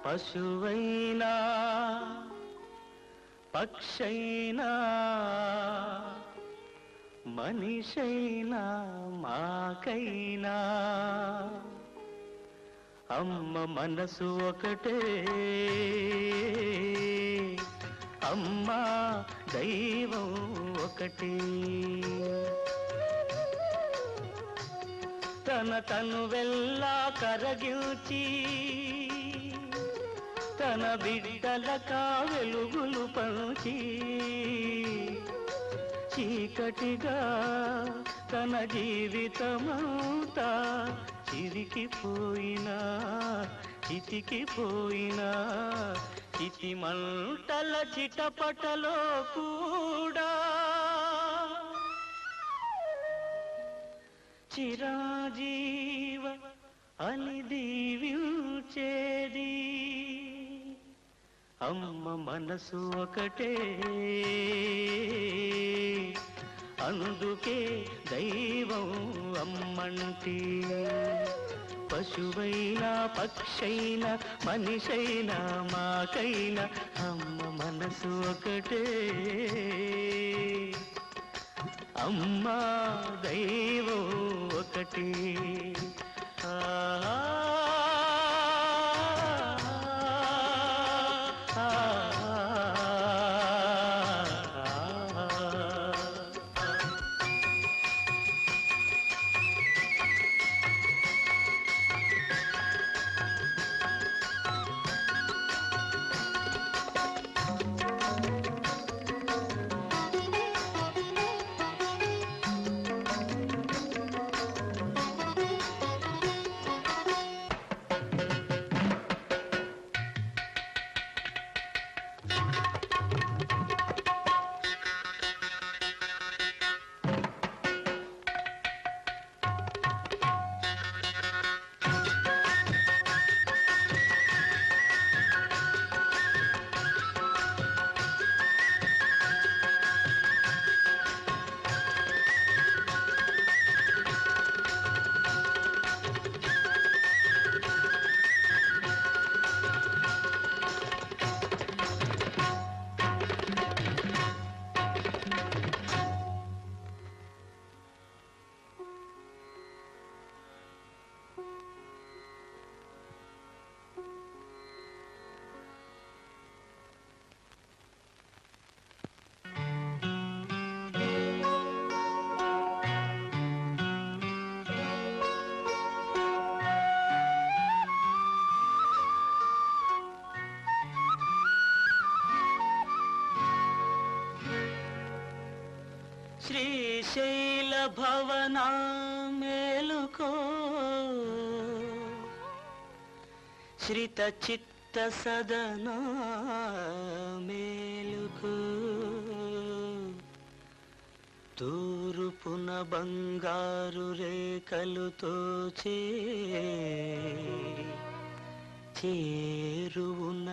పశువైనా పక్షైనా మనిషైనా మాకైనా అమ్మ మనసు ఒకటే అమ్మ దైవం ఒకటే తన తను వెళ్ళా కరగిల్చి తన బిడ్డలకా వెలుగులు పంచి చీకటిగా తన జీవితమంతా చిరికిపోయినా చితికిపోయినా చితి మంటల చిటపటలో కూడా చిరాజీవ అని దీవించేది అమ్మ మనసు ఒకటే అందుకే దైవం అమ్మంటి పశువైనా పక్షైనా మనిషైనా మాకైనా అమ్మ మనసు ఒకటే అమ్మా దైవం ఒకటి ఆ ఆ, ఆ. శ్రీశైల భవన మేలుకో శ్రిత చిత్త సదన మేలుకో తూరుపున బంగారు రేఖలుతో చే చేరువున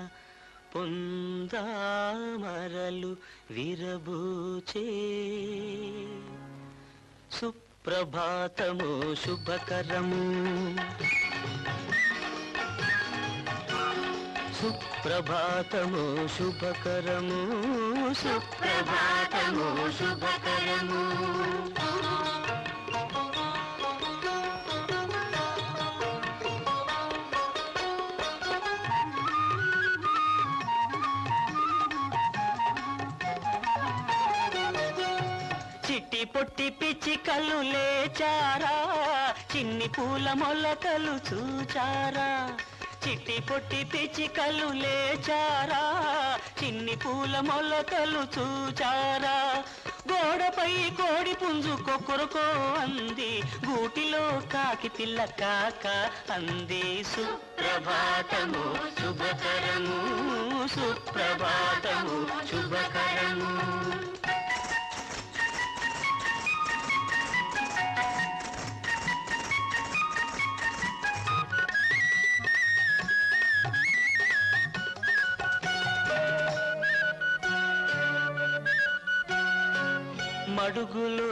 పొందామరలు విరబూచే సుప్రభాతము శుభకరము సుప్రభాతము శుభకరము సుప్రభాతము శుభకరము చిట్టి పొట్టి పిచ్చికలు లేచారా చిన్ని పూల మొలకలు చూచారా చిట్టి పొట్టి పిచ్చికలు లేచారా చిన్ని పూల మొలకలు చూచారా గోడపై కోడి పుంజు కొక్కరుకో అంది గూటిలో కాకి పిల్ల కాక అంది సుప్రభాతము శుభకరము సుప్రభాతము శుభకరము మడుగులో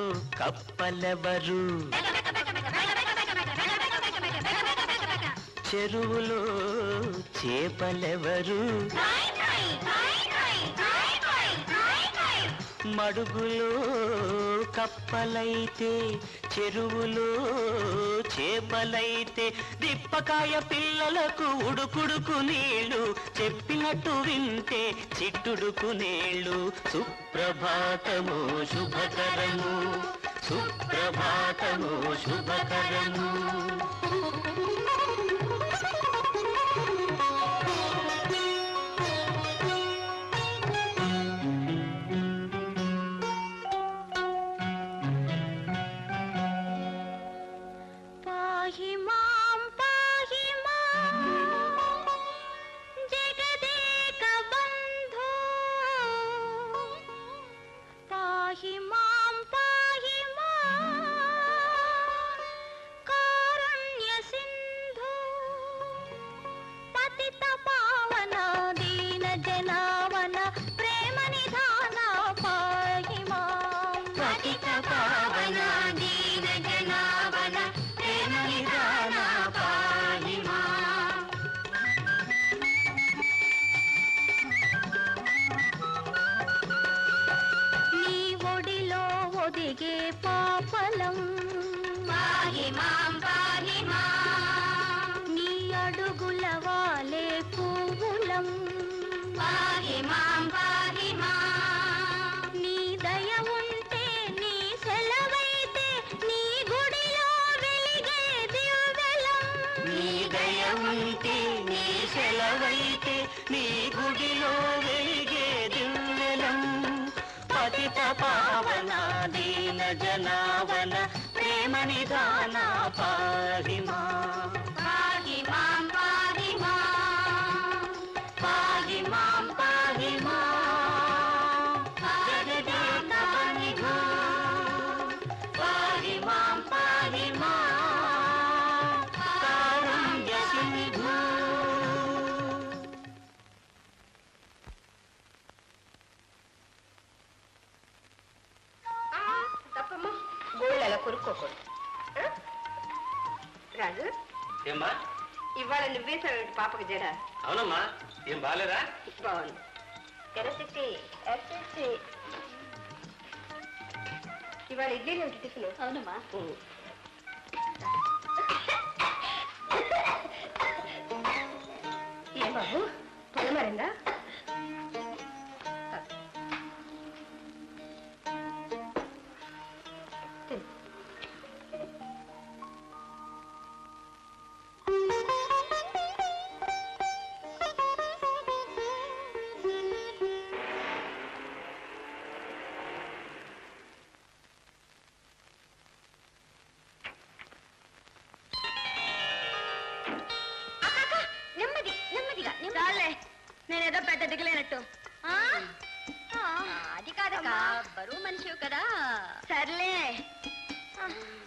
కప్పలెవరు చెరువులో చేపలెవరు మడుగులో కప్పలైతే చెరువులో చేపలైతే దిప్పకాయ పిల్లలకు ఉడుకుడుకు నీళ్ళు చెప్పినట్టు వింటే చిట్టుడుకు నీళ్ళు సుప్రభాతము శుభకరము సుప్రభాతము శుభకరము పాహి మాం పాహి మాం జగదేక బంధో పాహి మాం పాహి మాం కారుణ్య సింధు పతిత పావన దీన జనావన ప్రేమ నిధాన పాహి మాం పతిత పావన దీన జనావన ప్రేమ నిధాన పాహి మాం నీ ఒడిలో ఒదిగే పాపలం పాహి మాం పాహి మాం నీ అడుగుల వాలే పువ్వులం పాహి మాం పాహి మాం నీ దయ ఉంటే నీ సెలవైతే నీ గుడిలో వెలిగే దివ్వెలం నీ దయ ఉంటే నీ సెలవైతే నీ గుడిలో వెలిగే దివ్వెలం పతిత పావన దీన జనావన ప్రేమ నిధాన పాహిమా పాహి మాం పాహి మాం పాహి మాం పాహి మాం జగదేక బంధు పాహి మాం పాహి మాం కారుణ్య సింధు తప్పమ్మ గోళ్ళు అలా కొరుక్కోకూడదు ఆ? రాజు ఏమ్మా ఇవాళ నువ్వేసావేంటి పాపకి జడ అవునమ్మా ఏం బాగాలేదా బాగుంది ఎరసిట్టి ఎరసిట్టి ఇవాళ ఇడ్లీ ఏమిటి టిఫిన్ అవునమ్మా ఏం బాబు పొలమారిందా నెమ్మది నెమ్మదిగా చాలే నేనేదో పెద్ద దిగలేనట్టు ఆ? ఆ, అది కాదక్క బరువు మనిషి కదా సర్లే ఆ.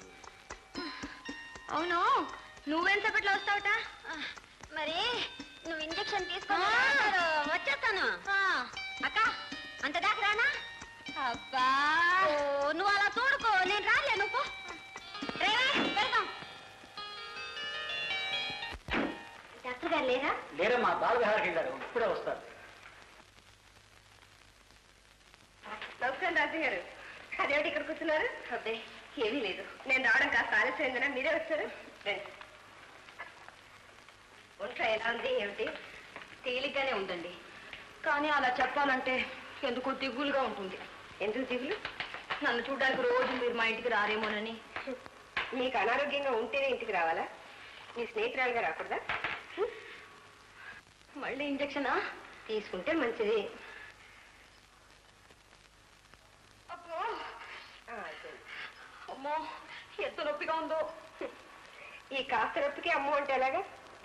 అవును నువ్వెంతసేపట్లో వస్తావుట మరి నువ్వు ఇంజెక్షన్ తీసుకొని వచ్చేస్తాను అక్క అంత దాకా రానా అబ్బా ఓ, నువ్వు అలా చూడుకో నేను రాలే నువ్వు వెళ్దాం డాక్టర్ గారు లేరా లేరమ్మా బాల విహారకి వెళ్ళారు ఇప్పుడే వస్తారు నమస్కారం రాజు గారు అదేమిటి ఇక్కడ కూర్చున్నారు అబ్బే ఏమీ లేదు నేను రావడం కాస్త ఆలస్యమైందనా మీరే వచ్చారు రండి ఒంట్లో ఎలా ఉంది ఏమిటి తేలిగ్గానే ఉందండి కానీ అలా చెప్పాలంటే ఎందుకో దిగులుగా ఉంటుంది ఎందుకు దిగులు నన్ను చూడడానికి రోజు మీరు మా ఇంటికి రారేమోనని మీకు అనారోగ్యంగా ఉంటేనే ఇంటికి రావాలా మీ స్నేహితురాలుగా రాకూడదా మళ్ళీ ఇంజక్షనా తీసుకుంటే మంచిది అబ్బో అమ్మో ఎంత నొప్పిగా ఉందో ఈ కాస్త నొప్పికి అమ్మో అంటే ఎలాగా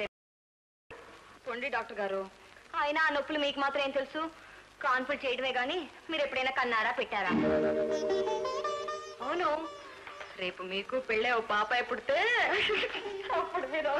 పొండి డాక్టర్ గారు అయినా ఆ నొప్పులు మీకు మాత్రం ఏం తెలుసు కాన్ఫర్ చేయడమే గాని మీరు ఎప్పుడైనా కన్నారా పెట్టారా అవును రేపు మీకు పెళ్ళే ఓ పాప పుడితే అప్పుడు మీరు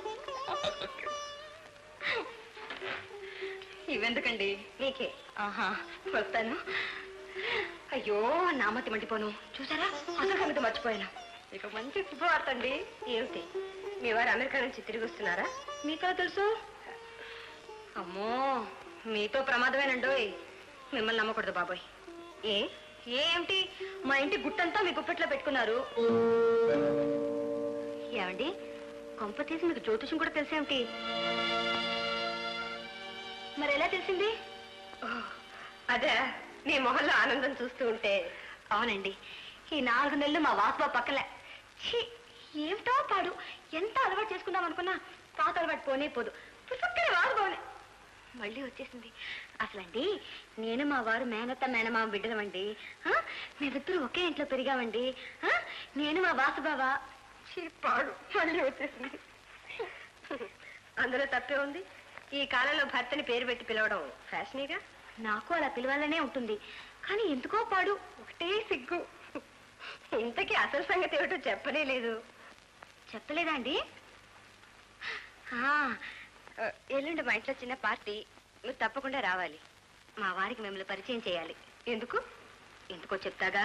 ఇవెందుకండి మీకే ఆహా వస్తాను అయ్యో నామతి మండిపోను చూసారా అసలు సంగతి మర్చిపోయాను ఇక మంచి శుభవార్త అండి ఏమిటి మీ వారు అమెరికా నుంచి తిరిగి వస్తున్నారా మీకా తెలుసు అమ్మో మీతో ప్రమాదమేనండోయ్ మిమ్మల్ని నమ్మకూడదు బాబాయ్ ఏ ఏమిటి మా ఇంటి గుట్టంతా మీ గుప్పెట్లో పెట్టుకున్నారు ఏమండి కొంప తీసి మీకు జ్యోతిషం కూడా తెలిసేమిటి మరి ఎలా తెలిసింది అదే మీ మొహంలో ఆనందం చూస్తూ ఉంటే అవునండి ఈ నాలుగు నెలలు మా వాసుబా పక్కలే ఛీ, ఏమిటో పాడు ఎంత అలవాటు చేసుకుందాం అనుకున్నా పాత అలవాటు పోనే పోదు పుసుక్కనే వాడుకోనే మళ్ళీ వచ్చేసింది అసలండి నేను మా వారు మేనత్త మేనమామ బిడ్డలమండి ఆ? మేమిద్దరు ఒకే ఇంట్లో పెరిగామండి ఆ? నేను మా వాసుబాబా ఛీ, పాడు మళ్ళీ వచ్చేసింది అందులో తప్పే ఉంది ఈ కాలంలో భర్తని పేరు పెట్టి పిలవడం ఫ్యాషనీగా నాకు అలా పిలవాలనే ఉంటుంది కానీ ఎందుకో పాడు ఒకటే సిగ్గు ఇంతకీ అసలు సంగతి ఏమిటో చెప్పనే లేదు చెప్పలేదా అండి ఆ, ఎల్లుండి మా ఇంట్లో చిన్న పార్టీ మీరు తప్పకుండా రావాలి మా వారికి మిమ్మల్ని పరిచయం చేయాలి ఎందుకు ఎందుకో చెప్తాగా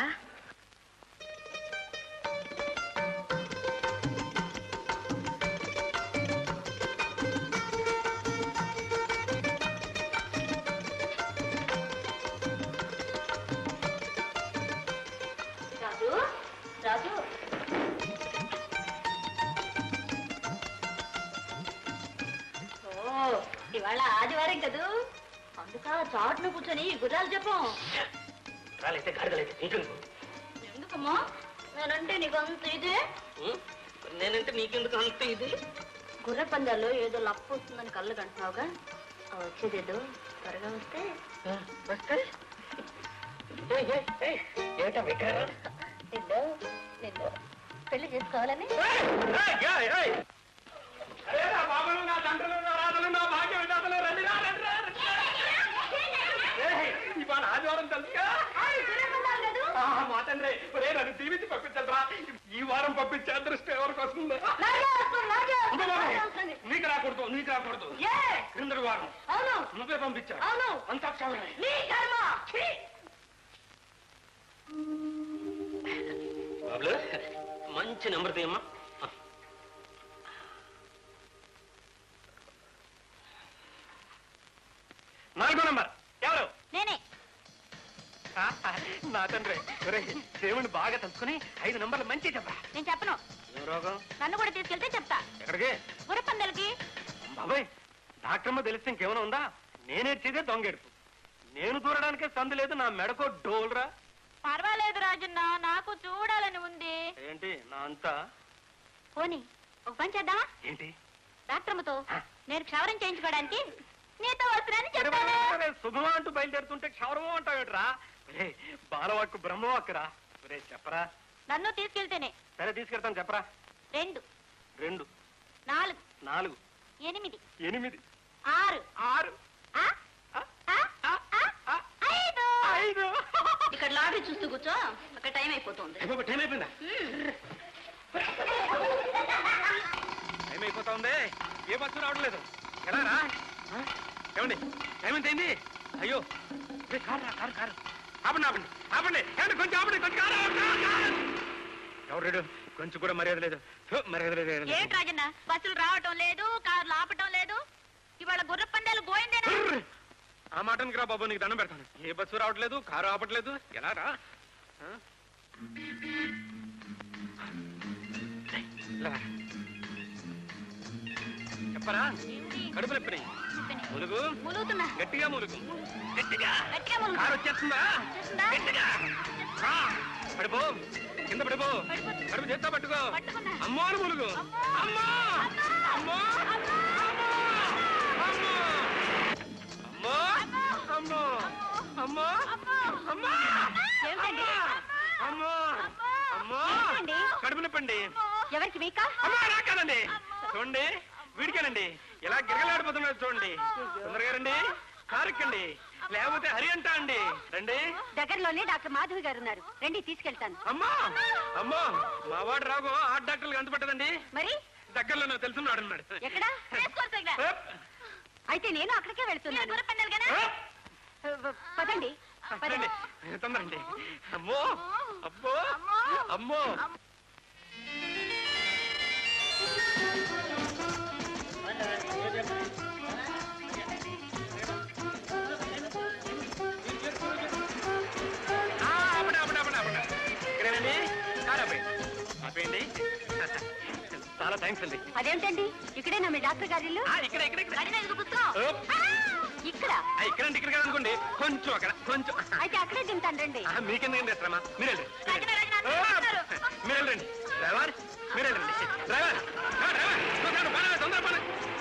రాజు రాజు ఓ ఇవాళ ఆదివారం కదూ అందుక చాటును కూర్చొని గుర్రాలు చెప్పం రాలైతే గాడిదలైతే నీకెందుకు ఎందుకమ్మా నేనంటే నీకు అంత ఇదే ఉం? నేనంటే నీకెందుకు అంత ఇది గుర్ర పందాల్లో ఏదో లప్పు వస్తుందని కళ్ళు కంటున్నావుగా ఆ వచ్చేదేదో త్వరగా వస్తే వస్తే ఏయ్, ఏయ్, ఏయ్, ఏమిటా వికారం? నిన్ను నిన్ను పెళ్లి చేసుకోవాలని ఏయ్, ఏయ్, ఏయ్. అరే నా బాబులు, నా తండ్రులు, నా రాజులు, నా భాగ్య విధాతలు, రండి రా, రండి రా, రండి రా. ఏయ్, ఇవాళ ఆదివారం తెలుసుగా ఆ, మా తండ్రి ఒరే నన్ను దీవించి పంపించరా ఈ వారం పంపించే అదృష్టం ఎవరికి వస్తుందో అమ్మో బాబాయ్, నీకు రాకూడదు నీకు రాకూడదు క్రిందటి వారం అవును నువ్వే పంపించా అవును. అంతా క్షవరమే. నీ కర్మ ఛీ! బాబులు మంచి నెంబర్ తీయమ్మా నాలుగో నంబర్ ఎవరు నేనే నా తండ్రి ఒరేయ్, దేవుణ్ణి బాగా తలుచుకుని ఐదు నంబర్లు మంచి చెప్పరా నేను చెప్పను ఏం రోగం నన్ను కూడా తీసుకెళ్తే చెప్తా ఎక్కడికి గుర్రపందెలకి బాబాయ్ డాక్టర్మ్మ తెలిస్తే ఇంకేమైనా ఉందా నేనేడ్చేదే దొంగెడుపు నేను దూరడానికే సందు లేదు నా మెడకో డోల్రా పర్వాలేదు రాజన్న నాకు చూడాలని ఉంది ఏంటి నా అంతా పోనీ ఒక పని చేద్దామా ఏంటి డాక్టర్మతో నేను క్షవరం చేయించుకోవడానికి నీతో వస్తున్నానని అరే, చెప్పాను అరే, శుభమా అంటూ బయలుదేరుతుంటే క్షవరమో అంటావేట్రా రే బాలవాక్కు బ్రహ్మవాక్కురా రే చెప్పరా నన్ను తీసుకెళ్తేనే సరే తీసుకెళ్తాను చెప్పరా రెండు రెండు నాలుగు నాలుగు ఎనిమిది ఎనిమిది ఆరు ఆరు ఆ? ఆ, ఆ? ఆ, ఆ? ఆ, ఐదు ఐదు ఇక్కడ లాటరీ చూస్తూ కూర్చో అక్కడ టైం అయిపోతుంది అయిపో, టైం అయిపోయిందా టైం అయిపోతా ఉంది ఏ బస్సు రావడం లేదు ఎలా రా ఆ? ఏమండి టైం ఎంత అయింది అయ్యో ఏ, కారు రా కారు కారు ఆపండి ఆపండి ఆపండి ఏమండి కొంచెం ఆపండి కొంచెం కారు ఆపండి, కారు, కారు. ఎవరు రేడు కొంచెం కూడా మర్యాద లేదు ఫు, మర్యాద లేదు ఏం లేదు. ఏంటి రాజన్న బస్సులు రావటం లేదు కార్లు ఆపటం లేదు ఇవాళ గుర్ర పందాలు గోయిందేనా ఉర్ర్. ఆ మాటనికి రా బాబు నీకు దండం పెడతాను ఏ బస్సు రావట్లేదు కారు ఆపట్లేదు ఎలా రా ఆ? రేయ్, ఇలా రా. చెప్పరా కడుపు నొప్పి ములుగు ములుగుతున్నా గట్టిగా ములుగు గట్టిగా గట్టిగా ములుగు. కారు వచ్చేస్తుందా వచ్చేస్తుందా? గట్టిగా రా. పడిపో కింద పడిపో పడిపోతున్నా. కడుపు చేస్తా పట్టుకో పట్టుకున్నా. అమ్మో అని ములుగు అమ్మో. అమ్మో అమ్మో అమ్మో. అమ్మో అమ్మో అమ్మో అమ్మో అమ్మో ఏమిటండి? అమ్మో అమ్మో ఏమిటండి? కడుపు నొప్పండి ఎవరికి వీకా అమ్మో అలా కాదండి చూడండి వీడికేనండి ఇలా గిరగలాడిపోతున్నారు చూడండి తొందరగా రండి కారు ఎక్కండి లేకపోతే హరి అంటా అండి రండి దగ్గరలోనే డాక్టర్ మాధవి గారు ఉన్నారు రండి తీసుకెళ్తాను అమ్మో అమ్మో మా వాడు రాగో ఆ డాక్టర్లకు అంత పట్టదండి మరి దగ్గరలో నాకు తెలుసున్నాడు అన్నాడు ఎక్కడ అయితే నేను అక్కడికే వెళ్తున్నాను పదండి రండి తొందరండి అమ్మో అబ్బో అమ్మో ఆ, అప్పుడే, అప్పుడే, అప్పుడే, అప్పుడే. ఇక్కడేనండి కారు ఆపేయండి. ఆపేయండి చాలా థ్యాంక్స్ అండి అదేంటండి ఇక్కడేనా మీ డాక్టర్ గారి ఇల్లు ఆ, ఇక్కడ ఇక్కడ ఇక్కడ అడిగిన ఎదుగు పుస్తకం ఓప్. ఇక్కడ ఆ, ఇక్కడండి ఇక్కడ కదా అనుకోండి కొంచెం అక్కడ కొంచెం అయితే అక్కడే దింతాను రండి ఆ, మీకెందుకండి శ్రమ మీరు వెళ్ళండి రాజన్న, రాజన్న, ఓ, వస్తున్నారు. మీరు వెళ్ళండి డ్రైవర్ మీరు వెళ్ళండి డ్రైవర్ ఆ, డ్రైవర్ తొందర పని తొందర పని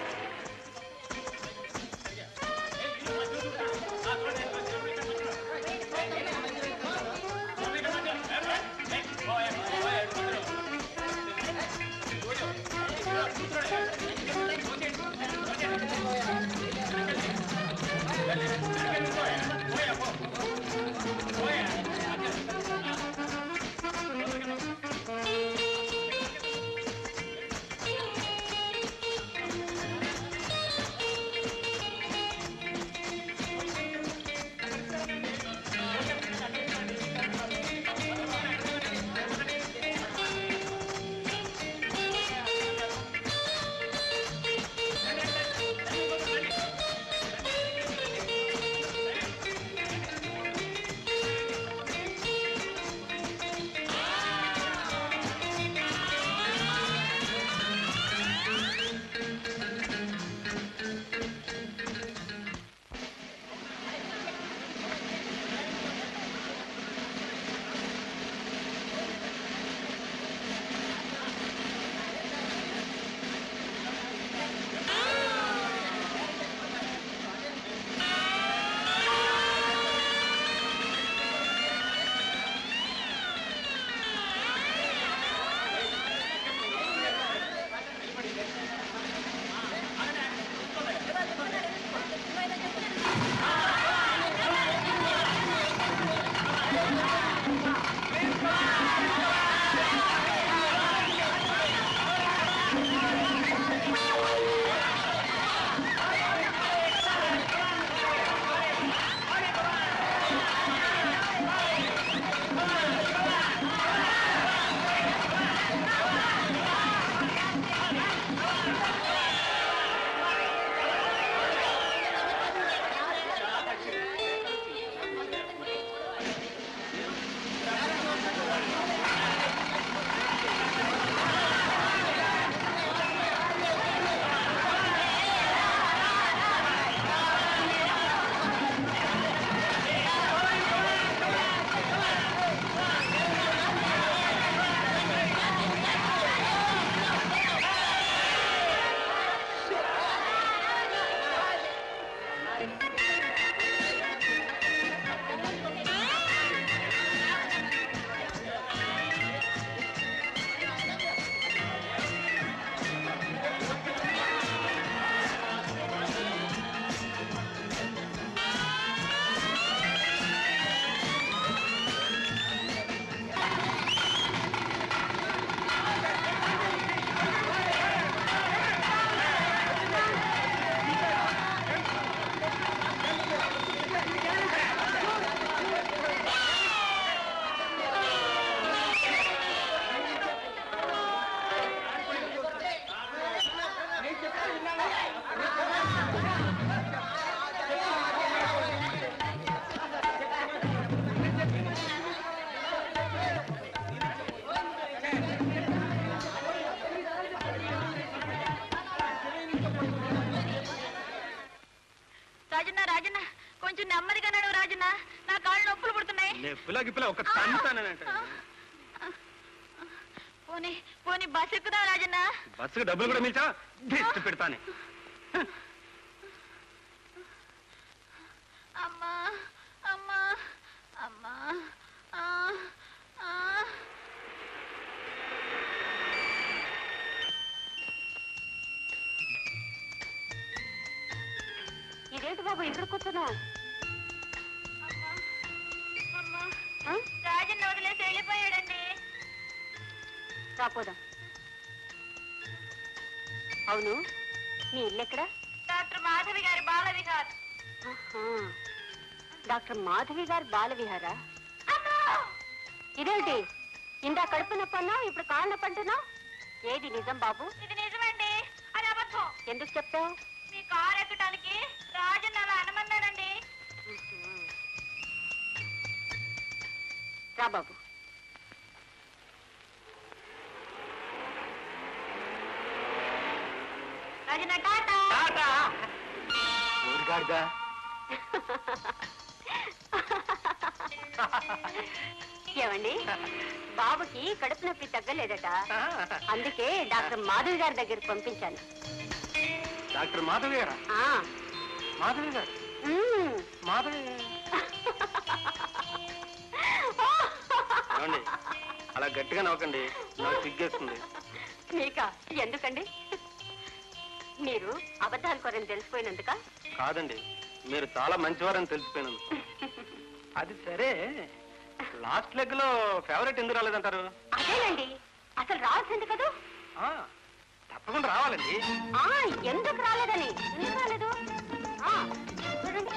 రాజన్న రాజన్న కొంచెం నెమ్మదిగా నడువు రాజన్న నా కాళ్ళు నొప్పులు పుడుతున్నాయి నెప్పులా గిప్పులా ఒక తంతానంట పోనీ పోనీ బస్ ఎక్కుదా రాజన్న బస్సుకు డబ్బులు కూడా మిల్చా దిష్టి పెడతానే అమ్మా అమ్మా అమ్మా ఆ, ఆ. ఇదేంటి బాబు ఇక్కడ కూర్చున్నావు రాజన్న వదిలేసి వెళ్ళిపోయాడండి రాపోదాం అవును నీ ఇల్లు ఎక్కడ డాక్టర్ మాధవి గారి బాల విహార్ డాక్టర్ మాధవి గారి బాల విహారా ఇదేంటి ఇందా కడుపు నొప్పి అన్నావు ఇప్పుడు కాళ్ళ నొప్పి అంటున్నావు ఏది నిజం బాబు ఇది నిజమండి అది అబద్ధం ఎందుకు చెప్తావు మీ కారు ఎక్కడానికి రాజు అలా అనమన్నానండి రా బాబు రాజన్న టాటా టాటా ఊరిగాడిదా ఏమండి బాబుకి కడుపు నొప్పి తగ్గలేదట అందుకే డాక్టర్ మాధవి గారి దగ్గరికి పంపించాను డాక్టర్ మాధవి గారా ఆ, మాధవి గారు మ్మ్. మాధవి ఏమండి అలా గట్టిగా నవ్వకండి నాకు సిగ్గేస్తుంది మీకా ఎందుకండి మీరు అబద్ధాలు కొరని తెలిసిపోయినందుక కాదండి మీరు చాలా మంచివారని తెలిసిపోయినాను అది సరే లాస్ట్ లెగ్ లో ఫేవరెట్ ఎందుకు రాలేదంటారు అదేనండి అసలు రావాల్సింది కదూ ఆ, తప్పకుండా రావాలండి ఆ ఎందుకు రాలేదని ఎందుకు రాలేదు ఆ, చూడండి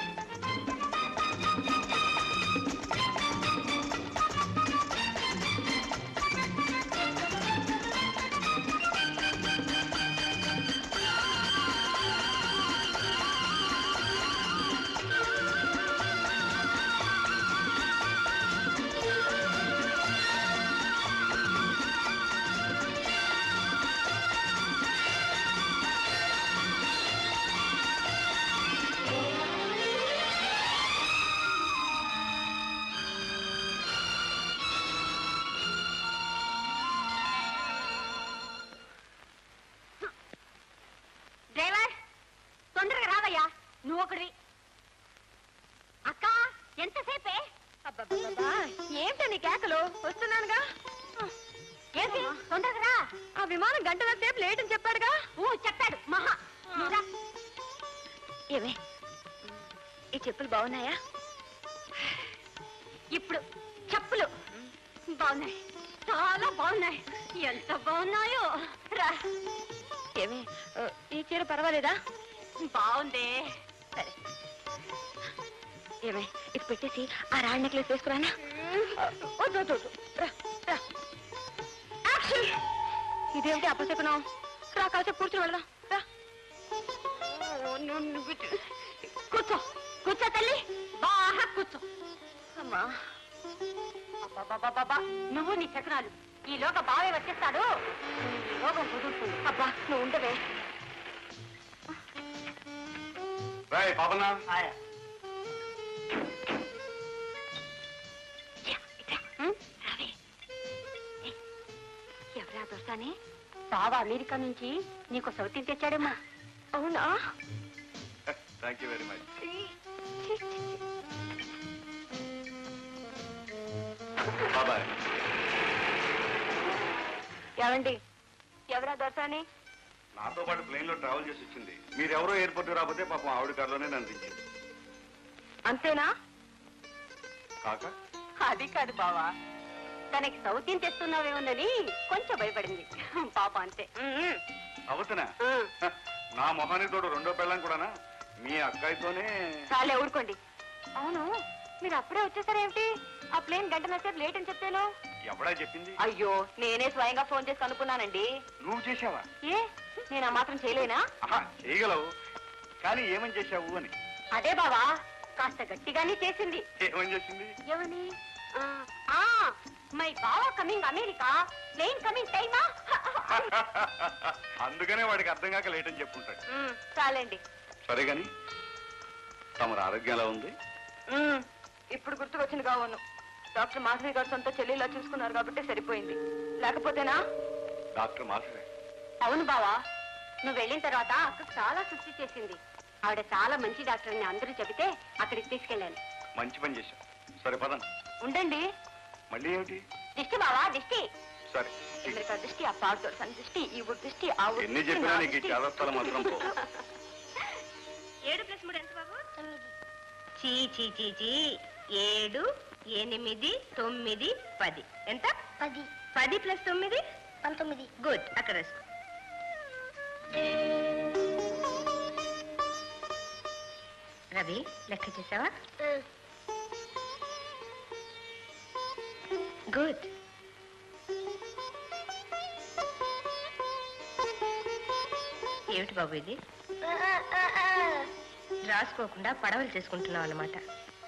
డ్రైవర్ తొందరగా రావయ్యా నువ్వు ఒకటి అక్క ఎంతసేపే అబ్బబ్బబ్బా ఏంటని కేకలు వస్తున్నానుగా ఏంటి తొందరగా రా ఆ విమానం గంటల సేపు లేట్ అని చెప్పాడుగా ఊ చెప్పాడు మహా నువ్వు రా. ఏమే ఈ చెప్పులు బాగున్నాయా ఇప్పుడు చెప్పులు బాగున్నాయి చాలా బాగున్నాయి ఎంత బాగున్నాయో రా ఏమే ఆ, ఈ చీర పర్వాలేదా బాగుంది సరే ఏమే ఇది పెట్టేసి ఆ రాడ్ నెక్లెస్ వేసుకురానా ఆ, వద్దు వద్దు వద్దు రా రా యాక్షన్! ఇదేమిటి అపశకునం రా కాసేపు కూర్చుని వెళదాం రా ఓ, నువ్వు నువ్వు ఇటు. కూర్చో కూర్చో తల్లి బాగా కూర్చో అమ్మా అబ్బబ్బబ్బబ్బబ్బా, నువ్వు నీ చక్రాలు ఈలోగా బావే వచ్చేస్తాడు ఈ రోగం కుదురుతుంది అబ్బా నువ్వు ఉండవే రాయ్ పాపన్నా హ్మ్? రావే. ఏ, ఎవరా దొరసాని బావ అమెరికా నుంచి నీకు సౌతిని తెచ్చాడేమో అవునా థ్యాంక్ యూ వెరీ మచ్ బాబాయ్ ఏమండి ఎవరా దొరసాని నాతో పాటు ప్లేన్ లో ట్రావెల్ చేసి వచ్చింది మీరెవరో ఎయిర్పోర్ట్ రాకపోతే పాపం ఆవిడ కారులోనే నన్ను దించింది అంతేనా కాక అది కాదు బావా తనకి సౌతిని తెస్తున్నావేమోనని కొంచెం భయపడింది పాప అంతే ఉమ్, అవుతున్నా ఉమ్. నా మొహానికి తోడు రెండో పెళ్ళం కూడానా మీ అక్కాయితోనే చాలే ఊరుకోండి అవును మీరు అప్పుడే వచ్చేసారేమిటి ఆ ప్లేన్ గంట నచ్చేది లేట్ అని చెప్తాను ఎవడా చెప్పింది అయ్యో నేనే స్వయంగా ఫోన్ చేసి కనుక్కున్నానండి నువ్వు చేశావా ఏ నేను ఆ మాత్రం చేయలేనా ఆహా, చేయగలవు కానీ ఏమని చేశావు అని అదే బావా కాస్త గట్టిగానే చేసింది ఏమని చేసింది ఏమని ఆ, ఆ మై బావా కమింగ్ అమెరికా ప్లేన్ కమింగ్ టైమా అందుకనే వాడికి అర్థం కాక లేట్ అని చెప్పుంటాడు చాలండి సరే గాని తమరు ఆరోగ్యం ఎలా ఉంది మ్మ్. ఇప్పుడు గుర్తుకొచ్చింది కావును డాక్టర్ మాధవి గారు సొంత చెల్లిలా చూసుకున్నారు కాబట్టి సరిపోయింది లేకపోతేనా డాక్టర్ మాసరే అవును బావా నువ్వు వెళ్ళిన తర్వాత అక్క చాలా శుద్ధి చేసింది ఆవిడ చాలా మంచి డాక్టర్ అని అందరూ చెబితే అక్కడికి తీసుకెళ్ళాను మంచి పని చేశావు సరే పదం ఉండండి మళ్ళీ ఏమిటి దిష్టి బావా దిష్టి సరే అమెరికా దృష్టి ఆ పాడుతో సన్ దృష్టి ఈ ఊరు దృష్టి ఆ ఊరు ఎన్ని దృష్టి, చెప్పినా నా నీకు ఈ దృష్టి. చేదస్థలం మాత్రం పో ఏడు ప్లస్ మూడు ఎంత బాబు చీ చీ చీ చీ ఏడు ఎనిమిది తొమ్మిది పది ఎంత పది పది ప్లస్ తొమ్మిది పంతొమ్మిది గుడ్ అక్కడ రాసుకో రవి లెక్క చేసావా గుడ్ ఏమిటి బాబు ఇది రాసుకోకుండా పడవలు చేసుకుంటున్నావు అనమాట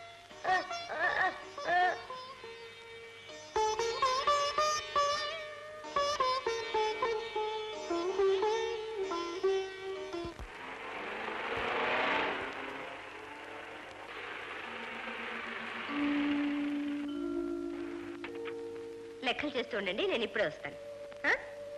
లెక్కలు చేస్తూ ఉండండి నేను ఇప్పుడే వస్తాను ఆ?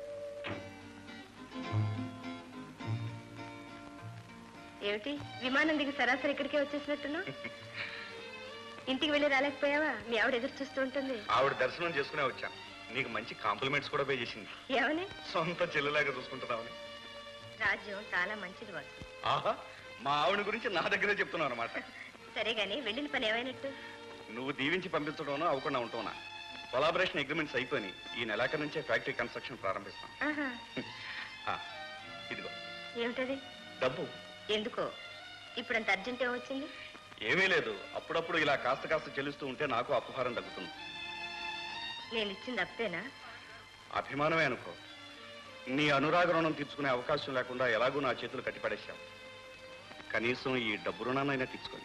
ఏమిటి విమానం దిగి సరాసరి ఇక్కడికే వచ్చేసినట్టున్నా ఇంటికి వెళ్ళి రాలేకపోయావా మీ ఆవిడ ఎదురు చూస్తూ ఉంటుంది ఆవిడ దర్శనం చేసుకునే వచ్చాను నీకు మంచి కాంప్లిమెంట్స్ కూడా పే చేసింది ఏమని సొంత చెల్లెలాగా చూసుకుంటున్నావని రాజ్యం చాలా మంచిది వాడు ఆహా మా ఆవిడ గురించి నా దగ్గరే చెప్తున్నావు అనమాట సరే గాని వెళ్ళిన పని ఏమైనట్టు నువ్వు దీవించి పంపించడం అవ్వకుండా ఉంటున్నా కొలాబరేషన్ అగ్రిమెంట్స్ అయిపోయి ఈ నెలాఖరు నుంచే ఫ్యాక్టరీ కన్స్ట్రక్షన్ ప్రారంభిస్తాం ఆహా ఆ, ఇదిగో ఏమిటది డబ్బు ఎందుకో ఇప్పుడంత అర్జెంట్ ఏమొచ్చింది ఏమీ లేదు అప్పుడప్పుడు ఇలా కాస్త కాస్త చెల్లిస్తూ ఉంటే నాకు అపహారం తగ్గుతుంది నేను ఇచ్చింది అప్పేనా అభిమానమే అనుకో నీ అనురాగ రుణం తీర్చుకునే అవకాశం లేకుండా ఎలాగూ నా చేతులు కట్టిపడేశావు కనీసం ఈ డబ్బు రుణాన్నైనా తీర్చుకొని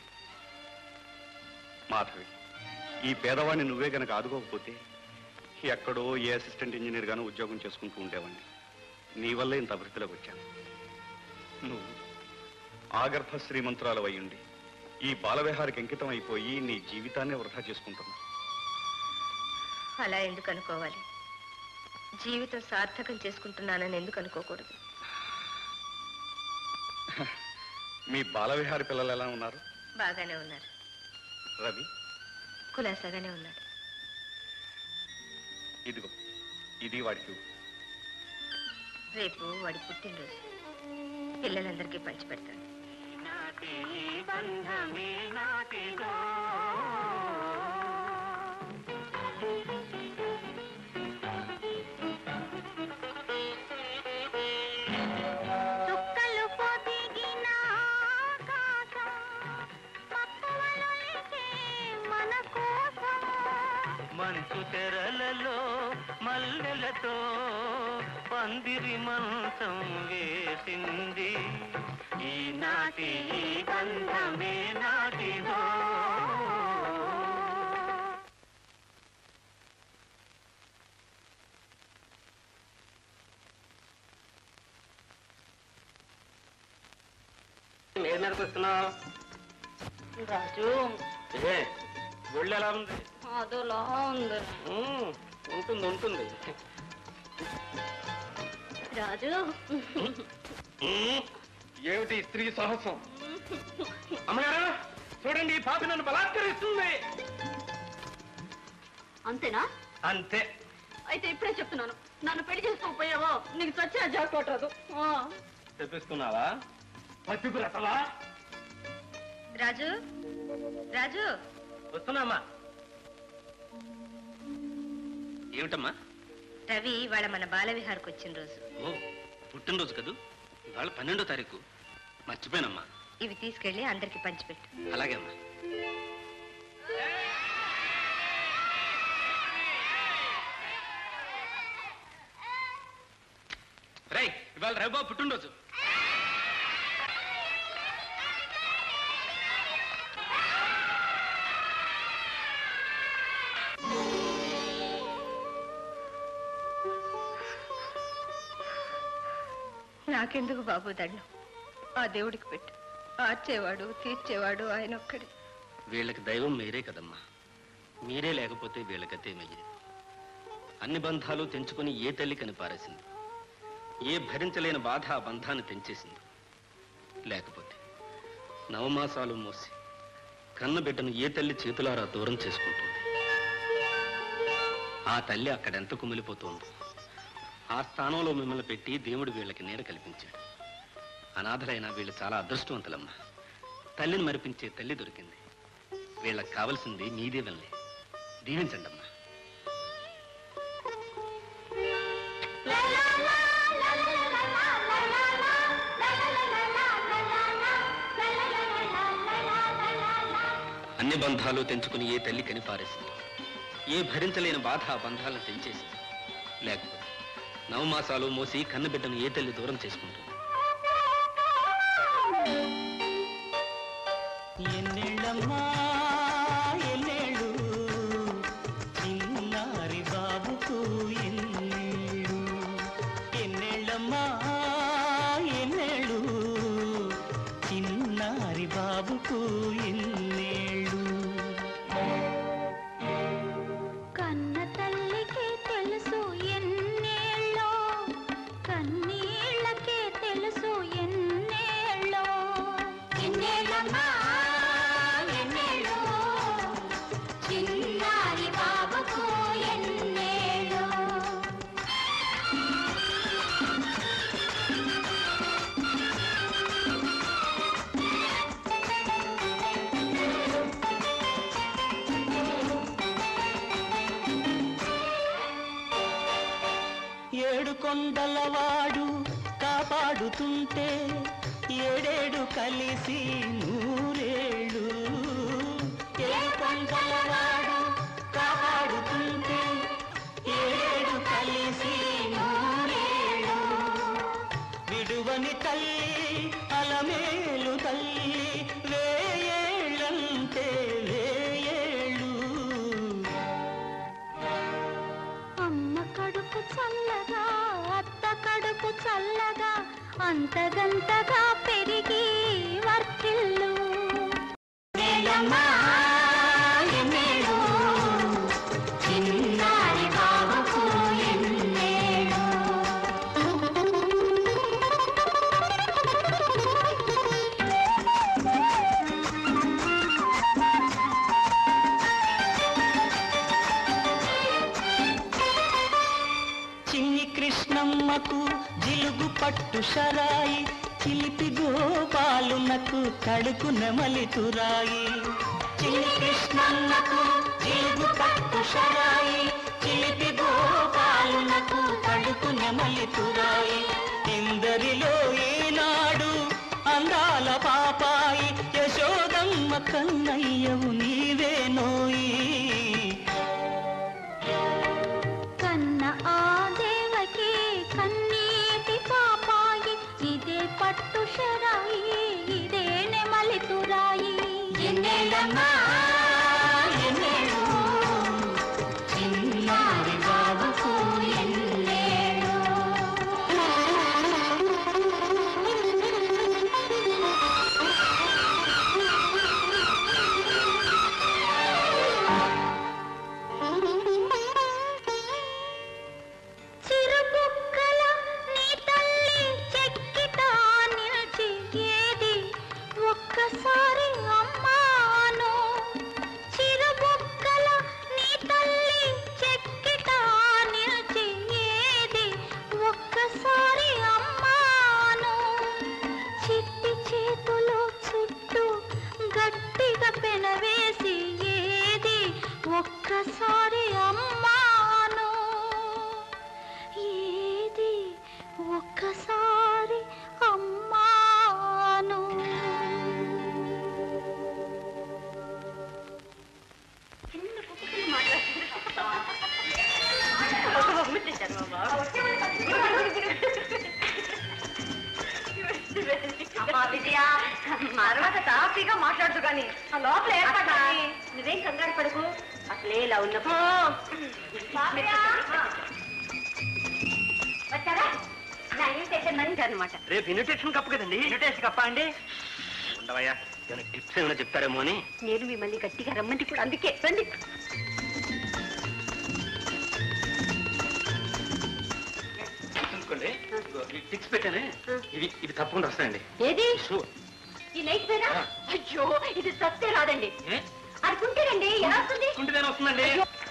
మాధవి ఈ పేదవాడిని నువ్వే గనక ఆదుకోకపోతే ఎక్కడో ఏ అసిస్టెంట్ ఇంజనీర్ గాను ఉద్యోగం చేసుకుంటూ ఉండేవాడిని నీ వల్లే ఇంత అభివృద్ధిలోకి వచ్చాను నువ్వు ఆగర్భ శ్రీమంతురాలు అయ్యుండి ఈ బాలవిహారికి అంకితం అయిపోయి నీ జీవితాన్ని వృధా చేసుకుంటున్నావు అలా ఎందుకు అనుకోవాలి జీవితం సార్థకం చేసుకుంటున్నానని ఎందుకు అనుకోకూడదు మీ బాలవిహారి పిల్లలు ఎలా ఉన్నారు బాగానే ఉన్నారు రవి కులాసాగానే ఉన్నాడు ఇదిగో ఇది వాడికి ఇవ్వు. రేపు వాడి పుట్టినరోజు పిల్లలందరికీ పంచి పెడతాను నాటి బంధమే నాటిదో చుక్కలు పొదిగిన ఆకాశం మక్కువలొలికే మన కోసం మంచు తెరలలో మల్లెలతో పందిరి మంచం వేసింది ఈనాటి ఈ బంధమే నాటిదో ఏ మీదకి వస్తున్నావు రాజు ఏ ఒళ్ళు ఎలా ఉంది అదోలా ఉంది ఉమ్, ఉంటుంది ఉంటుంది రాజు ఉమ్, ఏమిటి ఈ స్త్రీ సాహసం అమ్మగారు చూడండి ఈ పాపి నన్ను బలాత్కరిస్తుంది అంతేనా అంతే అయితే ఇప్పుడే చెప్తున్నాను నన్ను పెళ్లి చేసుకోకపోయావో నీకు చచ్చిన జాక్ రాదు తెప్పిస్తున్నావా పచ్చిపురతవా రాజు రాజు వస్తున్నామా ఏమిటమ్మా రవి వాళ్ళ మన బాలవిహార్కి వచ్చిన రోజు ఓ పుట్టినరోజు కదూ ఇవాళ పన్నెండో తారీఖు మర్చిపోయానమ్మా ఇవి తీసుకెళ్లి అందరికి పంచిపెట్టు అలాగే అమ్మా రై ఇవాళ రవిబాబు పుట్టినరోజు నాకెందుకు బాబు దండం ఆ దేవుడికి పెట్టు ఆర్చేవాడు తీర్చేవాడు ఆయన ఒక్కడే వీళ్ళకి దైవం మీరే కదమ్మా మీరే లేకపోతే వీళ్ళకతే మెయ్యేది అన్ని బంధాలు తెంచుకుని ఏ తల్లి కని పారేసింది ఏ భరించలేని బాధ ఆ బంధాన్ని తెంచేసింది లేకపోతే నవమాసాలు మోసి కన్న బిడ్డను ఏ తల్లి చేతులారా దూరం చేసుకుంటుంది ఆ తల్లి అక్కడెంత కుమిలిపోతుందో ఆ స్థానంలో మిమ్మల్ని పెట్టి దేవుడు వీళ్ళకి నీడ కల్పించాడు అనాథలైన వీళ్ళు చాలా అదృష్టవంతులమ్మా తల్లిని మరిపించే తల్లి దొరికింది వీళ్ళకి కావలసింది మీ దీవెనలే దీవించండి అమ్మా అన్ని బంధాలు తెంచుకుని ఏ తల్లి కని పారేసింది ఏ భరించలేని బాధ ఆ బంధాలను తెంచేసింది లేకపోతే నవమాసాలు మోసి కన్నబిడ్డను ఏ తల్లి దూరం చేసుకుంటుంది ఎన్నెళ్ళమ్మా ఎన్నేళ్ళు చిన్నారి బాబుకు ఎన్నేళ్ళు ఎన్నెళ్ళమ్మా ఎన్నేళ్ళు చిన్నారి బాబుకు ఎన్నేళ్ళు కన్న తల్లికి తెలుసు ఎన్నేళ్ళో కన్నీళ్ళకే తెలుసు ఎన్నేళ్ళో ఎన్నేళ్ళమ్మా ఎన్నేళ్ళో చిన్నారి బాబుకు ఎన్నేళ్ళో ఏడు కొండలవాడు కాపాడుతుంటే ఏడేడు కలిసి నూరేళ్ళు ఏడు కొండలవాడు కాపాడుతుంటే ఏడేడు కలిసి నూరేళ్ళు విడువని తల్లి అలమేలు తల్లి వేయేళ్ళంటే వేయేళ్ళు అమ్మ కడుపు చల్లగా అత్త కడుపు చల్లగా అంతగంతగా పెరిగి వర్తిల్లు చిన్నారి బాబుకు ఎన్నేళ్ళు చిన్ని కృష్ణమ్మకు జిలుగు పట్టు షరాయి చిలిపి గోపాలునకు తడుకు నెమలి తురాయి చిన్ని కృష్ణమ్మకు జిలుగు పట్టు షరాయి చిలిపి గోపాలునకు తడుకు నెమలి తురాయి ఇందరిలో ఈనాడు అందాల పాపాయి యశోదమ్మ కన్నయ్యవు నీవే నోయి కన్న ఆ దేవకి కన్నీటి పాపాయి ఇదే పట్టు షరాయి ఇదే నెమలి తురాయి ఎన్నేళ్ళమ్మా ఎన్నేళ్ళు చిన్నారి బాబుకు ఎన్నేళ్ళు చిరుబుక్కల నీ తల్లి చెక్కితా నిలిచి ఏది ఒక్కసారి అమ్మాను చిరుబుక్కల నీ తల్లి చెక్కితా నిలిచి ఏది ఒక్కసారి అమ్మాను చిట్టి చేతులు చుట్టూ గట్టిగా పెనవేసి ఏది ఒక్కసారి అమ్మాను ఏది ఒక్కసారి అమ్మాను అమ్మా విజయ తర్వాత తాపీగా మాట్లాడుతూ కానీ ఆ లోపల ఏర్పడ్డాయి నువ్వేం కంగారు పడుకు అసలే ఇలా ఉన్నప్పుడు వచ్చారా నా ఇన్విటేషన్ మంచి అనమాట రేపు ఇన్విటేషన్ కప్పు కదండి ఇన్విటేషన్ కప్ప అండి ఉండవయ్యా ఏమైనా టిప్స్ ఏమైనా చెప్తారేమో అని నేను మిమ్మల్ని గట్టిగా రమ్మంది కూడా అందుకే రండి చూసుకోండి టిక్స్ పెట్టానే ఇవి ఇవి తప్పకుండా వస్తాయండి ఏది షూర్ ఈ లైట్ పైన ఆ. అయ్యో ఇది సత్తే రాదండి ఏ? అది కుంటేనండి ఎలా వస్తుంది కుంటిదేనా వస్తుందండి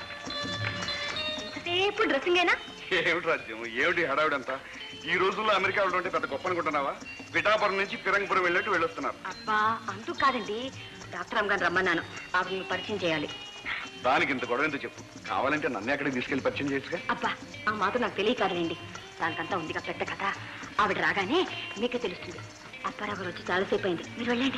ఇంతసేపు డ్రెస్సింగ్ అయినా ఏమిటి రాజ్యం ఏమిటి హడావిడంతా ఈ రోజుల్లో అమెరికా వెళ్ళడం అంటే పెద్ద గొప్ప అనుకుంటున్నావా పిఠాపురం నుంచి ఫిరంగిపురం వెళ్ళినట్టు వెళ్ళొస్తున్నారు అబ్బా అందుకు కాదండి డాక్టర్ అమ్మగారు రమ్మన్నాను ఆవిడ మీకు పరిచయం చేయాలి దానికి ఇంత గొడవ ఎందుకు చెప్పు కావాలంటే నన్ను ఎక్కడికి తీసుకెళ్లి పరిచయం చేయొచ్చుగా అబ్బా ఆ మాట నాకు తెలియకారులేండి దానికంతా ఉందిగా పెద్ద కథ ఆవిడ రాగానే మీకే తెలుస్తుంది అప్పారావు గారు వచ్చి చాలాసేపు అయింది మీరు వెళ్ళండి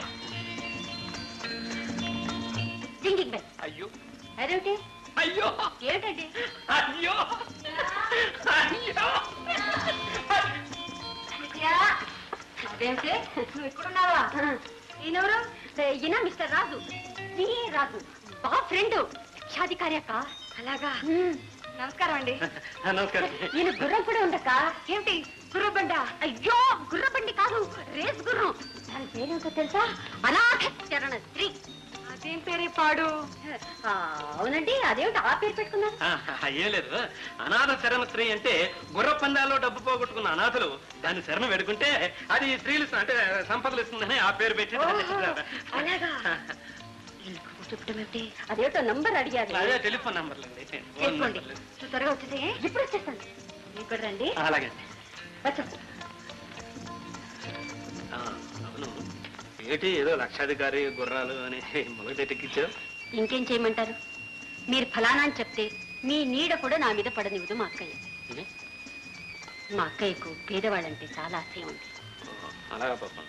రింగింగ్ బెల్ అయ్యో అదేమిటి అయ్యో ఏమిటండి అయ్యో అయ్యో అదేమిటి నువ్వు ఇక్కడున్నావా ఈయనెవరు ఈయన మిస్టర్ రాజు నీ రాజు బా ఫ్రెండ్ షాదికారి అక్క అలాగా నమస్కారం అండి నమస్కారం ఈయన గుర్రం కూడా ఉండక్క ఏమిటి గుర్రబండ అయ్యో గుర్ర బండి కాదు రేస్ గుర్రం దాని పేరేంటో తెలుసా అనాథ చరణ స్త్రీ అదేం పేరే పాడు ఆ, అవునండి అదేమిటి ఆ పేరు పెట్టుకున్నారు ఏం లేదు అనాథ శరణ స్త్రీ అంటే గుర్ర పందాల్లో డబ్బు పోగొట్టుకున్న అనాథలు దాన్ని శరణ పెడుకుంటే అది స్త్రీలు అంటే సంపదలు ఇస్తుందని ఆ పేరు పెట్టి అలాగా చెప్పడం ఏమిటి అదేమిటో నంబర్ అడిగారు అదే టెలిఫోన్ నంబర్లు అండి ఫోన్ చేసుకోండి నంబర్లు. నువ్వు త్వరగా వచ్చేసే ఇప్పుడు వచ్చేస్తాను మీరు కూడా రండి అలాగే వచ్చా ఆ, అవును ఏటి ఏదో లక్షాధికారి గుర్రాలు అని మొదటెక్కించావు ఇంకేం చేయమంటారు మీరు ఫలానా అని చెప్తే మీ నీడ కూడా నా మీద పడనివ్వదు మా అక్కయ్య ఇది? మా అక్కయ్యకు పేదవాళ్ళంటే చాలా ఆశయం ఉంది ఓహో, అలాగా పాపం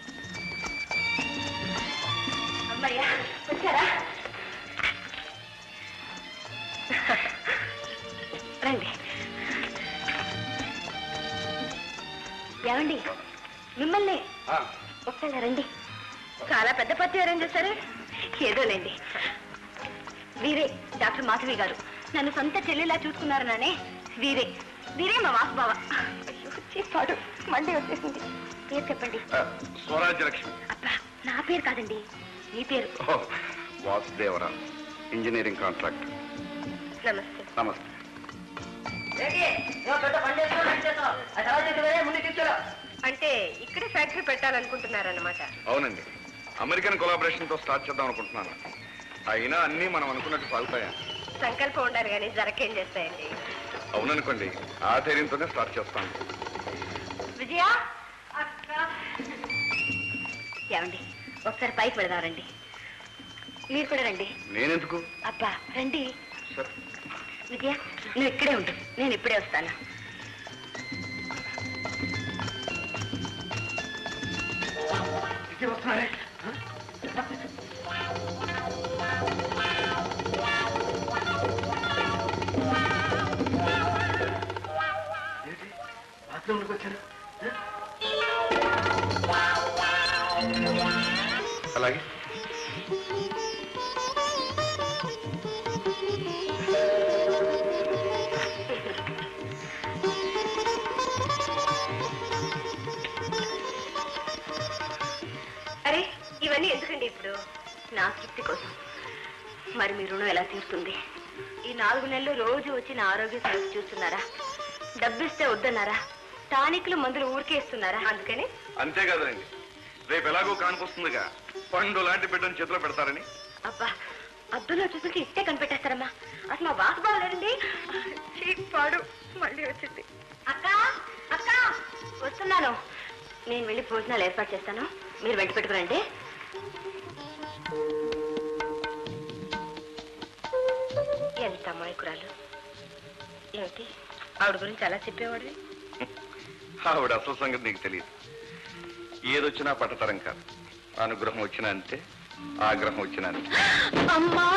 అమ్మయ్యా వచ్చారా రండి ఏమండి మిమ్మల్ని ఒకసారి రండి చాలా పెద్ద పత్తి అరేంజ్ చేశారు ఏదోలేండి వీరే డాక్టర్ మాధవి గారు నన్ను సొంత చెల్లిలా చూసుకున్నారు నానే వీరే వీరే మా వాసుబావ అయ్యో చేస్తాడు మళ్ళీ వచ్చేసింది పేరు చెప్పండి స్వరాజ్య లక్ష్మి అబ్బా నా పేరు కాదండి మీ పేరు వాసుదేవరా ఇంజనీరింగ్ కాంట్రాక్ట్ నమస్తే నమస్తే అంటే ఇక్కడే ఫ్యాక్టరీ పెట్టాలనుకుంటున్నారన్నమాట అవునండి అమెరికన్ కొలాబరేషన్ తో స్టార్ట్ చేద్దాం అనుకుంటున్నాను అయినా అన్నీ మనం అనుకున్నట్టు సాగుతాయా సంకల్పం ఉండాలి కానీ జరకేం చేస్తాయండి అవుననుకోండి ఆ ధైర్యంతోనే స్టార్ట్ చేస్తాను విజయ ఏమండి ఒకసారి పైకి వెళదాం రండి మీరు కూడా రండి నేనెందుకు అబ్బా రండి సరే విజయ నువ్వు ఇక్కడే ఉండు నేను ఇప్పుడే వస్తాను బాత్రూమ్లోకి వచ్చారు అలాగే అరే ఇవన్నీ ఎందుకండి ఇప్పుడు నా తృప్తి కోసం మరి మీ రుణం ఎలా తీరుతుంది ఈ నాలుగు నెలలు రోజు వచ్చి నా ఆరోగ్య సంగతి చూస్తున్నారా డబ్బిస్తే వద్దన్నారా టానిక్లు మందులు ఊరికే ఇస్తున్నారా అందుకని అంతే కదండి రేపు ఎలాగో కానుకొస్తుందిగా పండు లాంటి బిడ్డను చేతిలో పెడతారని అబ్బా అద్దులో చూసుకుంటే ఇట్టే కనిపెట్టేస్తారమ్మా అసలు మా వాసు బాగలేదండి పాడు మళ్ళీ వచ్చింది అక్క అక్క వస్తున్నాను నేను వెళ్ళి భోజనాలు ఏర్పాటు చేస్తాను మీరు వెంట పెట్టుకురండి ఎంత అమాయకురాలు ఏమిటి ఆవిడ గురించి అలా చెప్పేవాడు ఆవిడ అసలు సంగతి నీకు తెలియదు ఏదొచ్చినా పట్టతరం కాదు అనుగ్రహం వచ్చినా అంతే ఆగ్రహం వచ్చినా అంతే అమ్మా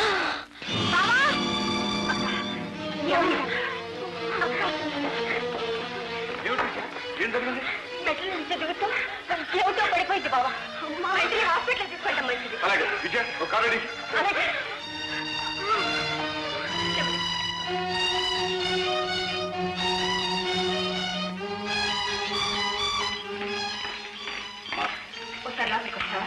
ఏం జరిగింది మెట్ల నుంచి దిగుతూ చెవితో పడిపోయింది బాబా అమ్మా అయితే హాస్పిటల్ తీసుకెళ్ళడం మంచిది అలాగే విజయ్ ఒక కారు రెడీ. అలాగే ఒకసారి లోపలికి వస్తావా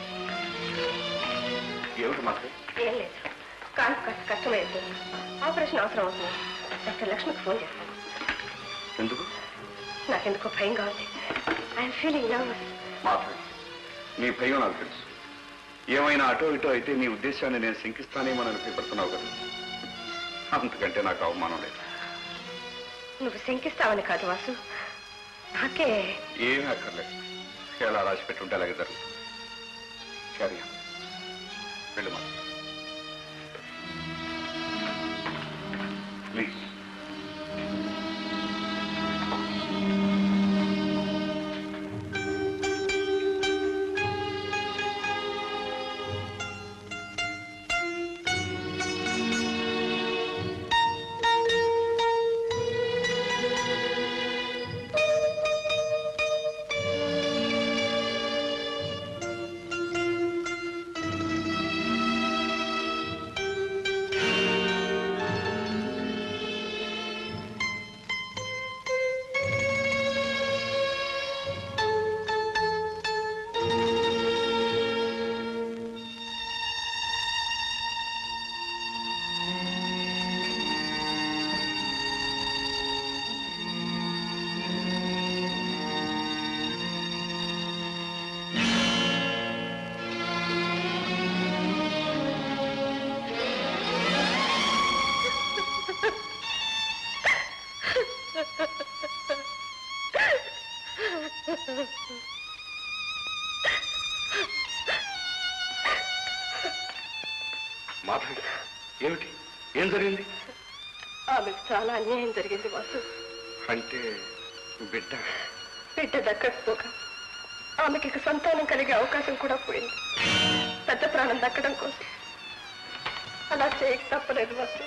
ఏమిటి మాకు ఏం లేదు కాన్పు కాస్త కష్టమైంది ఆపరేషన్ అవసరం అవుతుంది డాక్టర్ లక్ష్మికి ఫోన్ చేస్తాను ఎందుకు నాకెందుకో భయంగా ఉంది ఐఎమ్ ఫీలింగ్ నర్వస్ మాధవి నీ భయం నాకు తెలుసు ఏమైనా అటో ఇటో అయితే నీ ఉద్దేశాన్ని నేను శంకిస్తానేమని భయపడుతున్నావు కదా అంతకంటే నాకు అవమానం లేదు నువ్వు శంకిస్తావని కాదు వాసు నాకే ఏమీ అక్కర్లేదు ఎలా రాసి పెట్టుంటే అలాగే జరుగుతుంది సరే వెళ్ళు మా ప్లీజ్ ఏం జరిగింది ఆమెకు చాలా అన్యాయం జరిగింది వాసు అంటే బిడ్డ బిడ్డ దక్కకపోగా ఆమెకి ఇక సంతానం కలిగే అవకాశం కూడా పోయింది పెద్ద ప్రాణం దక్కడం కోసం అలా చేయక తప్పలేదు వాసు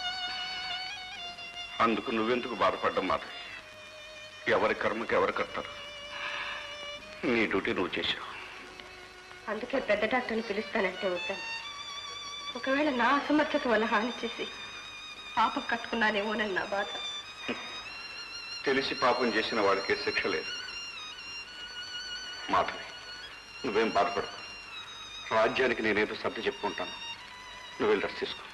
అందుకు నువ్వెందుకు బాధపడ్డం మాట ఎవరి కర్మకి ఎవరు కడతారు నీ డ్యూటీ నువ్వు చేశావు అందుకే పెద్ద డాక్టర్ని పిలుస్తానంటే వద్దాను ఒకవేళ నా అసమర్థత వల్ల హాని చేసి పాపం కట్టుకున్నానేమోనని నా బాధ తెలిసి పాపం చేసిన వాడికి శిక్ష లేదు మాధవి నువ్వేం బాధపడకు రాజ్యానికి నేనేదో సర్ది చెప్పుకుంటాను నువ్వు వెళ్ళి రెస్ట్ తీసుకో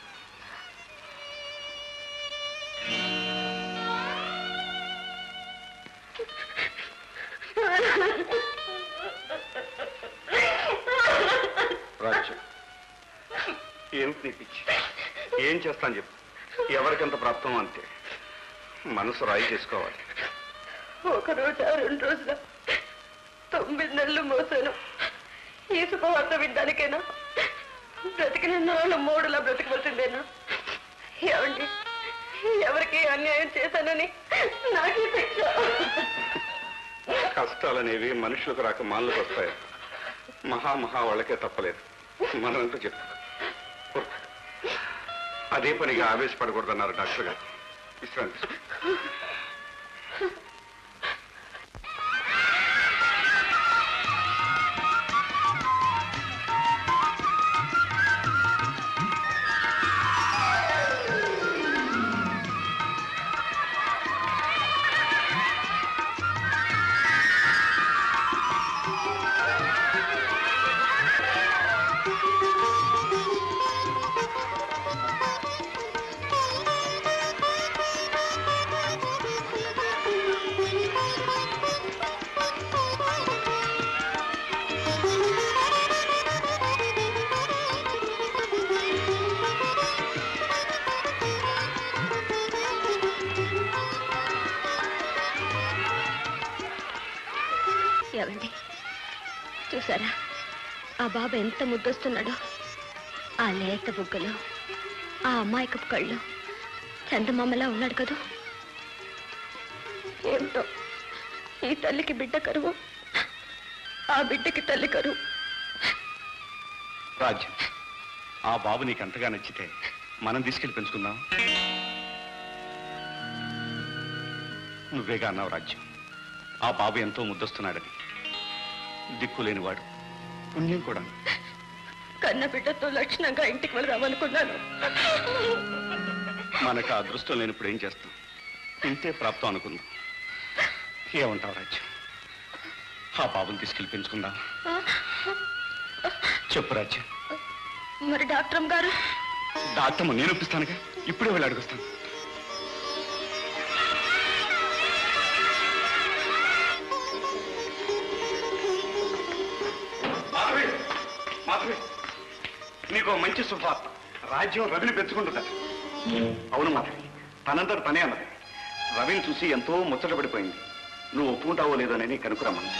రాజ్యం ఏమిటి నీ పిచ్చి ఏం చేస్తాను చెప్పు ఎవరికెంత ప్రాప్తం అంతే మనసు రాయి చేసుకోవాలి ఒక రోజు రెండు రోజుల తొమ్మిది నెలలు మోసాను ఈ శుభవార్త వినడానికైనా బ్రతికిన నాళ్ళు మూడులా బ్రతకవలసిందేనా ఏమండి ఎవరికి అన్యాయం చేశానని నాకే శిక్ష కష్టాలనేవి మనుషులకు రాక మాలకు వస్తాయి మహా మహా వాళ్ళకే తప్పలేదు మనంటూ చెప్పు అదే పనిగా ఆవేశపడకూడదన్నారు డాక్టర్ గారు విశ్రాంతి తీసుకో. ఏమండి చూసారా ఆ బాబు ఎంత ముద్దొస్తున్నాడో ఆ లేత బుగ్గలు ఆ అమ్మాయికపు కళ్ళు చందమామలా ఉన్నాడు కదూ ఏమిటో ఈ తల్లికి బిడ్డ కరువు ఆ బిడ్డకి తల్లి కరువు రాజ్యం ఆ బాబు నీకు అంతగా నచ్చితే మనం తీసుకెళ్ళి పెంచుకుందాం నువ్వేగా అన్నావు రాజ్యం ఆ బాబు ఎంతో ముద్దొస్తున్నాడని దిక్కులేనివాడు పుణ్యం కూడా కన్న బిడ్డతో లక్షణంగా ఇంటికి వెళ్దామనుకున్నాను మనకు ఆ అదృష్టం లేనప్పుడు ఏం చేస్తాం ఇంతే ప్రాప్తం అనుకుందాం ఏమంటావు రాజ్యం ఆ బాబుని తీసుకెళ్ళి పెంచుకుందాం చెప్పు రాజ్యం మరి డాక్టర్ గారు డాక్టర్ నేను ఒప్పిస్తానుగా ఇప్పుడే వెళ్ళి అడుగుస్తాను మాధవి మాధవి నీకు ఓ మంచి శుభార్త రాజ్యం రవిని పెంచుకుంటుందట అవును మాధవి తనంతట తనే అన్నది రవిని చూసి ఎంతో ముచ్చటపడిపోయింది నువ్వు ఒప్పుకుంటావో లేదోనని కనుకురమ్మని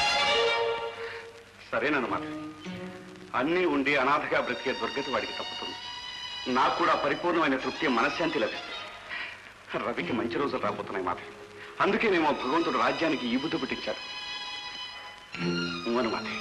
సరేనను మాధవి అన్నీ ఉండి అనాథగా బ్రతికే దుర్గతి వాడికి తప్పుతుంది నాకు కూడా పరిపూర్ణమైన తృప్తి మనశ్శాంతి లభిస్తుంది రవికి మంచి రోజులు రాబోతున్నాయి మాధవి అందుకేనేమో భగవంతుడు రాజ్యానికి ఈ బుద్ధి పుట్టించాడు అవును మాధవి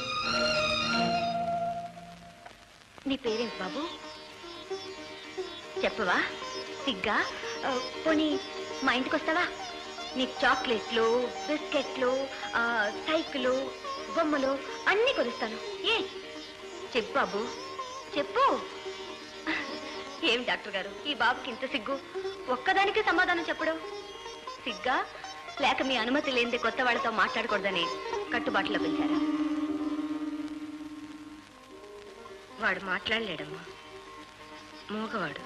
నీ పేరేంటి బాబు చెప్పవా సిగ్గా ఆ, పోనీ మా ఇంటికి వస్తావా నీకు చాక్లెట్లు బిస్కెట్లు ఆ, సైకిలు బొమ్మలు అన్నీ కొలుస్తాను ఏ చెప్పు బాబు చెప్పు ఏం డాక్టర్ గారు ఈ బాబుకి ఇంత సిగ్గు ఒక్కదానికి సమాధానం చెప్పడం సిగ్గా లేక మీ అనుమతి లేనిదే కొత్త వాళ్ళతో మాట్లాడకూడదని కట్టుబాటులో పెంచారా వాడు మాట్లాడలేడమ్మా మూగవాడు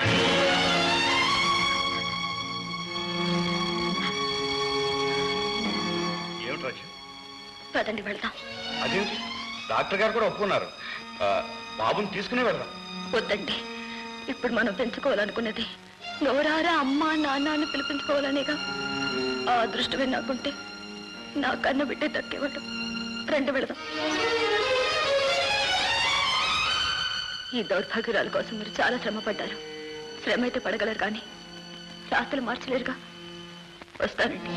ఏమిటి రాజ్యం పదండి వెళ్దాం అదేంటి డాక్టర్ గారు కూడా ఒప్పుకున్నారు ఆ, బాబుని తీసుకునే వెళ్దాం వద్దండి ఇప్పుడు మనం పెంచుకోవాలనుకున్నది నోరారా అమ్మ నాన్న అని పిలిపించుకోవాలనేగా ఆ అదృష్టమే నాకుంటే నా కన్న బిడ్డ దక్కేవాడు రెండు వెళదాం ఈ దౌర్భాగ్యురాల కోసం మీరు చాలా శ్రమ పడ్డారు శ్రమ అయితే పడగలరు కానీ రాత్రులు మార్చలేరుగా వస్తానండి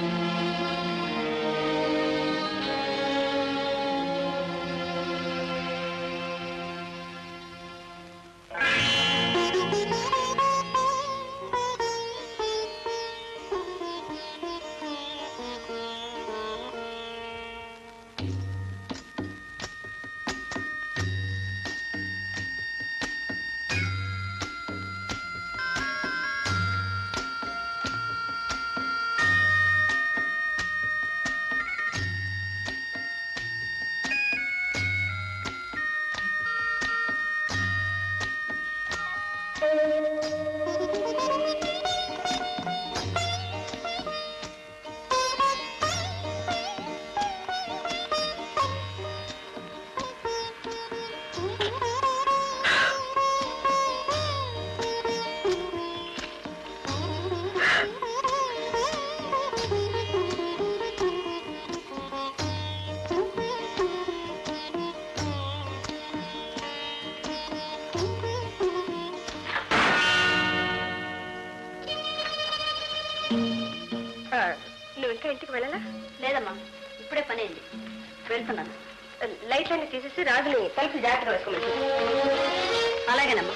నువ్వు ఇంకా ఇంటికి వెళ్ళాలా లేదమ్మా ఇప్పుడే పని అయింది వెళ్తున్నాను లైట్లన్నీ తీసేసి రాజుని తలుపు జాగ్రత్తగా వేసుకోమని అలాగేనమ్మా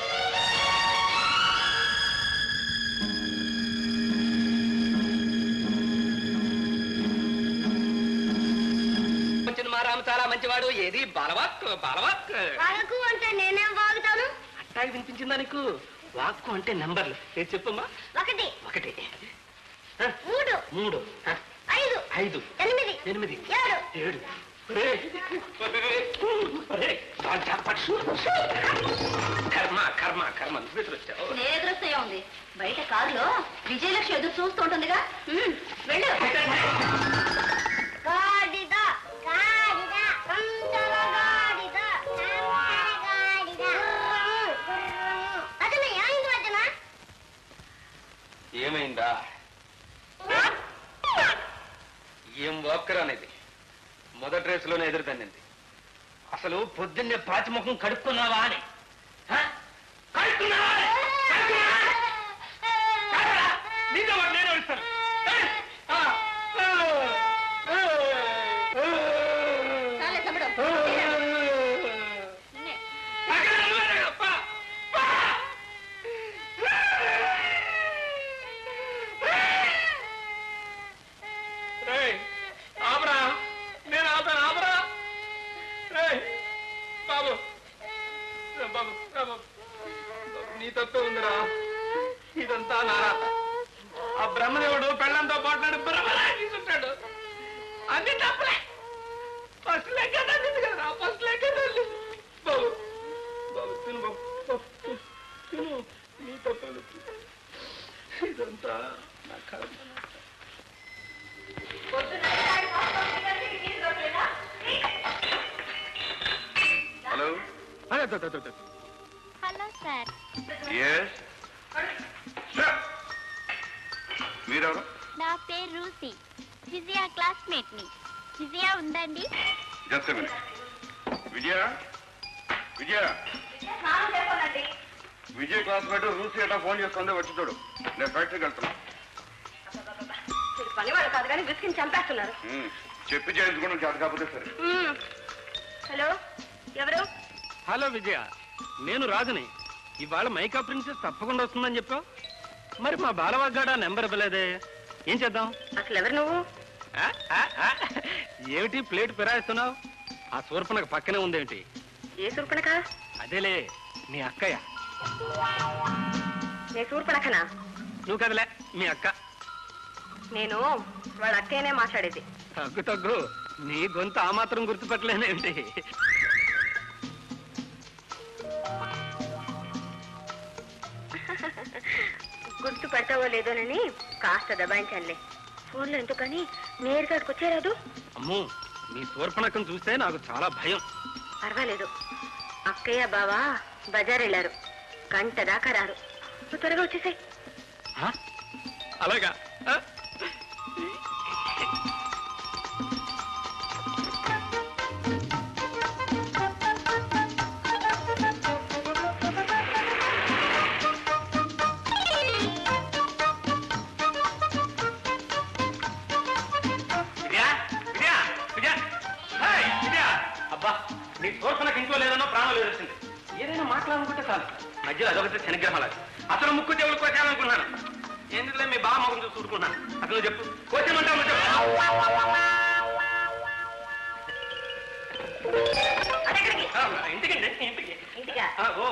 వచ్చిన మా రాము చాలా మంచివాడు ఏది బాలవాక్ బాలవాక్ వాగకు అంటే నేనేం వాగుతాను అట్టాగి వినిపించిందా నీకు వాక్కు అంటే నెంబర్లు ఏది చెప్పమ్మా ఒకటి ఒకటి ఆ, మూడు మూడు ఆ, ఐదు ఐదు ఎనిమిది ఎనిమిది ఏడు ఏడు ఒరేయ్, ఒరేయ్, ఒరేయ్, చాలా జాగ్రత్త. కర్మ కర్మ కర్మ నువ్వు ఎదురొచ్చావు నేను ఎదురొస్తే ఉంది బయట కారులో విజయలక్ష్మి ఎదురు చూస్తూ ఉంటుందిగా ఉమ్, వెళ్ళు గాడిద గాడిద కంచర గాడిద కంచర గాడిద అతను ఏమైంది వద్దనా ఏమైందా ఏం వాక్కర్ అనేది మొదటి రేసులోనే ఎదురుదన్నింది అసలు పొద్దున్నే పాతిముఖం కడుక్కున్నావా అని హ? కడుక్కున్నావా అని? కడుక్కున్నావా? కడగరా? నీతో పాటు నేను వస్తాను. ఏయ్! ఆ! ఆ! ఆ! చాలే తమ్ముడు అక్కడ నిలబడకు, పా! పా! రేయ్, ఆపరా నేను ఆపాను ఆపరా రేయ్, బాబు రే బాబు రే బాబు నీ తప్పే ఉందిరా ఇదంతా నారా ఆ బ్రహ్మదేవుడు పెళ్ళంతో పోట్లాడు బ్రహ్మలా తీసుంటాడు అన్ని తప్పలే ఫస్ట్ లెక్క తగ్గింది కదా ఫస్ట్ లెక్క తగ్గింది బాబు బాబు తిను బాబు బాబు, తిను. తిను నీ తప్పే ఉంది. ఇదంతా నా కర్మ హలో హలో సార్ ఎస్ మీరెవరు నా పేరు రూసి విజయ క్లాస్మేట్ ని విజయ ఉందండి just minute Vijaya Vijaya Vijay classmate రూసి ఎట్లా ఫోన్ చేస్తుందో వచ్చి చూడు నేను ఫ్యాక్టరీకి వెళ్తున్నా మీరు పనివాడు కాదు కానీ విసికిని చంపేస్తున్నారు ఉమ్, చెప్పి చేయించుకోవడం చేత కాకపోతే సరే ఉమ్. హలో ఎవరు హలో విజయ నేను రాజుని ఇవాళ మైకా ప్రిన్సెస్ తప్పకుండా వస్తుందని చెప్పావు మరి మా బాలవాగ్గాడ నెంబర్ ఇవ్వలేదే ఏం చేద్దాం అసలు ఎవరు నువ్వు ఆ, ఆ, ఆ, ఏమిటి ప్లేట్ పిరాయిస్తున్నావు ఆ శూర్పణకు పక్కనే ఉందేమిటి ఏ సూర్పణక అదేలే నీ అక్కయ్య నే సూర్పణకనా నువ్వు కదలే మీ అక్క నేను వాళ్ళ అక్కయ్యనే మాట్లాడేది తగ్గు తగ్గు నీ గొంతు ఆ మాత్రం గుర్తుపట్టలేనేమిటి గుర్తు పెడతావో లేదోనని కాస్త దబాయించానులే ఫోన్లో ఎందుకని నేరుగా అక్కడికి వచ్చేరాదు అమ్మో నీ శూర్పణకం చూస్తే నాకు చాలా భయం పర్వాలేదు అక్కయ్య బావా బజార్ వెళ్ళారు గంట దాకా రారు నువ్వు త్వరగా వచ్చేసాయి ఆ? అలాగా ఆ? మధ్యలో అదొకటి శనిగ్రహాలు అసలు ముక్కు చెవులు కోసాలనుకున్నాను ఎందుకులే మీ బావ మొగం చూసి చూడుకున్నాను అసలు నువ్వు చెప్పు కోసేమంటావు నువ్వు చెప్పు ఆ, ఇంటికండి ఇంటికి ఇంటికా ఆ, ఓ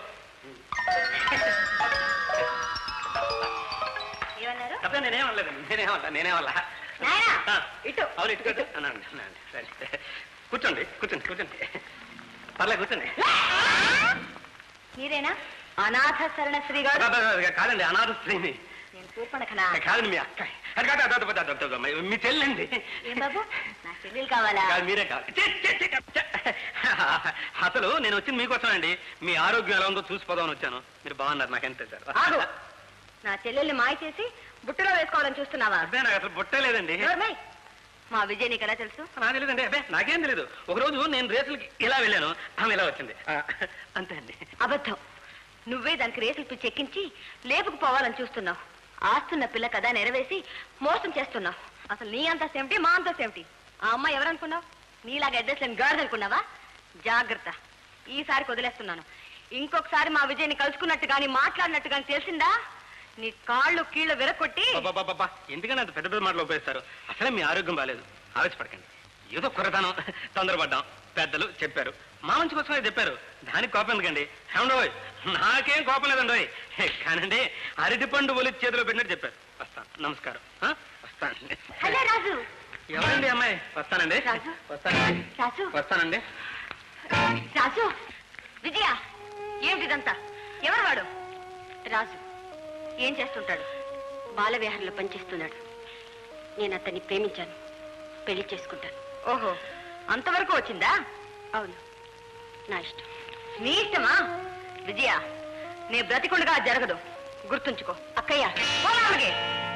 ఏమన్నారు అదే నేనేమనలేదు నేనేమన్నా నేనేమల్లా నాయనా ఆ. ఇటు అవును ఇటు కూర్చో. అనండి, అనండి, సరే. కూర్చోండి కూర్చోండి కూర్చోండి పర్లేదు కూర్చోండి మీరేనా అనాథ శరణ శ్రీ గారు అబ్బా, అబ్బా, కాదండి అనాథ స్త్రీని నేను శూర్పణఖనా కాదండి మీ అక్క అది కాదు, అదో, అదో, అదో, అదో, మీ- మీ చెల్లండి ఏం బాబు నా చెల్లెలు కావాలా కాదు మీరే కాదు ఛీ, ఛీ, ఛీ, ఛీ. అసలు నేను వచ్చింది మీకోసమండి మీ ఆరోగ్యం ఎలా ఉందో చూసిపోదామని వచ్చాను మీరు బాగున్నారు నాకెంత తెలుసు ఆగు నా చెల్లెల్ని మాయ చేసి బుట్టలో వేసుకోవాలని చూస్తున్నావా అబ్బే నాకు అసలు బొట్టే లేదండి నోర్మై. మా విజయ్ నీకు ఎలా తెలుసు నాకు తెలియదండి అబ్బే నాకేం తెలియదు ఒకరోజు నేను రేసులకి ఇలా వెళ్ళాను ఆమె ఇలా వచ్చింది ఆ, అంతే అండి అబద్ధం నువ్వే దానికి రేసులు పిచ్చి ఎక్కించి లేపుకుపోవాలని చూస్తున్నావు ఆస్తున్న పిల్ల కదా నెరవేసి మోసం చేస్తున్నావు అసలు నీ అంతస్తు ఏమిటి మా అంతస్తు ఏమిటి ఆ అమ్మాయి ఎవరనుకున్నావు నీలాగా అడ్రస్ లేని గాడిద అనుకున్నావా జాగ్రత్త ఈసారికి వదిలేస్తున్నాను ఇంకొకసారి మా విజయ్ని కలుసుకున్నట్టు కానీ మాట్లాడినట్టు కానీ తెలిసిందా నీ కాళ్ళు కీళ్ళు విరగొట్టి అబ్బబ్బబ్బబ్బా, ఎందుకని అంత పెద్ద పెద్ద మాటలు ఉపయోగిస్తారు అసలే మీ ఆరోగ్యం బాగాలేదు ఆలోచపడకండి ఏదో కురతాను తొందరపడ్డాం పెద్దలు చెప్పారు మా మంచి కోసమే చెప్పారు దానికి కోపం ఎందుకండి ఏమండోయ్ నాకేం కోపం లేదండి కానండి అరటి పండు ఒలి చేతిలో పెట్టినట్టు చెప్పారు వస్తాను నమస్కారం ఆ? వస్తానండి హలో రాజు ఎవరండి అమ్మాయి వస్తానండి రాజు. వస్తానండి రాజు వస్తానండి రాజు విజయ ఏమిటి ఇదంతా ఎవరు వాడు రాజు ఏం చేస్తుంటాడు బాలవిహారంలో పనిచేస్తున్నాడు నేను అతన్ని ప్రేమించాను పెళ్లి చేసుకుంటాను ఓహో అంతవరకు వచ్చిందా అవును నా ఇష్టం నీ ఇష్టమా విజయ నీ బ్రతికుండగా అది జరగదు గుర్తుంచుకో అక్కయ్య పోలాగే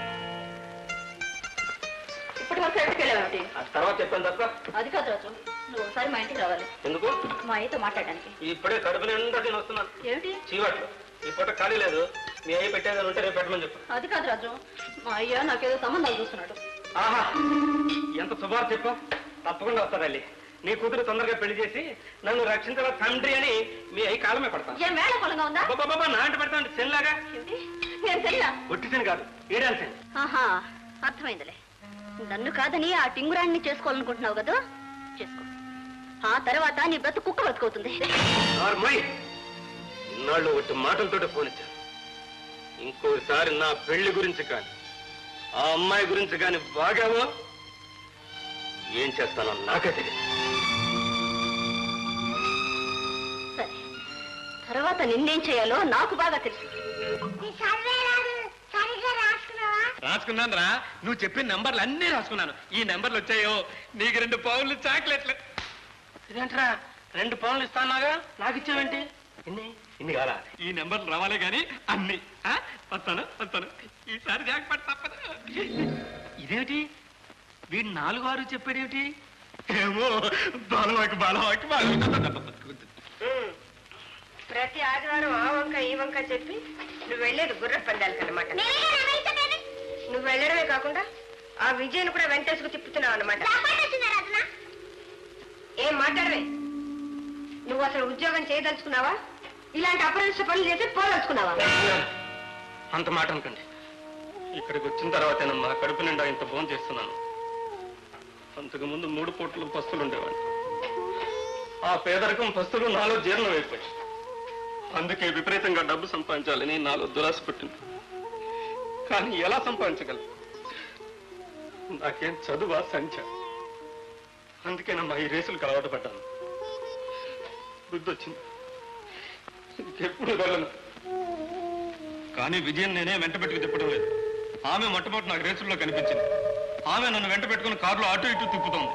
ఇప్పుడు వరకు ఎక్కడికి వెళ్ళావేమిటి ఆ తర్వాత చెప్పాను తప్ప అది కాదు రాజు నువ్వు ఒకసారి మా ఇంటికి రావాలి ఎందుకు మా అయ్యతో మాట్లాడడానికి ఇప్పుడే కడుపు నిండా నేను వస్తున్నాను ఏమిటి చీవాట్లు ఈ పూట ఖాళీ లేదు మీ అయ్యి పెట్టేదని ఉంటే రేపు పెట్టమని చెప్పు అది కాదు రాజు మా అయ్య నాకేదో సంబంధాలు చూస్తున్నాడు ఆహా ఎంత శుభార్త చెప్పు తప్పకుండా వస్తాదండి నీ కూతురు తొందరగా పెళ్లి చేసి నన్ను రక్షించవ తండ్రి అని మీ అయ్యి కాలమే పడతాను ఏం వేళ పొలంగా ఉందా బాబా నా అంటే పెడతాను శనిలాగా ఏమిటి? నేను తెలియదా ఒట్టి శని కాదు ఏడాది శని ఆహా అర్థమైందిలే నన్ను కాదని ఆ టింగురాన్ని చేసుకోవాలనుకుంటున్నావు కదా చేసుకో ఆ తర్వాత నీ బ్రతు కుక్క బతుకవుతుంది నార్మల్ ఇన్నాళ్ళు ఒకటి మాటలతో పోనిచ్చాను ఇంకోసారి నా పెళ్లి గురించి కానీ ఆ అమ్మాయి గురించి కానీ బాగావో ఏం చేస్తానో నాకే తెలియదు సరే తర్వాత నిన్నేం చేయాలో నాకు బాగా తెలుసు రాసుకున్నాను రా నువ్వు చెప్పిన నంబర్లు అన్నీ రాసుకున్నాను ఈ నంబర్లు వచ్చాయో నీకు రెండు పౌన్లు చాక్లెట్లు ఇదేంట్రా రెండు పనులు ఇస్తానాగా నాకు ఇచ్చావేంటి ఇన్ని ఇన్ని కాదా ఈ నెంబర్లు రావాలే గాని అన్ని ఆ? వస్తాను వస్తాను ఈసారి జాగ్రత్త తప్పదు ఇదేమిటి వీడు నాలుగు ఆరు చెప్పాడేమిటి ఏమో బాలవాకి బాలవాకి బాలవాకి ప్రతి ఆదివారం ఆ వంక ఈ వంక చెప్పి నువ్వు వెళ్ళేది గుర్ర పందాలకు అనమాట నువ్వు వెళ్ళడమే కాకుండా ఆ విజయను కూడా వెంటేసుకు తిప్పుతున్నావు అనమాట ఏం మాట్లాడవే నువ్వు అసలు ఉద్యోగం చేయదలుచుకున్నావా ఇలాంటి అపరిష్ట పనులు చేసి పోదలుచుకున్నావా అంత మాట అనుకోండి ఇక్కడికి వచ్చిన తర్వాత మా కడుపు నిండా ఇంత భోజనం చేస్తున్నాను అంతకు ముందు మూడు పూటలు పస్తులు ఉండేవాడిని ఆ పేదరికం పస్తులు నాలో జీర్ణం అయిపోయి అందుకే విపరీతంగా డబ్బు సంపాదించాలని నాలో దురాశ పుట్టింది కానీ ఎలా సంపాదించగలను నాకేం చదువా సంఖ్య అందుకేనమ్మా ఈ రేసులకు అలవాటు పడ్డాను బుద్ధి వచ్చింది ఇంకెప్పుడు వెళ్ళను కానీ విజయం నేనే వెంట పెట్టుకు తిప్పడం లేదు ఆమె మొట్టమొదటి నాకు రేసుల్లో కనిపించింది ఆమె నన్ను వెంట పెట్టుకుని కారులో అటు ఇటు తిప్పుతోంది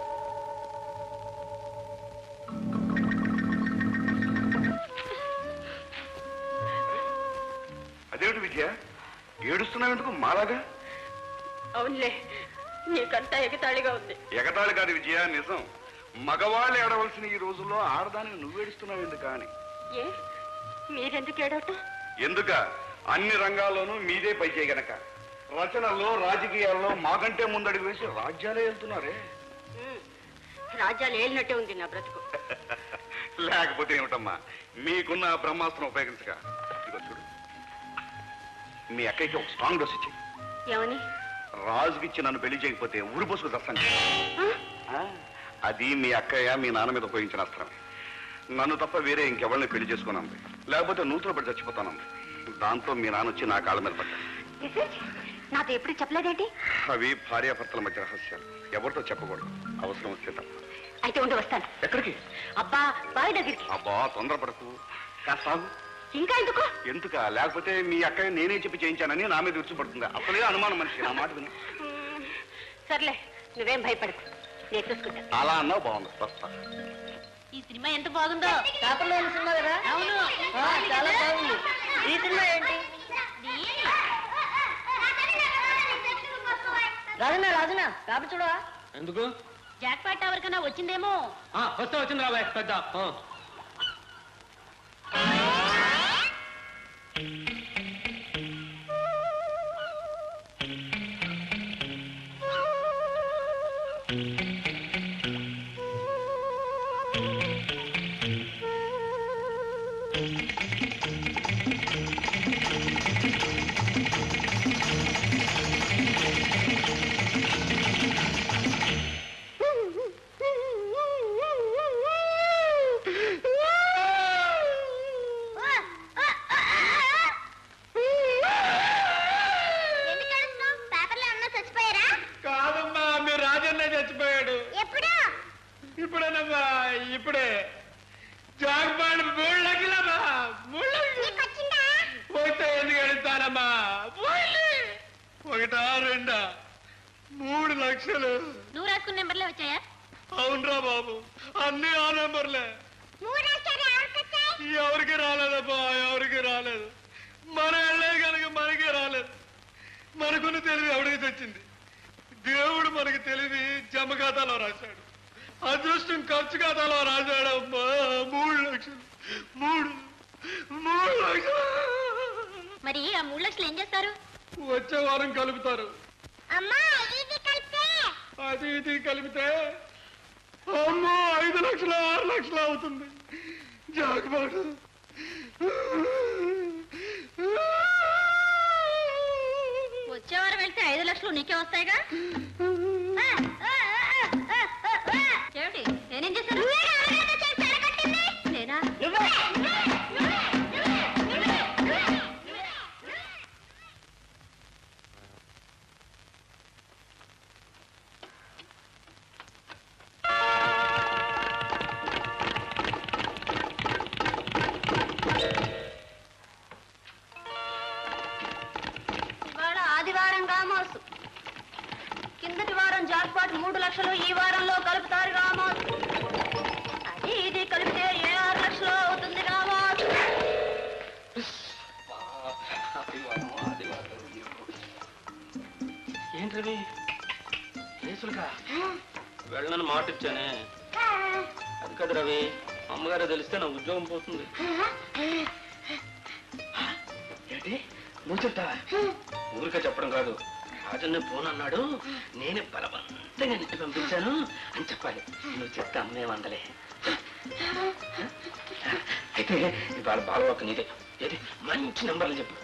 అదేమిటి విజయ ఏడుస్తున్నావు ఎందుకు మాలాగా అవునులే నీకంతా ఎగతాళిగా ఉంది ఎగతాళి కాదు విజయ నిజం మగవాళ్ళు ఏడవలసిన ఈ రోజుల్లో ఆడదానికి నువ్వు ఏడుస్తున్నావు ఎందుకు అని ఏ మీరెందుకు ఏడవటం ఎందుక అన్ని రంగాల్లోనూ మీదే పై గనక రచనల్లో రాజకీయాల్లో మాకంటే ముందడుగు వేసి రాజ్యాలే వెళ్తున్నారే రాజ్యాలు ఏలినట్టే ఉంది నా బ్రతుకు లేకపోతే ఏమిటమ్మా మీకున్న ఆ బ్రహ్మాస్త్రం ఉపయోగించగా ఇదిగో చూడు మీ అక్కయ్యకి ఒక స్ట్రాంగ్ డోస్ ఇచ్చి ఏమని రాజుకిచ్చి నన్ను పెళ్లి చేయకపోతే ఊరు పోసుకు చస్తాను ఆ, అది మీ అక్కయ్య మీ నాన్న మీద ఉపయోగించిన అస్త్రమే నన్ను తప్ప వేరే ఇంకెవరిని పెళ్లి చేసుకున్నాను లేకపోతే నూతులు పడి చచ్చిపోతాను దాంతో మీ నాన్న వచ్చి నా కాళ్ళ మీద పడ్డాడు నాతో ఎప్పుడు చెప్పలేదేంటి అవి భార్యాభర్తల మధ్య రహస్యాలు ఎవరితో చెప్పకూడదు అవసరం వస్తే తప్ప అయితే ఉండి వస్తాను ఎక్కడికి అబ్బా బావి దగ్గరికి అబ్బా తొందరపడకు కాస్త ఆగు. ఇంకా ఎందుకు ఎందుక లేకపోతే మీ అక్కయ్య నేనే చెప్పి చేయించానని నా మీద విరుచుపడుతుంది అసలే అనుమానం మనిషి నా మాట విను మ్మ్. సర్లే నువ్వేం భయపడకు నేను చూసుకుంటా అలా అన్నావు బాగుంది వస్తా ఈ సినిమా ఎంత బాగుందో పేపర్లో ఉన్న సినిమా కదా అవును ఆ, చాలా బాగుంది ఈ సినిమా ఏంటి రాజునా రాజునా పేపర్ చూడవా ఎందుకు జాక్ పాట్ ఎవరికైనా వచ్చిందేమో ఆ, వస్తే వచ్చింది రాబాయ్ పెద్ద ఆ. పేపర్లో అన్న చచ్చిపోయారా కాదమ్మా మీ రాజన్న చచ్చిపోయాడు ఎప్పుడు ఇప్పుడేనమ్మా ఇప్పుడే జాగ్పాడు మూడు లక్షలమ్మా మూడు లక్షలు పోతే ఎందుకు ఎడుతానమ్మా పోయింది. ఒకటా రెండా మూడు లక్షలు నువ్వు రాసుకున్న నెంబర్లే వచ్చాయా అవునరా బాబు అన్ని ఆ నెంబర్లే ఎవరికి రాలేదబ్బా ఎవరికి రాలేదు మన వెళ్ళే కనుక మనకే రాలేదు మనకున్న తెలివి ఎవడికి తెచ్చింది దేవుడు మనకి తెలివి జమ ఖాతాలో రాశాడు అదృష్టం ఖర్చు ఖాతాలో రాశాడు అమ్మా మూడు లక్షలు మూడు మూడు లక్షలు మరి ఆ మూడు లక్షలు ఏం చేస్తారు వచ్చే వారం కలుపుతారు అమ్మా ఇది కలిపే అది ఇది కలిపితే అమ్మో ఐదు లక్షలు ఆరు లక్షలు అవుతుంది జాగ్పాటు వచ్చే వారం వెళ్తే ఐదు లక్షలు నీకే వస్తాయిగా ఏమిటి నేనేం చేశాను నేనా ఇవాళ ఆదివారం కామోసు కిందటి వారం జాక్పాట్ మూడు లక్షలు ఈ వారంలో కలుపుతారు కామోసు అది ఇది కలిపితే ఏ ఆరు లక్షలు అవుతుంది కామోసు ఏంటి రవి కేసులుగా వెళ్ళనని మాట ఇచ్చానే అది కదా రవి అమ్మగారు తెలిస్తే నా ఉద్యోగం పోతుంది ఏంటి నువ్వు చెప్తావా ఊరికే చెప్పడం కాదు రాజన్న ఫోన్ అన్నాడు నేనే బలవంతంగా ఇంటికి పంపించాను అని చెప్పాలి నువ్వు చెప్తే అమ్మేమందలే అయితే ఇవాళ బాలవాక నీదే ఏది మంచి నెంబర్లు చెప్పు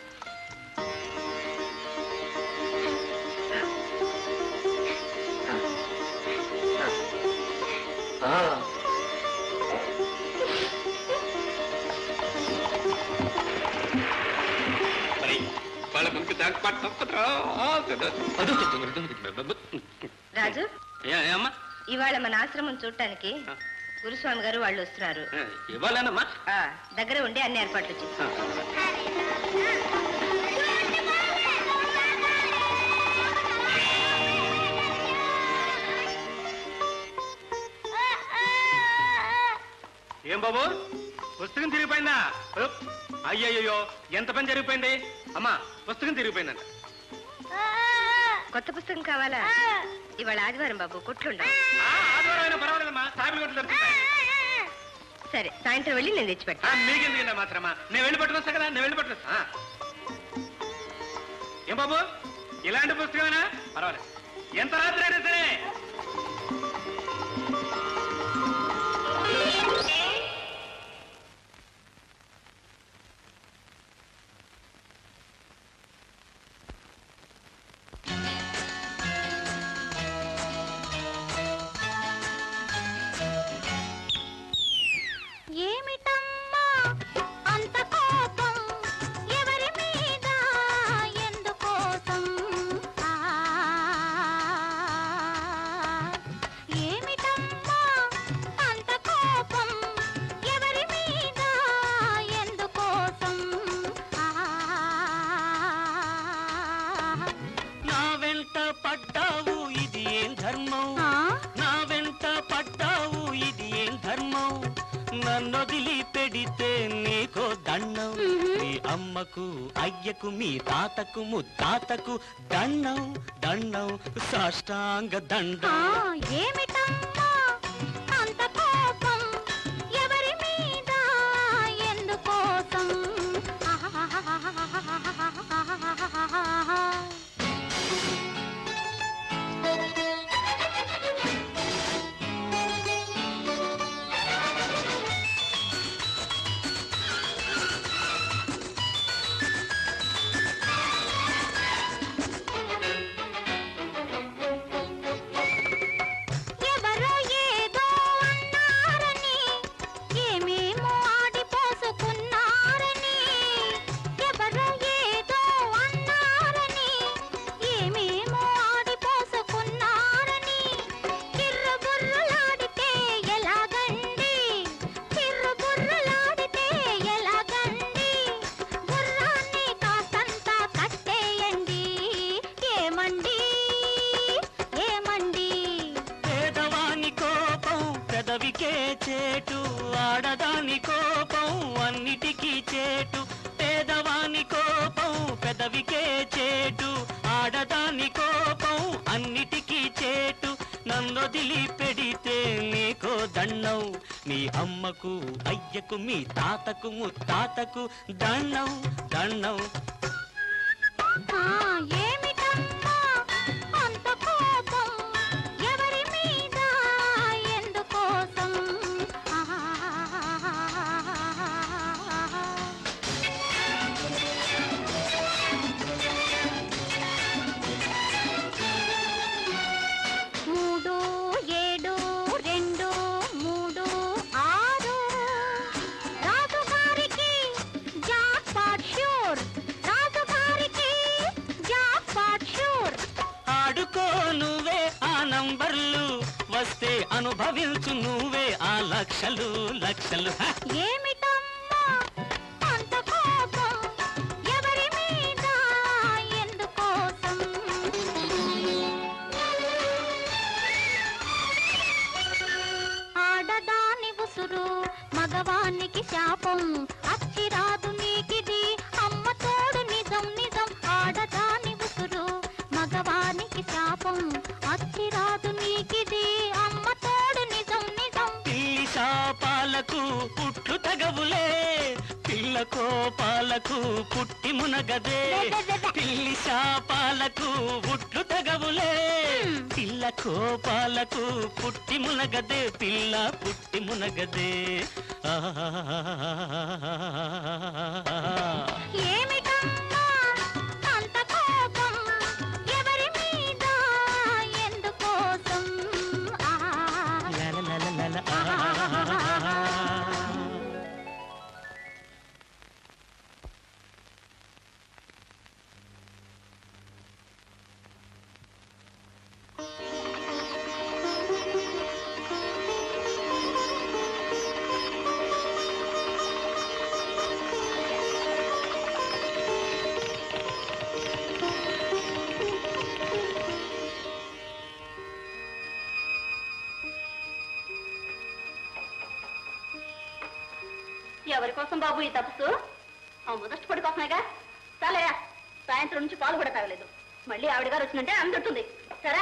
ఆ. మరి వాళ్ళ మనకి జాగ్పాటు తప్పదురా రాజు ఏ- ఏ అమ్మా ఇవాళ మన ఆశ్రమం చూడటానికి గురుస్వామి గారు వాళ్ళు వస్తున్నారు ఏ, ఇవ్వాలేనమ్మా ఆ, దగ్గర ఉండి అన్ని ఏర్పాట్లు చేయి ఏం బాబు పుస్తకం తిరిగిపోయిందా ఉప్. అయ్యయ్యో ఎంత పని జరిగిపోయింది అమ్మా పుస్తకం తిరిగిపోయిందంట కొత్త పుస్తకం కావాలా ఇవాళ ఆదివారం బాబు కొట్లుండ ఆ, ఆదివారం అయినా పర్వాలేదమ్మా సాయిబుల్ గంటలు దొరుకుతాయి సరే సాయంత్రం వెళ్ళి నేను తెచ్చిపెట్టా మీకెందుకండి మాత్రమా నేను వెళ్ళి పట్టుకొస్తా కదా నేను వెళ్ళి పట్టుకొస్తా ఆ. ఏం బాబు ఇలాంటి పుస్తకమేనా పర్వాలేదు ఎంత రాత్రి అయినా సరే అమ్మకు అయ్యకు మీ తాతకు ముత్తాతకు దండం దండం సాష్టాంగ ఆ, దండం ఏమిటమ్మా అంత కోపం ఎవరి మీద ఎందుకోసం ఎవరో ఏదో అన్నారని ఏమేమో ఆడిపోసుకున్నారని ఎవరో ఏదో అన్నారని ఏమేమో ఆడిపోసుకున్నారని కిర్రుబుర్రులాడితే ఎలాగండి కిర్రుబుర్రులాడితే ఎలాగండి గుర్రాన్ని కాస్తంత కట్టేయండి ఏమండి ఏమండి పేదవాని కోపం పెదవికే చేటు ఆడదాని కోపం అన్నిటికీ చేటు పేదవాని కోపం పెదవికే చేటు ఆడదాని కోపం అన్నిటికీ చేటు నన్నొదిలి పెడితే నీకో దండం మీ అమ్మకు అయ్యకు మీ తాతకు ముత్తాతకు దండం దండం ఆ, ఏమిటమ్మా అంత కోపం ఎవరి మీద ఎందుకోసం మూడు ఏడు రెండు మూడు ఆరు రాజుగారికి జాక్ పాట్ షూర్ రాజుగారికి జాక్ పాట్ షూర్ ఆడుకో నువ్వే ఆ నంబర్లు వస్తే అనుభవించు నువ్వే ఆ లక్షలు లక్షలు హ! ఏమిటమ్మా అంత కోపం ఎవరి మీద ఎందుకోసం ఆడదాని ఉసురు మగవానికి శాపం అచ్చిరాదు నీకిది అమ్మ తోడు నిజం నిజం ఆడదాని ఉసురు మగవానికి శాపం అచ్చిరాదు నీకిది అమ్మ తోడు నిజం నిజం పిల్లి శాపాలకు పుట్లు తగవులే పిల్ల కోపాలకు పుట్టి మునగదే పిల్లి శాపాలకు పుట్లు తగవులే పిల్ల కోపాలకు పుట్టి మునగదే పిల్ల పుట్టి మునగదే ఆహా ఏమిటమ్మా అంత కోపం ఎవరి మీద ఎందుకోసం ఆ లలలలలల ఆహా. ఎవరి కోసం బాబు ఈ తపస్సు ఆ ముదష్టపడి కోసమేగా సరే సాయంత్రం నుంచి పాలు కూడా తాగలేదు మళ్ళీ ఆవిడ గారు వచ్చిందంటే అందుంటుంది సరే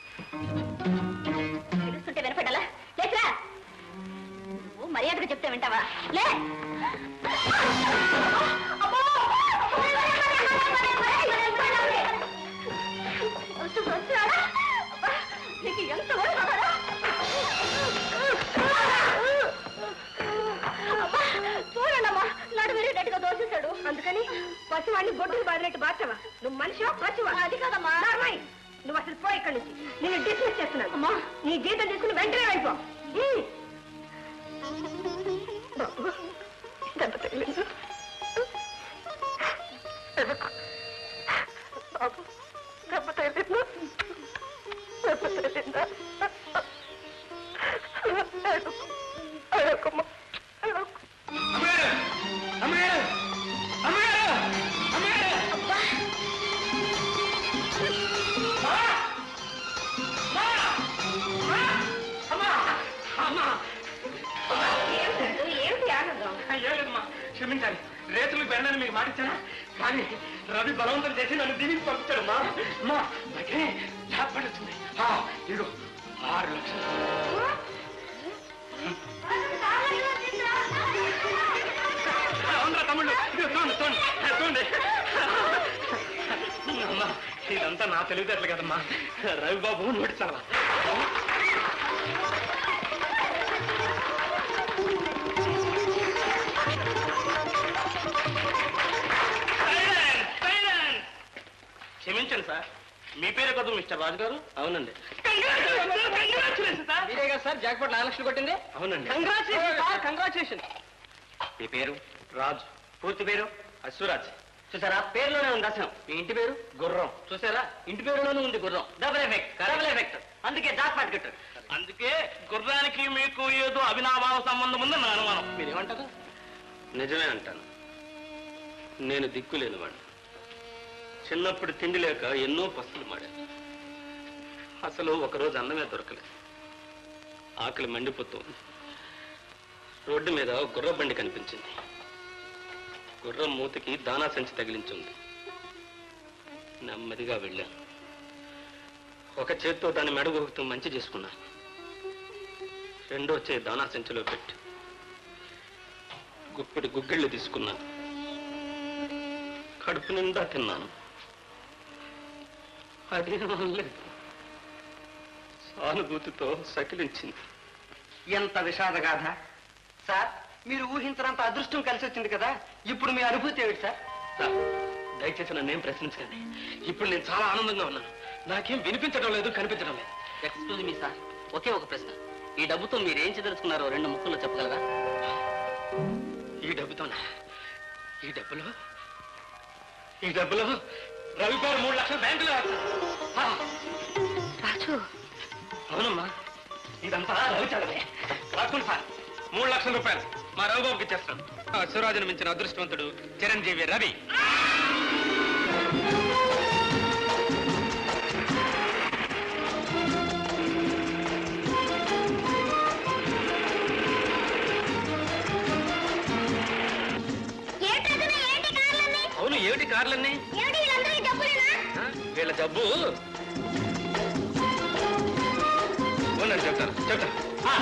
పిలుస్తుంటే వినపడాలా లేచరా నువ్వు మర్యాదగా చెప్తే వింటావా లే అమ్మో! వస్తు- వస్తున్నాడా? అబ్బా, నీకు ఎంత ఓడి కావాలా? అబ్బా, చూడండమ్మా నడు విరిగేటట్టుగా దోసేశాడు అందుకని పసివాడిని గొడ్డుకు బారినట్టు బాచవా నువ్వు మనిషివా పసివా అది కాదమ్మా నువ్వు అసలు పో ఇక్కడి నుంచి నేను డిస్మిస్ చేస్తున్నాను అమ్మా నీ జీతం తీసుకుని వెంటనే వెళ్ళిపో ఉమ్. బాబు దెబ్బ తగిలిందా? బాబు దెబ్బ తగిలిందా దెబ్బ తగిలిందా అడుగు అడుగుమ్మా అడుగు ఏమిటి ఆనందం క్షమించాలి రేతులు వెళ్ళని మీకు మాటిచ్చాను కానీ రవి బలవంతం చేసి నన్ను దీనికి పంపించాడు మా మా నాకే జాబ్ పడుతుంది ఆ, ఇదిగో ఆరు లక్షలు అవునరా తమ్ముళ్ళు ఇదిగో చూడండి చూడండి చూడండి అమ్మా ఇదంతా నా తెలివితేటలు కదమ్మా రవిబాబు నోటి చలవా క్షమించండి సార్ మీ పేరే కదా మిస్టర్ రాజు గారు అవునండి మీరే కదా సార్ జాక్పాట్ నాలుగు లక్షలు కొట్టింది అవునండి కంగ్రాచులేషన్ కంగ్రాచులేషన్ మీ పేరు రాజు పూర్తి పేరు అశ్వరాజ్ చూసారా పేరులోనే ఉంది అసలు మీ ఇంటి పేరు గుర్రం చూసారా ఇంటి పేరులోనే ఉంది గుర్రం డబుల్ ఎఫెక్ట్ డబుల్ ఎఫెక్ట్ అందుకే జాక్పాట్ కట్టారు అందుకే గుర్రానికి మీకు ఏదో అవినాభావ సంబంధం ఉందని నా అనుమానం మీరేమంటారు నిజమే అంటాను నేను దిక్కులేని వాడిని చిన్నప్పుడు తిండి లేక ఎన్నో పస్తులు మాడాను అసలు ఒకరోజు అన్నమే దొరకలేదు ఆకలి మండిపోతుంది రోడ్డు మీద ఒక గుర్ర బండి కనిపించింది గుర్రం మూతికి దానా సంచి తగిలించింది నెమ్మదిగా వెళ్ళాను ఒక చేత్తో దాని మెడగొక్కుతూ మంచి చేసుకున్నాను రెండో చే దానా సంచిలో పెట్టి గుప్పిడి గుగ్గిళ్ళు తీసుకున్నాను కడుపు నిండా తిన్నాను అది లేదు సానుభూతితో సకిలించింది ఎంత విషాద గాథ సార్ మీరు ఊహించినంత అదృష్టం కలిసి వచ్చింది కదా ఇప్పుడు మీ అనుభూతి ఏమిటి సార్ సార్, దయచేసి నన్నేం ప్రశ్నించకండి ఇప్పుడు నేను చాలా ఆనందంగా ఉన్నాను నాకేం వినిపించడం లేదు కనిపించడం లేదు ఎక్స్క్యూజ్ మీ సార్ ఒకే ఒక ప్రశ్న ఈ డబ్బుతో మీరు ఏం చెదలుచుకున్నారో రెండు ముక్కల్లో చెప్పగలరా ఈ డబ్బుతోనా ఈ డబ్బులో ఈ డబ్బులో రవి గారు మూడు లక్షలు బ్యాంకులో వేస్తారు. ఆ, రాజు అవునమ్మా ఇదంతా రవి చదవే రాసుకోండి సార్ మూడు లక్షల రూపాయలు మా రవిబాబుకి ఇచ్చేస్తాను ఆ శివరాజును మించిన అదృష్టవంతుడు చిరంజీవి రవి అవును ఏమిటి కార్లన్నీ ఆ, వీళ్ళ జబ్బు ఉండండి చెప్తాను చెప్తాను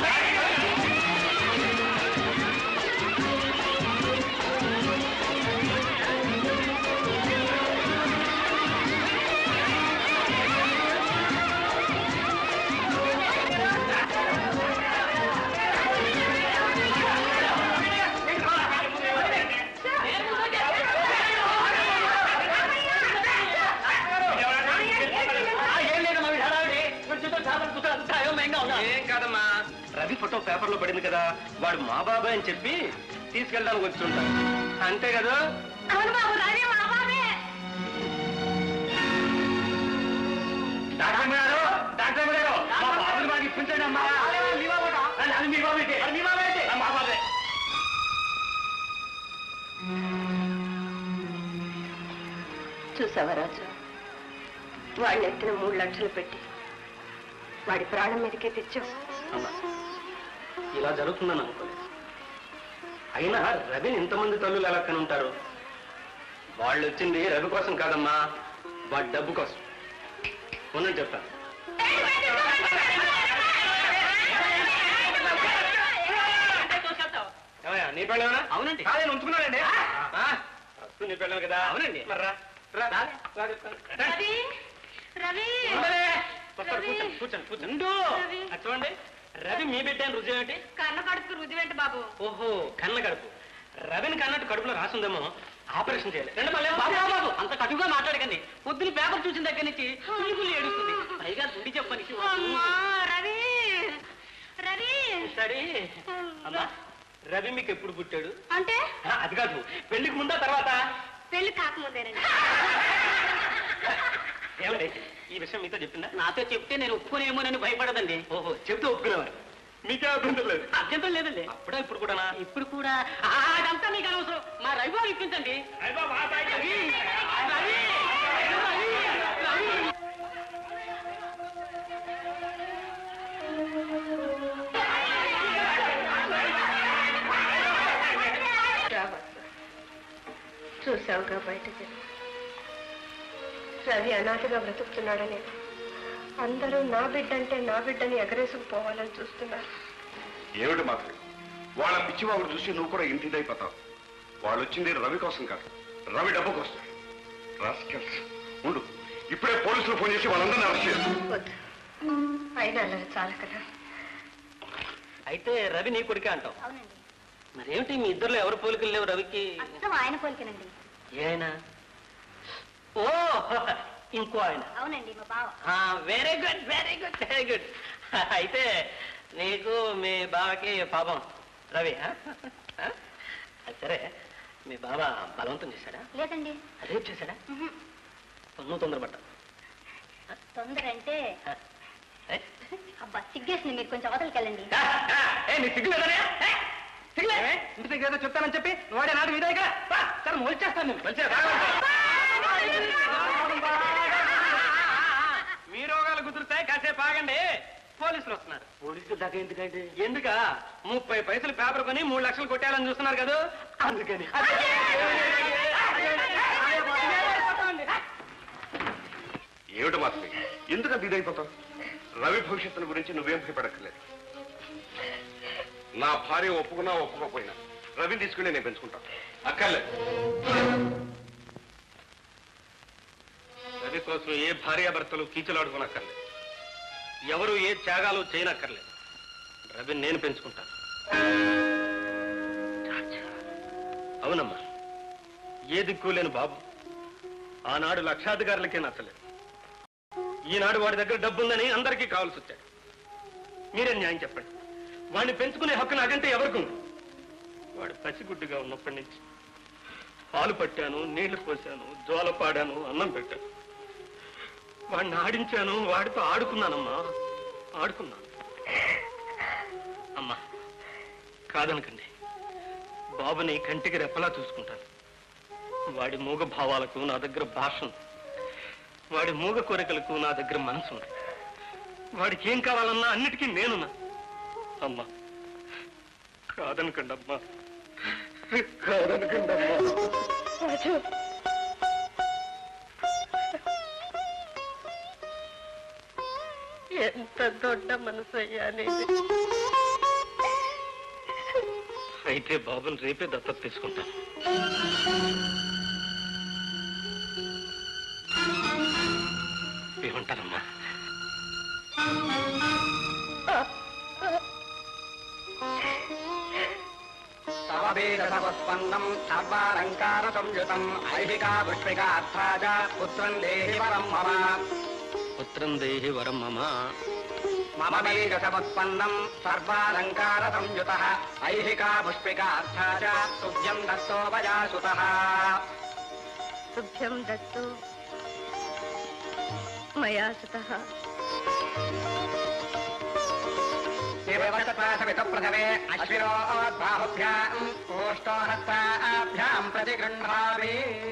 ఏం కాదమ్మా రవి ఫోటో పేపర్లో పడింది కదా వాడు మా బాబాయ్ అని చెప్పి తీసుకెళ్ళడానికి వచ్చుంటాడు అంతే కదా అవును బాబు రాజే మా బాబే డాక్టర్ గారు డాక్టర్ గారు మా బాబుని మాకు ఇప్పించండి అమ్మా మీ బాబు అది మీ బాబు అయితే మీ బాబు అయితే మా బాబే చూసావా రాజు వాడిని ఎత్తిన మూడు లక్షలు పెట్టి వాడి ప్రాణం మీదకే తెచ్చావు అమ్మా ఇలా జరుగుతుందని అనుకోలేదు అయినా రవిని ఇంతమంది తల్లులు ఎలా కని ఉంటారు వాళ్ళు వచ్చింది రవి కోసం కాదమ్మా వాడి డబ్బు కోసం ఉన్నది చెప్తాను ఏమయ్యా, నీ పెళ్ళేనా అవునండి. కాదే ఉంచుకున్నానండి నీ పెళ్ళాను కదా అవునండి. మరి రా, రా. రా చెప్తాను. రా. రవి రవి ఉండలే. వస్తాడు, కూర్చోండి కూర్చోండి కూర్చోండి ఉండు. రవి. అది చూడండి రవి మీ బిడ్డ అని రుజువు ఏమిటి కన్న కడుపు రుజువేంటి బాబు ఓహో కన్న కడుపు రవిని కన్నట్టు కడుపులో రాసుందేమో ఆపరేషన్ చేయాలి రెండు మళ్ళీ బాబు బాబు, బాబు అంత కటుగా మాట్లాడకండి పొద్దున పేపర్ చూసిన దగ్గర నుంచి కుళ్ళి కుళ్ళి ఏడుస్తుంది పైగా గుడి చెప్పని అమ్మా రవి రవి సరే అమ్మా రవి మీకు ఎప్పుడు పుట్టాడు అంటే ఆ, అది కాదు పెళ్లికి ముందా తర్వాత పెళ్లి కాకముందేనండి ఏమండి ఈ విషయం మీతో చెప్పిందా నాతో చెప్తే నేను ఒప్పుకునేమోనని భయపడదండి ఓహో చెప్తే ఒప్పుకునేవారు మీకే అభ్యంతరం లేదు అభ్యంతరం లేదండి అప్పుడా ఇప్పుడు కూడానా ఇప్పుడు కూడా ఆ, అదంతా మీకు అనవసరం మా రవిబాబు ఇప్పించండి రవి, రవి, రవి, రవి. రవి అనాథగా బ్రతుకుతున్నాడని అందరూ నా బిడ్డంటే నా బిడ్డని ఎగరేసుకుపోవాలని చూస్తున్నారు ఏమిటి మాత్రం వాళ్ళ పిచ్చివాడు చూసి నువ్వు కూడా ఇంటిదైపోతావు వాళ్ళు వచ్చింది రవి కోసం కాదు రవి డబ్బు కోసం రాస్కెల్స్ ఉండు ఇప్పుడే పోలీసులు ఫోన్ చేసి వాళ్ళందరినీ అరెస్ట్ చేస్తాను వద్దు అయినా అల్లరి చాలా కదా అయితే రవి నీ కొడుకే అంటావు అవునండి మరేమిటి మీ ఇద్దరులో ఎవరు పోలికలు లేవు రవికి అర్థం ఆయన పోలికనండి ఏ ఆయన ఓ ఇంకో ఆయన అవునండి మా బావ very good very good very good అయితే నీకు మీ బావకి పాపం రవి ఆ? ఆ? అది సరే మీ బావ బలవంతం చేశాడా లేదండి రేపు చేశాడా ఉహు. నువ్వు తొందరపడ్డ తొందర అంటే అబ్బా సిగ్గేసింది మీరు కొంచెం అవతలకి వెళ్ళండి ఏ నీ సిగ్గులేదనే సిగ్గులే ఇంటి దగ్గర ఏదో చెప్తానని చెప్పి వాడే నాడు ఇదే ఇక్కడ సరే మొలిచేస్తాను నేను మీ రోగాలు కుదురుతాయి కాసేపు ఆగండి పోలీసులు వస్తున్నారు పోలీసులు దాకా ఎందుకంటే ఎందుక ముప్పై పైసలు పేపర్ కొని మూడు లక్షలు కొట్టాలని చూస్తున్నారు కదా అందుకని ఏమిటి మాత్రం ఎందుకంత ఇదైపోతావు రవి భవిష్యత్తును గురించి నువ్వేం భయపడక్కర్లేదు నా భార్య ఒప్పుకున్నా ఒప్పుకోకపోయినా రవిని తీసుకుని నేను పెంచుకుంటాను అక్కర్లేదు రవి కోసం ఏ భార్యాభర్తలు కీచులాడుకోనక్కర్లేదు ఎవరు ఏ త్యాగాలు చేయనక్కర్లేదు రవిని నేను పెంచుకుంటాను అవునమ్మా ఏ దిక్కు లేని బాబు ఆనాడు లక్షాధికారులకే నచ్చలేదు ఈనాడు వాడి దగ్గర డబ్బుందని అందరికీ కావాల్సి వచ్చాడు మీరే న్యాయం చెప్పండి వాడిని పెంచుకునే హక్కు నాకంటే ఎవరికి ఉంది వాడు పసిగుడ్డుగా ఉన్నప్పటి నుంచి పాలు పట్టాను నీళ్లు పోసాను జోల పాడాను అన్నం పెట్టాను వాడిని ఆడించాను వాడితో ఆడుకున్నానమ్మా ఆడుకున్నాను అమ్మా కాదనకండి బాబుని కంటికి రెప్పలా చూసుకుంటాను వాడి మూగ భావాలకు నా దగ్గర భాష ఉంది వాడి మూగ కోరికలకు నా దగ్గర మనసు ఉంది వాడికి ఏం కావాలన్నా అన్నిటికీ నేనున్నా అమ్మా కాదనకండి అమ్మా కాదనకండి అమ్మా ఎంత దొడ్డ మనసు అయ్యానేది అయితే బాబుని రేపే దత్తత తీసుకుంటాను ఏమంటారమ్మా సమవేదసముత్పన్నం సర్వాలంకార సంయుతం ఐహికా పుష్పికార్థాజ పుత్రం దేహి వరం మమ పుత్రం దేహి వరం మమ మమ వేదసముత్పన్నం సర్వాలంకార సంయుత ఐహికా పుష్పికార్థాజ తుభ్యం దత్తో వయాసుత తుభ్యం దత్తు మయా సుతః శివవతపాసవిత ప్రథమే అశ్వినోద్బాహుభ్యాం ఓష్టోహస్తాభ్యాం ప్రతిగృహామి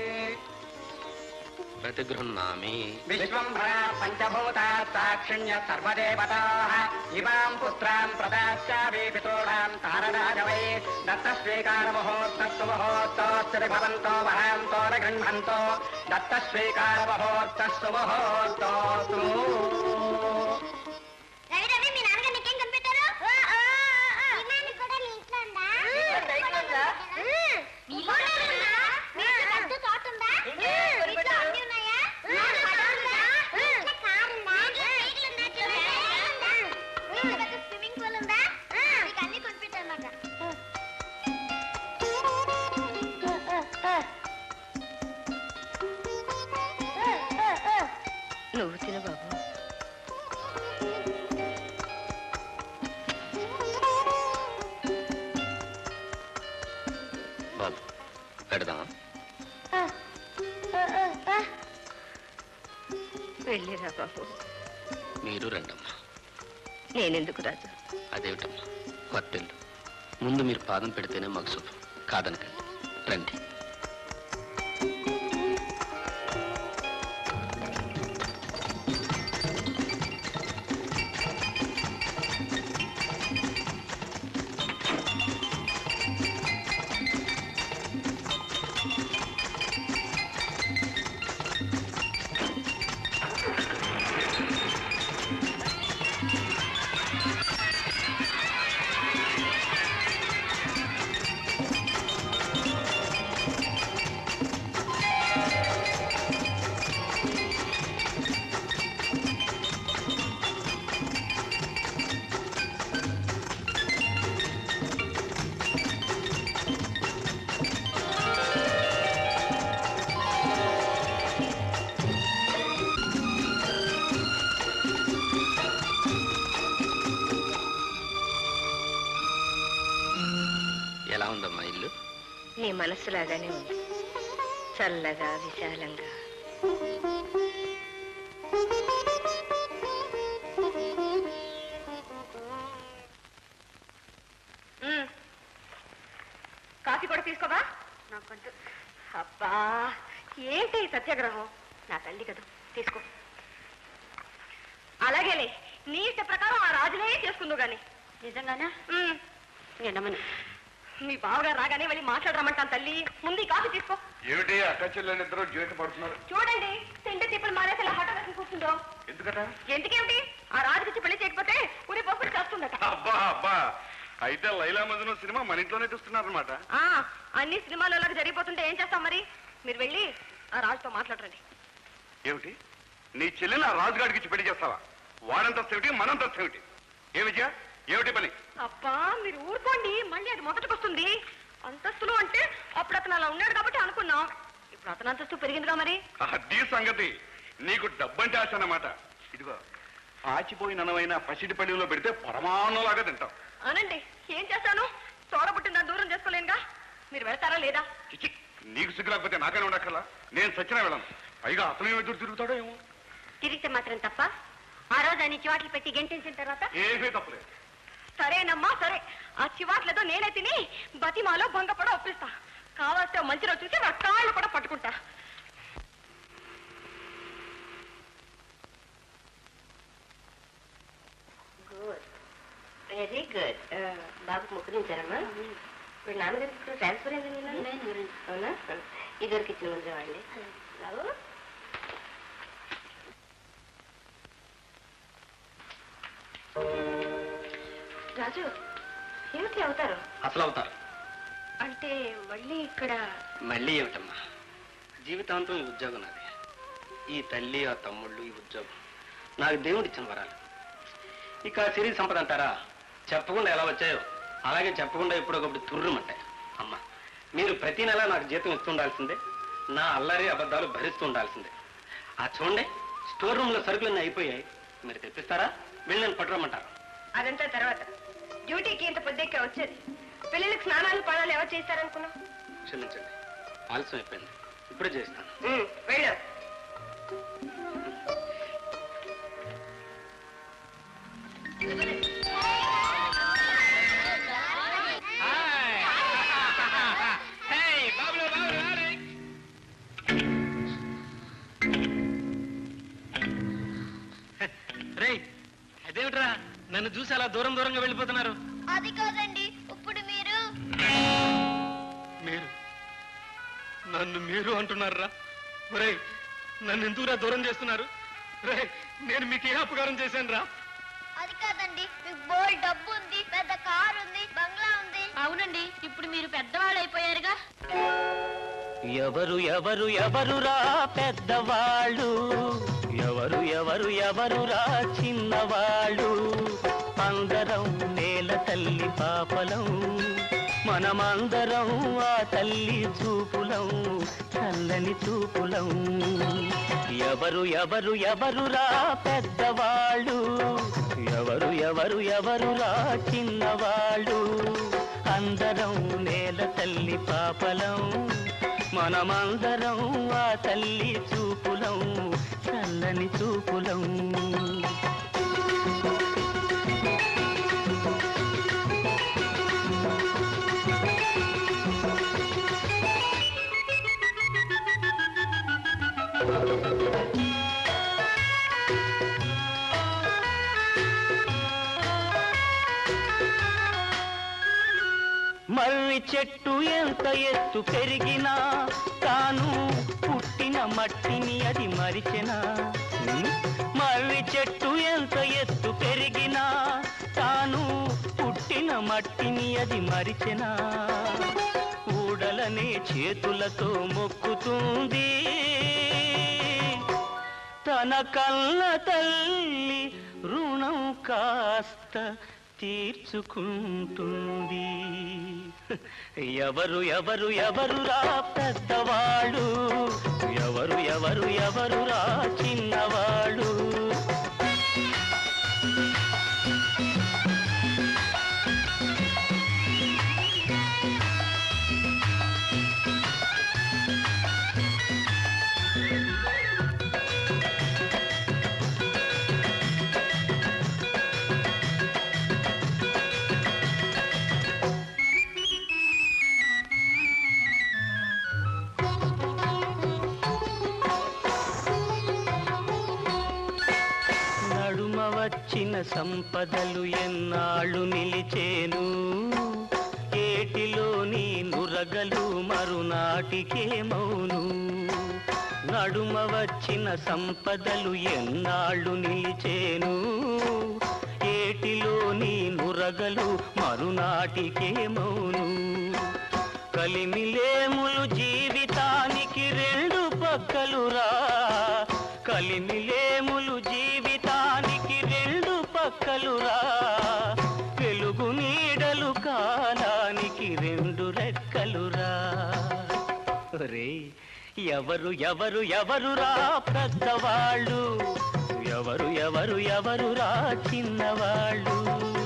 ప్రతిగృహ్ణామి విశ్వంభరా పంచభూతా సాక్షిణ్య సర్వదేవతా ఇమాం పుత్రాం ప్రదాస్యామి పితॄణాం తారరాజవై దత్త స్వీకార ముహూర్తస్సు ముహూర్తోస్తి భవంతో వహాంతో న గృహంతో దత్త స్వీకార ముహూర్తస్సు ముహూర్తోస్తు రవి రవి మీ నాన్నగారు నీకేం కనిపెట్టారు విమానం కూడా నీ ఇంట్లో ఉందా నీలోనే ఉందా? మీ ఇంట్లో పెద్ద తోట ఉందా? ఇంట్లో అన్నీ ఉన్నాయా? పడవ ఉందా? ఇంట్లో కారు ఉందా? సైకిల్ ఉందా? ట్యూబ్ ఉందా? ఇంట్లో పెద్ద స్విమ్మింగ్ పూల్ ఉందా? నీకు అన్నీ కొనిపెట్టానమాట. నువ్వు తిను బాబు బాబు పెడదామా వెళ్ళిరా బాబు మీరు రండమ్మా నేనెందుకు రాజు అదేమిటమ్మా కొత్తిల్లు ముందు మీరు పాదం పెడితేనే మాకు శుభం కాదనకండి రండి నీ మనస్సులాగానే ఉంది చల్లగా విశాలంగా మ్మ్. కాఫీ కూడా తీసుకోవా నాకంటూ అబ్బా ఏంటి ఈ సత్యాగ్రహం నా తల్లి కదా తీసుకో అలాగేలే నీ ఇష్ట ప్రకారం ఆ రాజునే చేసుకుందు గాని నిజంగానా నిన్నమని మీ బావగారు రాగానే వెళ్ళి మాట్లాడరమంటాను తల్లి ముందు ఈ కాఫీ తీసుకో ఏమిటి అక్క చెల్లెలిద్దరూ జీవిత పడుతున్నారు చూడండి తిండి తిప్పులు మానేసి ఇలా హఠ వేసి కూర్చుందో ఎందుకట ఎందుకేమిటి ఆ రాజుకి పెళ్లి చేయకపోతే ఉరి పోపుడు చేస్తుందట అబ్బా అబ్బా అయితే లైలా మజను సినిమా మన ఇంట్లోనే చూస్తున్నారనమాట ఆ, అన్ని సినిమాలు అలాగ జరిగిపోతుంటే ఏం చేస్తాం మరి మీరు వెళ్ళి ఆ రాజుతో మాట్లాడరండి ఏమిటి నీ చెల్లెని ఆ రాజుగాడికి ఇచ్చి పెళ్లి చేస్తావా వాడంతస్తు ఏమిటి మనంతస్తు ఏమిటి ఏ విజయ ఏమిటి పని అబ్బా మీరు ఊరుకోండి మళ్ళీ అది మొదటికొస్తుంది అంతస్తులు అంటే అప్పుడు అతను అలా ఉన్నాడు కాబట్టి అనుకున్నాం ఇప్పుడు అతను అంతస్తు పెరిగిందిగా మరి అది సంగతి నీకు డబ్బంటే ఆశ అన్నమాట ఇదిగో పాచిపోయిన అనవైన పసిడి పల్లిలో పెడితే పరమాణంలాగా తింటాం అనండి ఏం చేస్తాను తోడబుట్టిన దూరం చేసుకోలేనుగా మీరు వెళ్తారా లేదా చిచి నీకు సిగ్గు లేకపోతే నాకనే ఉండక్కర్లా నేను సచ్చినా వెళ్ళను పైగా అతను ఏమి ఎదురు తిరుగుతాడో ఏమో తిరిగితే మాత్రం తప్ప ఆ రోజు ఆయన చివాట్లు పెట్టి గెంటించిన తర్వాత ఏమీ తప్పలేదు సరేనమ్మా సరే ఆ చివాట్లతో నేనే తిని బతిమాలో భంగపడ ఒప్పిస్తా కావాల్సిన మంచి రోజు చూసి నా కాళ్ళు కూడా పట్టుకుంటా గుడ్ వెరీ గుడ్ బాబుకు ముక్కరించారమ్మా ఇప్పుడు నాన్నగారికి ఇప్పుడు ట్రాన్స్ఫర్ అయింది అవునా ఇదివరకు ఇచ్చిన ముందు అండి బాబు రాజు ఏమిటి అవుతారు అసలు అవుతారు అంటే మళ్ళీ ఇక్కడ మళ్ళీ ఏమిటమ్మా జీవితాంతం ఈ ఉద్యోగం నాది ఈ తల్లి ఆ తమ్ముళ్ళు ఈ ఉద్యోగం నాకు దేవుడు ఇచ్చిన వరాలు ఇక ఆ సిరి సంపద అంటారా చెప్పకుండా ఎలా వచ్చాయో అలాగే చెప్పకుండా ఎప్పుడొకప్పుడు తుర్రుమంటాయి అమ్మా మీరు ప్రతి నెల నాకు జీతం ఇస్తుండాల్సిందే నా అల్లరి అబద్ధాలు భరిస్తూ ఉండాల్సిందే ఆ చూడండి స్టోర్ రూమ్లో సరుకులన్నీ అయిపోయాయి మీరు తెప్పిస్తారా వెళ్ళి నేను పట్టుకోమంటారు అదంతా తర్వాత డ్యూటీకి ఇంత పొద్దెక్కే వచ్చేది పిల్లలకు స్నానాలు పానాలు ఎవరు చేస్తారనుకున్నావు క్షమించండి ఆలస్యం అయిపోయింది ఇప్పుడే చేస్తాను వెళ్ళు రేయ్ అదేమిట్రా నన్ను చూసి అలా దూరం దూరంగా వెళ్ళిపోతున్నారు అది కాదండి ఇప్పుడు మీరు మీరు నన్ను మీరు అంటున్నారా ఒరేయ్ నన్ను ఎందుకురా దూరం చేస్తున్నారు రేయ్ నేను మీకు ఏ అపకారం చేశాను రా అది కాదండి మీకు బోల్ డబ్బు ఉంది పెద్ద కారు ఉంది బంగ్లా ఉంది అవునండి ఇప్పుడు మీరు పెద్దవాళ్ళు అయిపోయారుగా ఎవరు ఎవరు ఎవరురా పెద్దవాళ్ళు ఎవరు ఎవరు ఎవరురా చిన్నవాళ్ళు అందరం నేల తల్లి పాపలం మనమందరం ఆ తల్లి చూపులం చల్లని చూపులం ఎవరు ఎవరు ఎవరురా పెద్దవాళ్ళు ఎవరు ఎవరు ఎవరురా చిన్నవాళ్ళు అందరం నేల తల్లి పాపలం మనమందరం ఆ తల్లి చూపులం చల్లని చూపులం మర్రి చెట్టు ఎంత ఎత్తు పెరిగినా తాను పుట్టిన మట్టిని అది మరిచెనా ఉమ్? మర్రి చెట్టు ఎంత ఎత్తు పెరిగినా తాను పుట్టిన మట్టిని అది మరిచెనా ఊడలనే చేతులతో మొక్కుతుంది తన కన్న తల్లి రుణం కాస్త తీర్చుకుంటుంది ఎవరు ఎవరు ఎవరురా పెద్దవాళ్ళు ఎవరు ఎవరు ఎవరురా చిన్నవాళ్ళు వచ్చిన సంపదలు ఎన్నాళ్ళు నిలిచేను ఏటిలోని నురగలు మరునాటికే మౌను నడుమ వచ్చిన సంపదలు ఎన్నాళ్ళు నిలిచేను ఏటిలోని నురగలు మరునాటికే మౌను కలిమిలేములు జీవితానికి రెండు పక్కలురా కలిమిలేములు జీవితానికి రెండు పక్కలురా వెలుగు నీడలు కాలానికి రెండు రెక్కలురా రే ఎవరు ఎవరు ఎవరురా పెద్దవాళ్ళు ఎవరు ఎవరు ఎవరురా చిన్నవాళ్ళు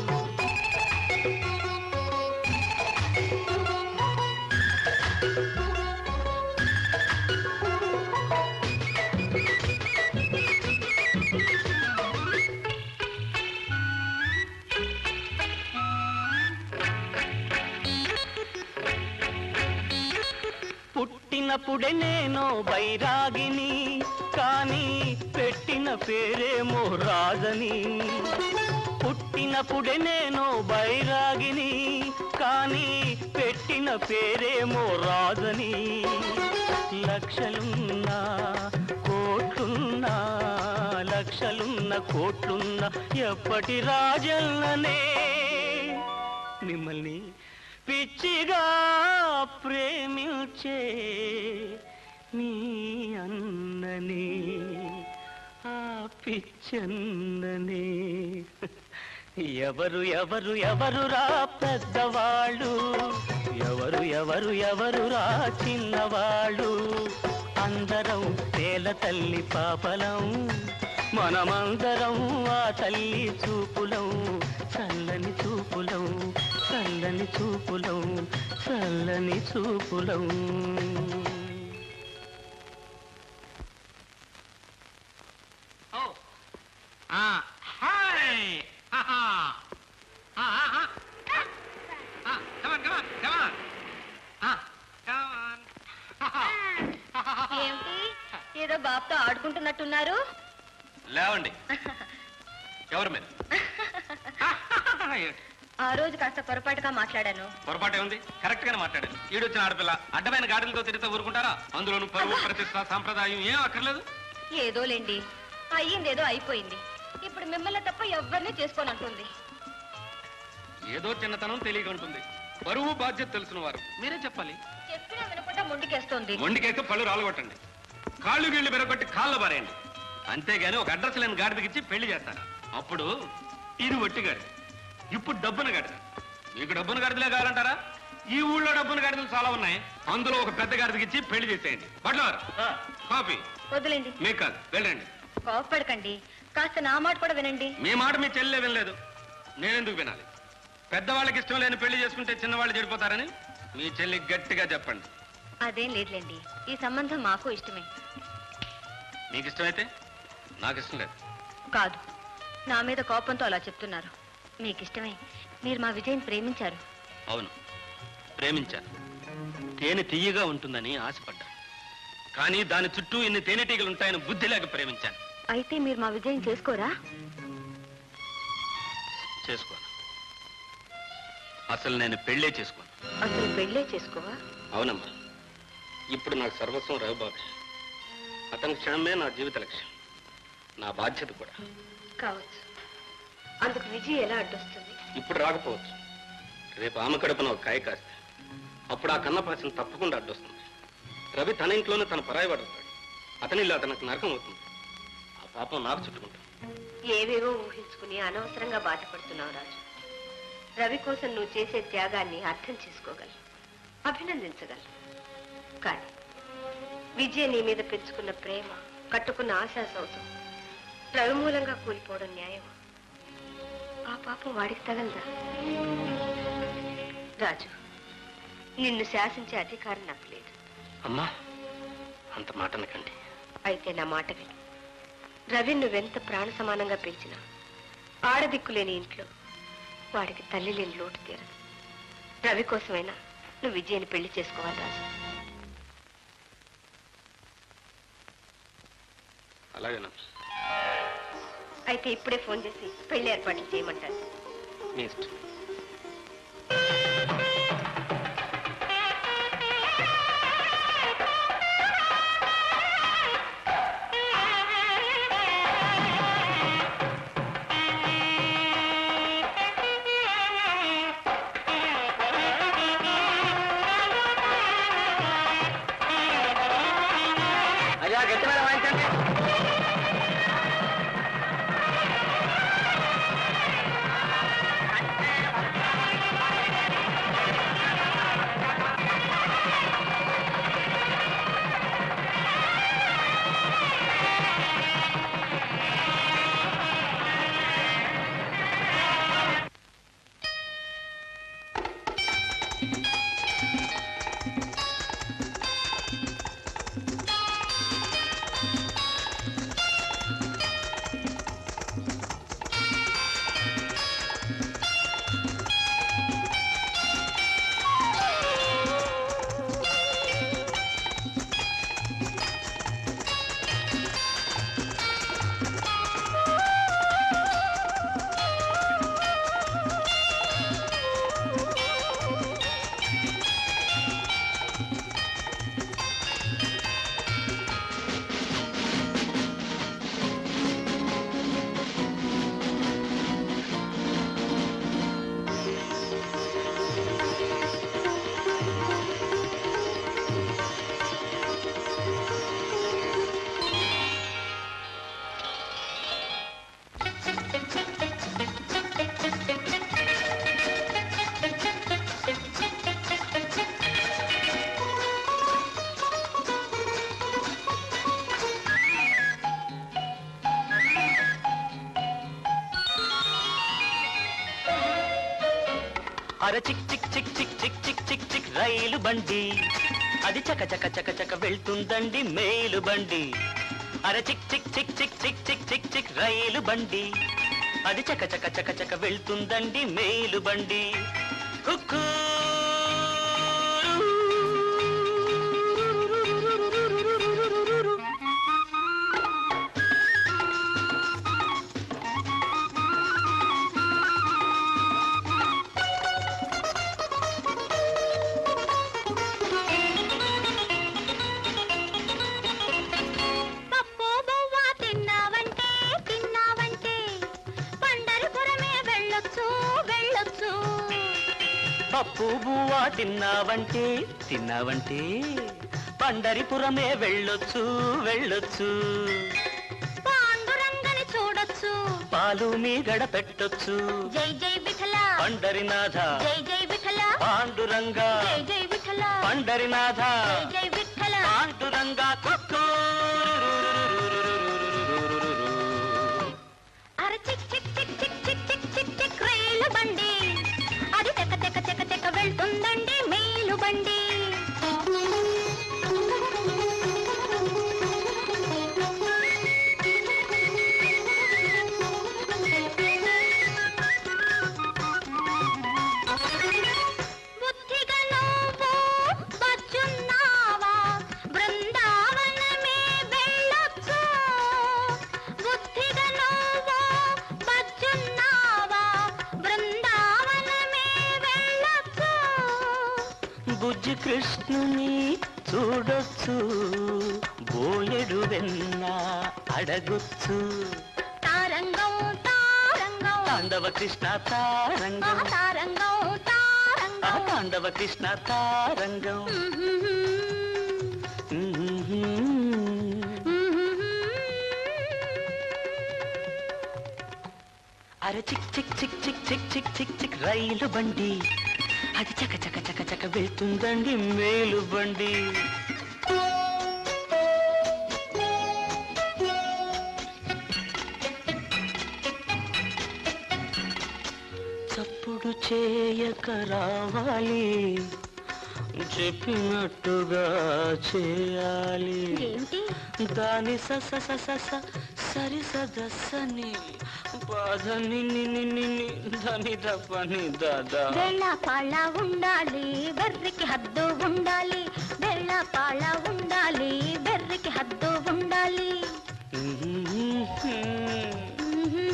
పుట్టినప్పుడే నేను బైరాగిని కానీ పెట్టిన పేరేమో రాజని పుట్టినప్పుడే నేను బైరాగిని కానీ పెట్టిన పేరేమో రాజని లక్షలున్నా కోట్లున్నా లక్షలున్న కోట్లున్న ఎప్పటి రాజల్లనే మిమ్మల్ని పిచ్చిగా ప్రేమించే నీ అన్నని ఆ పిచ్చన్నని ఎవరు ఎవరు ఎవరురా పెద్దవాళ్ళు ఎవరు ఎవరు ఎవరురా చిన్నవాళ్ళు అందరం తేల తల్లి పాపలం మనమందరం ఆ తల్లి చూపులం చల్లని చూపులం చల్లని చూపులం చల్లని చూపులం Oh. Ah, hi. Ha ha. Ah, ah, ah. Ah, come on, come on, come on. Ah, come on. ఏమిటి ఏదో బాబుతో ఆడుకుంటున్నట్టున్నారు లేవండి ఎవరు మీరు ఆ రోజు కాస్త పొరపాటుగా మాట్లాడాను పొరపాటే ఉంది కరెక్ట్ గానే మాట్లాడాను ఈడొచ్చిన ఆడపిల్ల అడ్డమైన గాడులతో తిరిగితే ఊరుకుంటారా అందులోనూ పరువు ప్రతిష్ట సాంప్రదాయం ఏం అక్కర్లేదు ఏదోలేండి అయ్యిందేదో అయిపోయింది ఇప్పుడు మిమ్మల్ని తప్ప ఎవరిని చేసుకొని అంటుంది ఏదో చిన్నతనం తెలియక ఉంటుంది బరువు బాధ్యత తెలిసిన వారు మీరే చెప్పాలి చెప్పినా వినకుండా మొండికేస్తోంది మొండికైతే పళ్ళు రాలగొట్టండి కాళ్ళు గీళ్ళు బెరగొట్టి కాళ్ళు పారేయండి అంతేగాని ఒక అడ్రస్ లేని గాడిదకి ఇచ్చి పెళ్లి చేస్తారా అప్పుడు ఇది ఒట్టి గాడి ఇప్పుడు డబ్బున గాడిద మీకు డబ్బున గాడిదలే కావాలంటారా ఈ ఊళ్ళో డబ్బున గాడిదలు చాలా ఉన్నాయి అందులో ఒక పెద్ద గాడిదకి ఇచ్చి పెళ్లి చేసేయండి బట్లవారు కాపీ వదిలేండి మీకు కాదు వెళ్ళండి కోపపడకండి కాస్త నా మాట కూడా వినండి మీ మాట మీ చెల్లె వినలేదు నేనెందుకు వినాలి పెద్దవాళ్ళకి ఇష్టం లేని పెళ్లి చేసుకుంటే చిన్నవాళ్ళు చెడిపోతారని మీ చెల్లి గట్టిగా చెప్పండి అదేం లేదులేండి ఈ సంబంధం మాకు ఇష్టమే మీకు ఇష్టమైతే నాకు ఇష్టం లేదు కాదు నా మీద కోపంతో అలా చెప్తున్నారు మీకు ఇష్టమే మీరు మా విజయ్ ప్రేమించారు అవును ప్రేమించాను తేనె తీయగా ఉంటుందని ఆశపడ్డా కానీ దాని చుట్టూ ఇన్ని తేనెటీగలు ఉంటాయని బుద్ధి లేక ప్రేమించాను అయితే మీరు మా విజయం చేసుకోరా చేసుకోను అసలు నేను పెళ్ళే చేసుకోను అసలు పెళ్ళే చేసుకోవా అవునమ్మా ఇప్పుడు నాకు సర్వస్వం రవిబాబు అతని క్షణమే నా జీవిత లక్ష్యం నా బాధ్యత కూడా కావచ్చు అందుకు విజయ్ ఎలా అడ్డొస్తుంది ఇప్పుడు రాకపోవచ్చు రేపు ఆమె కడుపున ఒక కాయ కాస్తే అప్పుడు ఆ కన్నపాసం తప్పకుండా అడ్డొస్తుంది రవి తన ఇంట్లోనే తన పరాయి పడతాడు అతని ఇల్లు అతనికి నరకం అవుతుంది ఆ పాపం నాకు చుట్టుకుంటాం ఏవేవో ఊహించుకుని అనవసరంగా బాధపడుతున్నావు రాజు రవి కోసం నువ్వు చేసే త్యాగాన్ని అర్థం చేసుకోగలవు అభినందించగలవు కానీ విజయ నీ మీద పెంచుకున్న ప్రేమ కట్టుకున్న ఆశా సౌధం రవి మూలంగా కూలిపోవడం న్యాయం ఆ పాపం వాడికి తగలదా రాజు నిన్ను శాసించే అధికారం నాకు లేదు అమ్మా అంత మాట అనకండి అయితే నా మాట విను రవి నువ్వెంత ప్రాణ సమానంగా పెంచినా ఆడదిక్కు లేని ఇంట్లో వాడికి తల్లి లేని లోటు తీరదు రవి కోసమైనా నువ్వు విజయని పెళ్లి చేసుకోవాలి రాజు అలాగేనా అయితే ఇప్పుడే ఫోన్ చేసి పెళ్లి ఏర్పాట్లు చేయమంటారు మీ ఇష్టం అయ్యా గట్టి మీద వాయించండి అర చిక్ చిక్ చిక్ చిక్ చిక్ చిక్ చిక్ చిక్ రైలు బండి అది చక చక చక చక వెళ్తుందండి మేలు బండి అర చిక్ చిక్ చిక్ చిక్ చిక్ చిక్ చిక్ చిక్ రైలు బండి అది చక చక చక చక వెళ్తుందండి మేలు బండి హుక్కూ పప్పు బువ్వ తిన్నావంటే తిన్నావంటే పండరిపురమే వెళ్ళొచ్చు వెళ్ళొచ్చు పప్పు బువ్వా తిన్నావంటే తిన్నావంటే పండరిపురమే వెళ్ళొచ్చు వెళ్ళొచ్చు పాండురంగని చూడొచ్చు పాలు మీగడ పెట్టొచ్చు జై జై విఠల పండరినాథ జై జై విఠల పాండురంగా జై జై విఠల పండరినాథ జై జై విఠల పాండురంగా కుక్కూ అర చిక్ చిక్ చిక్ చిక్ చిక్ చిక్ చిక్ చిక్ రైలు బండి అది తెక తెక తెక తెక వెళ్తుందండి మేలు బండి బుద్ధిగా నువ్వు బజ్జున్నావా బృందావనమే వెళ్ళొచ్చు బుద్ధిగా నువ్వు బజ్జున్నావా బృందావనమే వెళ్ళొచ్చు బుజ్జి కృష్ణుని చూడొచ్చు బోయెడు వెన్న అడగొచ్చు తారంగం తారంగం తాండవ కృష్ణ తారంగం తారంగం ఆ తారంగం తాండవ కృష్ణ తారంగం అరే చిక్ చిక్ చిక్ చిక్ చిక్ చిక్ చిక్ చిక్ రైలు బండి అది చక చక చక చక వెళ్తుందండి మేలు బండి చప్పుడు చేయక రావాలి చెప్పినట్టుగా చేయాలి ఏంటి దాని సస సస స సరి సదస్సని బాధని నిని నిని దని దపని దాదా వెళ్ళ పాళ్ళ ఉండాలి బెర్రికి హద్దు ఉండాలి వెళ్ళ పాళ్ళ ఉండాలి బెర్రికి హద్దు ఉండాలి మ్మ్.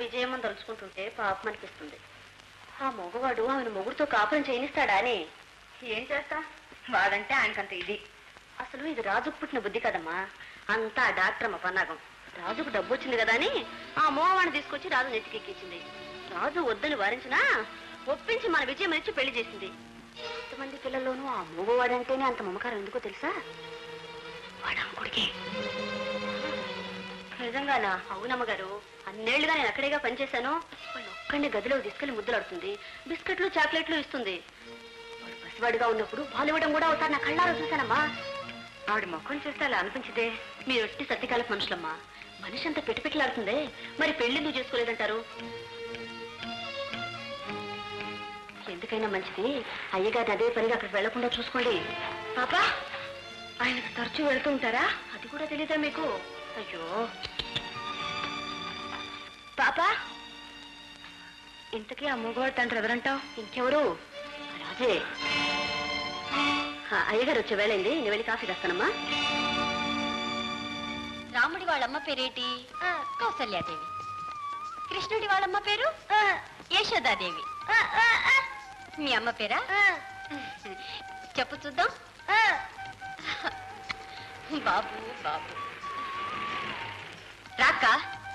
విజయమ్మని తలుచుకుంటుంటే పాపం అనిపిస్తుంది ఆ మగవాడు ఆమెను మొగుడుతో కాపురం చేయనిస్తాడా అని ఏం చేస్తా వాడంటే ఆయనకంత ఇది అసలు ఇది రాజుకు పుట్టిన బుద్ధి కదమ్మా అంతా ఆ డాక్టర్ అమ్మ పన్నాగం రాజుకు డబ్బు వచ్చింది కదా అని ఆ మోవాడిని తీసుకొచ్చి రాజు నెత్తికెక్కించింది రాజు వద్దని వారించినా ఒప్పించి మన విజయం ఇచ్చి పెళ్లి చేసింది ఎంతమంది పిల్లల్లోనూ ఆ మూగవాడంటేనే అంత మమకారం ఎందుకో తెలుసా వాడమ్మకుడికి నిజంగానా అవునమ్మ గారు అన్నేళ్లుగా నేను అక్కడేగా పనిచేశాను వాళ్ళు ఒక్కడిని గదిలోకి తీసుకెళ్లి ముద్దులాడుతుంది బిస్కెట్లు చాక్లెట్లు ఇస్తుంది వాడు పసివాడిగా ఉన్నప్పుడు పాలు ఇవ్వడం కూడా ఒకసారి నా కళ్ళారా చూశానమ్మా ఆవిడ మొక్కను చూస్తే అలా అనిపించదే మీరు ఒట్టి సత్యకాలపు మనుషులమ్మా మనిషి అంతా పెట్టుపెట్టలాడుతుందే మరి పెళ్లి ఎందుకు చేసుకోలేదంటారు ఎందుకైనా మంచిది అయ్యగారిని అదే పనిగా అక్కడికి వెళ్లకుండా చూసుకోండి పాపా ఆయనకు తరచూ వెళ్తూ ఉంటారా అది కూడా తెలీదా మీకు అయ్యో పాపా ఇంతకీ ఆ మూగవాడు తండ్రి ఎవరంటావు ఇంకెవరు రాజే ఆ, అయ్యగారు వచ్చే వేళైంది నేను వెళ్ళి కాఫీ తెస్తానమ్మా రాముడి వాళ్ళమ్మ పేరేటి కౌసల్యాదేవి కృష్ణుడి వాళ్ళమ్మ పేరు యశోదాదేవి మీ అమ్మ పేరా చెప్పు చూద్దాం బాబు బాబు రాక్క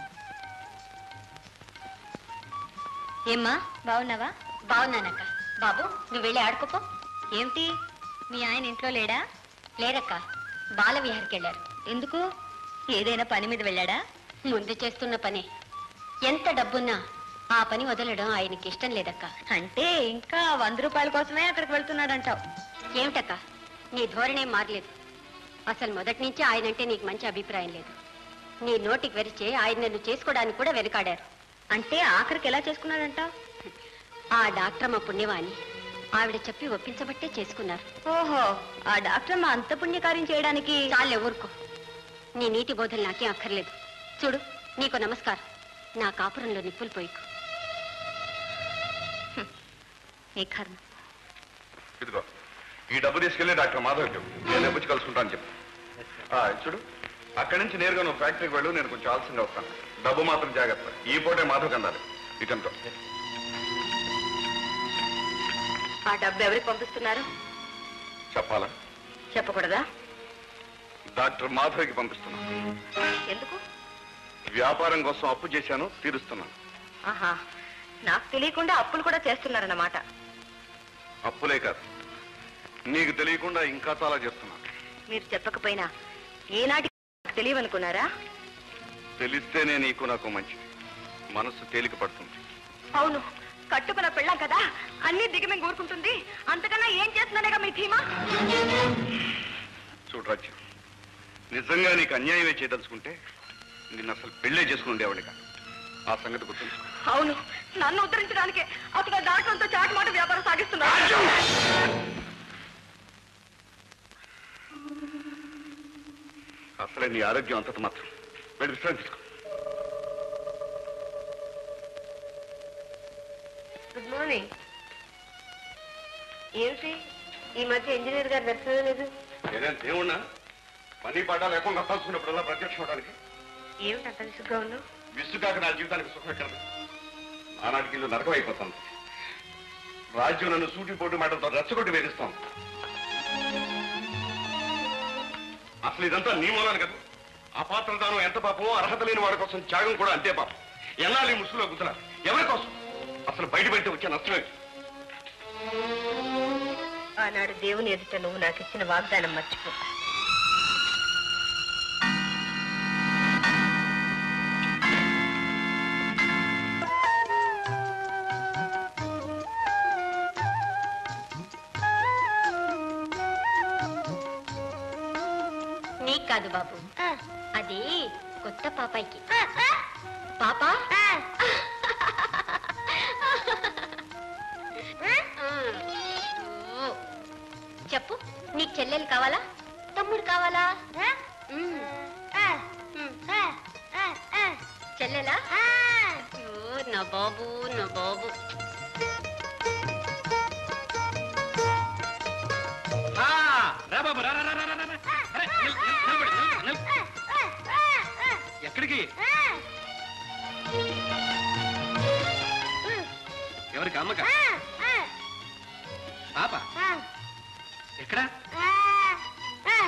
ఏమ్మా బాగున్నావా బాగున్నానక్క బాబు నువ్వు వెళ్ళి ఆడుకోపో ఏమిటి మీ ఆయన ఇంట్లో లేడా లేరక్క బాల విహార్కి వెళ్ళారు ఎందుకు ఏదైనా పని మీద వెళ్ళాడా ముందు చేస్తున్న పని ఎంత డబ్బున్నా ఆ పని వదలడం ఆయనకి ఇష్టం లేదక్క అంటే ఇంకా వంద రూపాయల కోసమే అక్కడికి వెళ్తున్నాడంటావు ఏమిటక్క నీ ధోరణి ఏం మారలేదు అసలు మొదటి నుంచి ఆయనంటే నీకు మంచి అభిప్రాయం లేదు నీ నోటికి వెరిచే ఆయన నన్ను చేసుకోవడానికి కూడా వెనకాడారు అంటే ఆఖరికి ఎలా చేసుకున్నాడంట ఆ డాక్టర్ మా పుణ్యవాణి ఆవిడ చెప్పి ఒప్పించబట్టే చేసుకున్నారు ఓహో ఆ డాక్టర్ మా అంత పుణ్యకార్యం చేయడానికి చాలే ఊరుకో నీ నీతి బోధలు నాకేం అక్కర్లేదు చూడు నీకు నమస్కారం నా కాపురంలో నిప్పులు పోయికు హ్మ్. నీ కర్మ ఇదిగో ఈ డబ్బు తీసుకెళ్లి డాక్టర్ మాధవ్ చెప్పు నేను డబ్బుచ్చి కలుసుకుంటాను చెప్పు ఆ, ఇది చూడు అక్కడి నుంచి నేరుగా నువ్వు ఫ్యాక్టరీకి వెళ్ళు నేను కొంచెం ఆలస్యంగా వస్తాను డబ్బు మాత్రం జాగ్రత్త ఈ పూటే మాధవ్ కందాలి ఇటంతో ఆ డబ్బు ఎవరికి పంపిస్తున్నారు చెప్పాలా చెప్పకూడదా డాక్టర్ మాధవ్కి పంపిస్తున్నాను ఎందుకు వ్యాపారం కోసం అప్పు చేశాను తీరుస్తున్నాను ఆహా నాకు తెలియకుండా అప్పులు కూడా చేస్తున్నారన్నమాట అప్పులే కాదు నీకు తెలియకుండా ఇంకా చాలా చేస్తున్నాను మీరు చెప్పకపోయినా ఏనాటి తెలియవనుకున్నారా తెలిస్తేనే నీకు నాకు మంచిది మనసు తేలిక పడుతుంది అవును కట్టుకున్న పెళ్ళాం కదా అన్ని దిగమే కోరుకుంటుంది అంతకన్నా ఏం చేస్తున్నానేగా మీ ధీమా చూడు రాజ్యం నిజంగా నీకు అన్యాయమే చేయదలుచుకుంటే నిన్ను అసలు పెళ్ళే చేసుకుని ఉండేవాడిని కాదు ఆ సంగతి గుర్తుంచుకో అవును నన్ను ఉద్ధరించడానికే అతను డాక్టర్తో చాటు మాట వ్యాపారం సాగిస్తున్నాడు అసలే నీ ఆరోగ్యం అంతటి మాత్రం వెళ్ళి విశ్రాంతి తీసుకో గుడ్ మార్నింగ్ ఏమిటి ఈ మధ్య ఇంజనీర్ గారు దర్శనం లేదు నేనే దేవుణ్ణా పని పాట లేకుండా కలుసుకున్నప్పుడల్లా ప్రత్యక్షం అవడానికి ఏమిటి అంత విసుగ్గా ఉన్నావు విసుగాక నా జీవితానికి సుఖం ఎక్కడ ఆనాటికి ఇల్లు నరకం అయిపోతాను రాజ్యం నన్ను సూటిపోటు మాటలతో రెచ్చగొట్టి వేధిస్తాం అసలు ఇదంతా నీ మూలాన్ని కదా అపాత్రదానం ఎంత పాపమో అర్హత లేని వాడి కోసం త్యాగం కూడా అంతే పాపం ఎన్నాళ్ళు ఈ ముసుగులో గుతున్నారు ఎవరి కోసం అసలు బయటపెడితే వచ్చే నష్టమే ఆనాడు దేవుని ఎదుట నువ్వు నాకు ఇచ్చిన వాగ్దానం మర్చిపో నీకు కాదు బాబు అది కొత్త పాపాయికి పాప ఓ. చెప్పు నీకు చెల్లెలు కావాలా తమ్ముడు కావాలా మ్మ్. చెల్లెలా ఓ, నా బాబు నా బాబు ఆ, రా బాబు రా రా రా రా రా, రా. అరే, నిల్- నిల్- నిలబడు, నిలబడు, నిలబడు. ఎక్కడికి ఎవరికి అమ్మక ఆ, ఆ, పాప ఆ, ఎక్కడా ఆ, ఆ.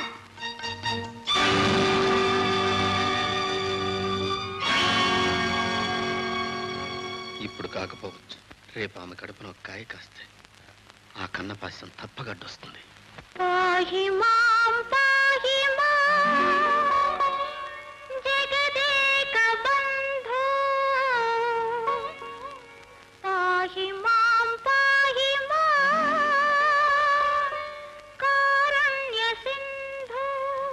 ఇప్పుడు కాకపోవచ్చు రేపు ఆమె కడుపున ఒక కాయ కాస్తే ఆ కన్న పాశం తప్పగడ్డొస్తుంది పాహి మాం పాహి మాం జగదేక బంధో పాహి మాం పాహి మాం కారుణ్య సింధో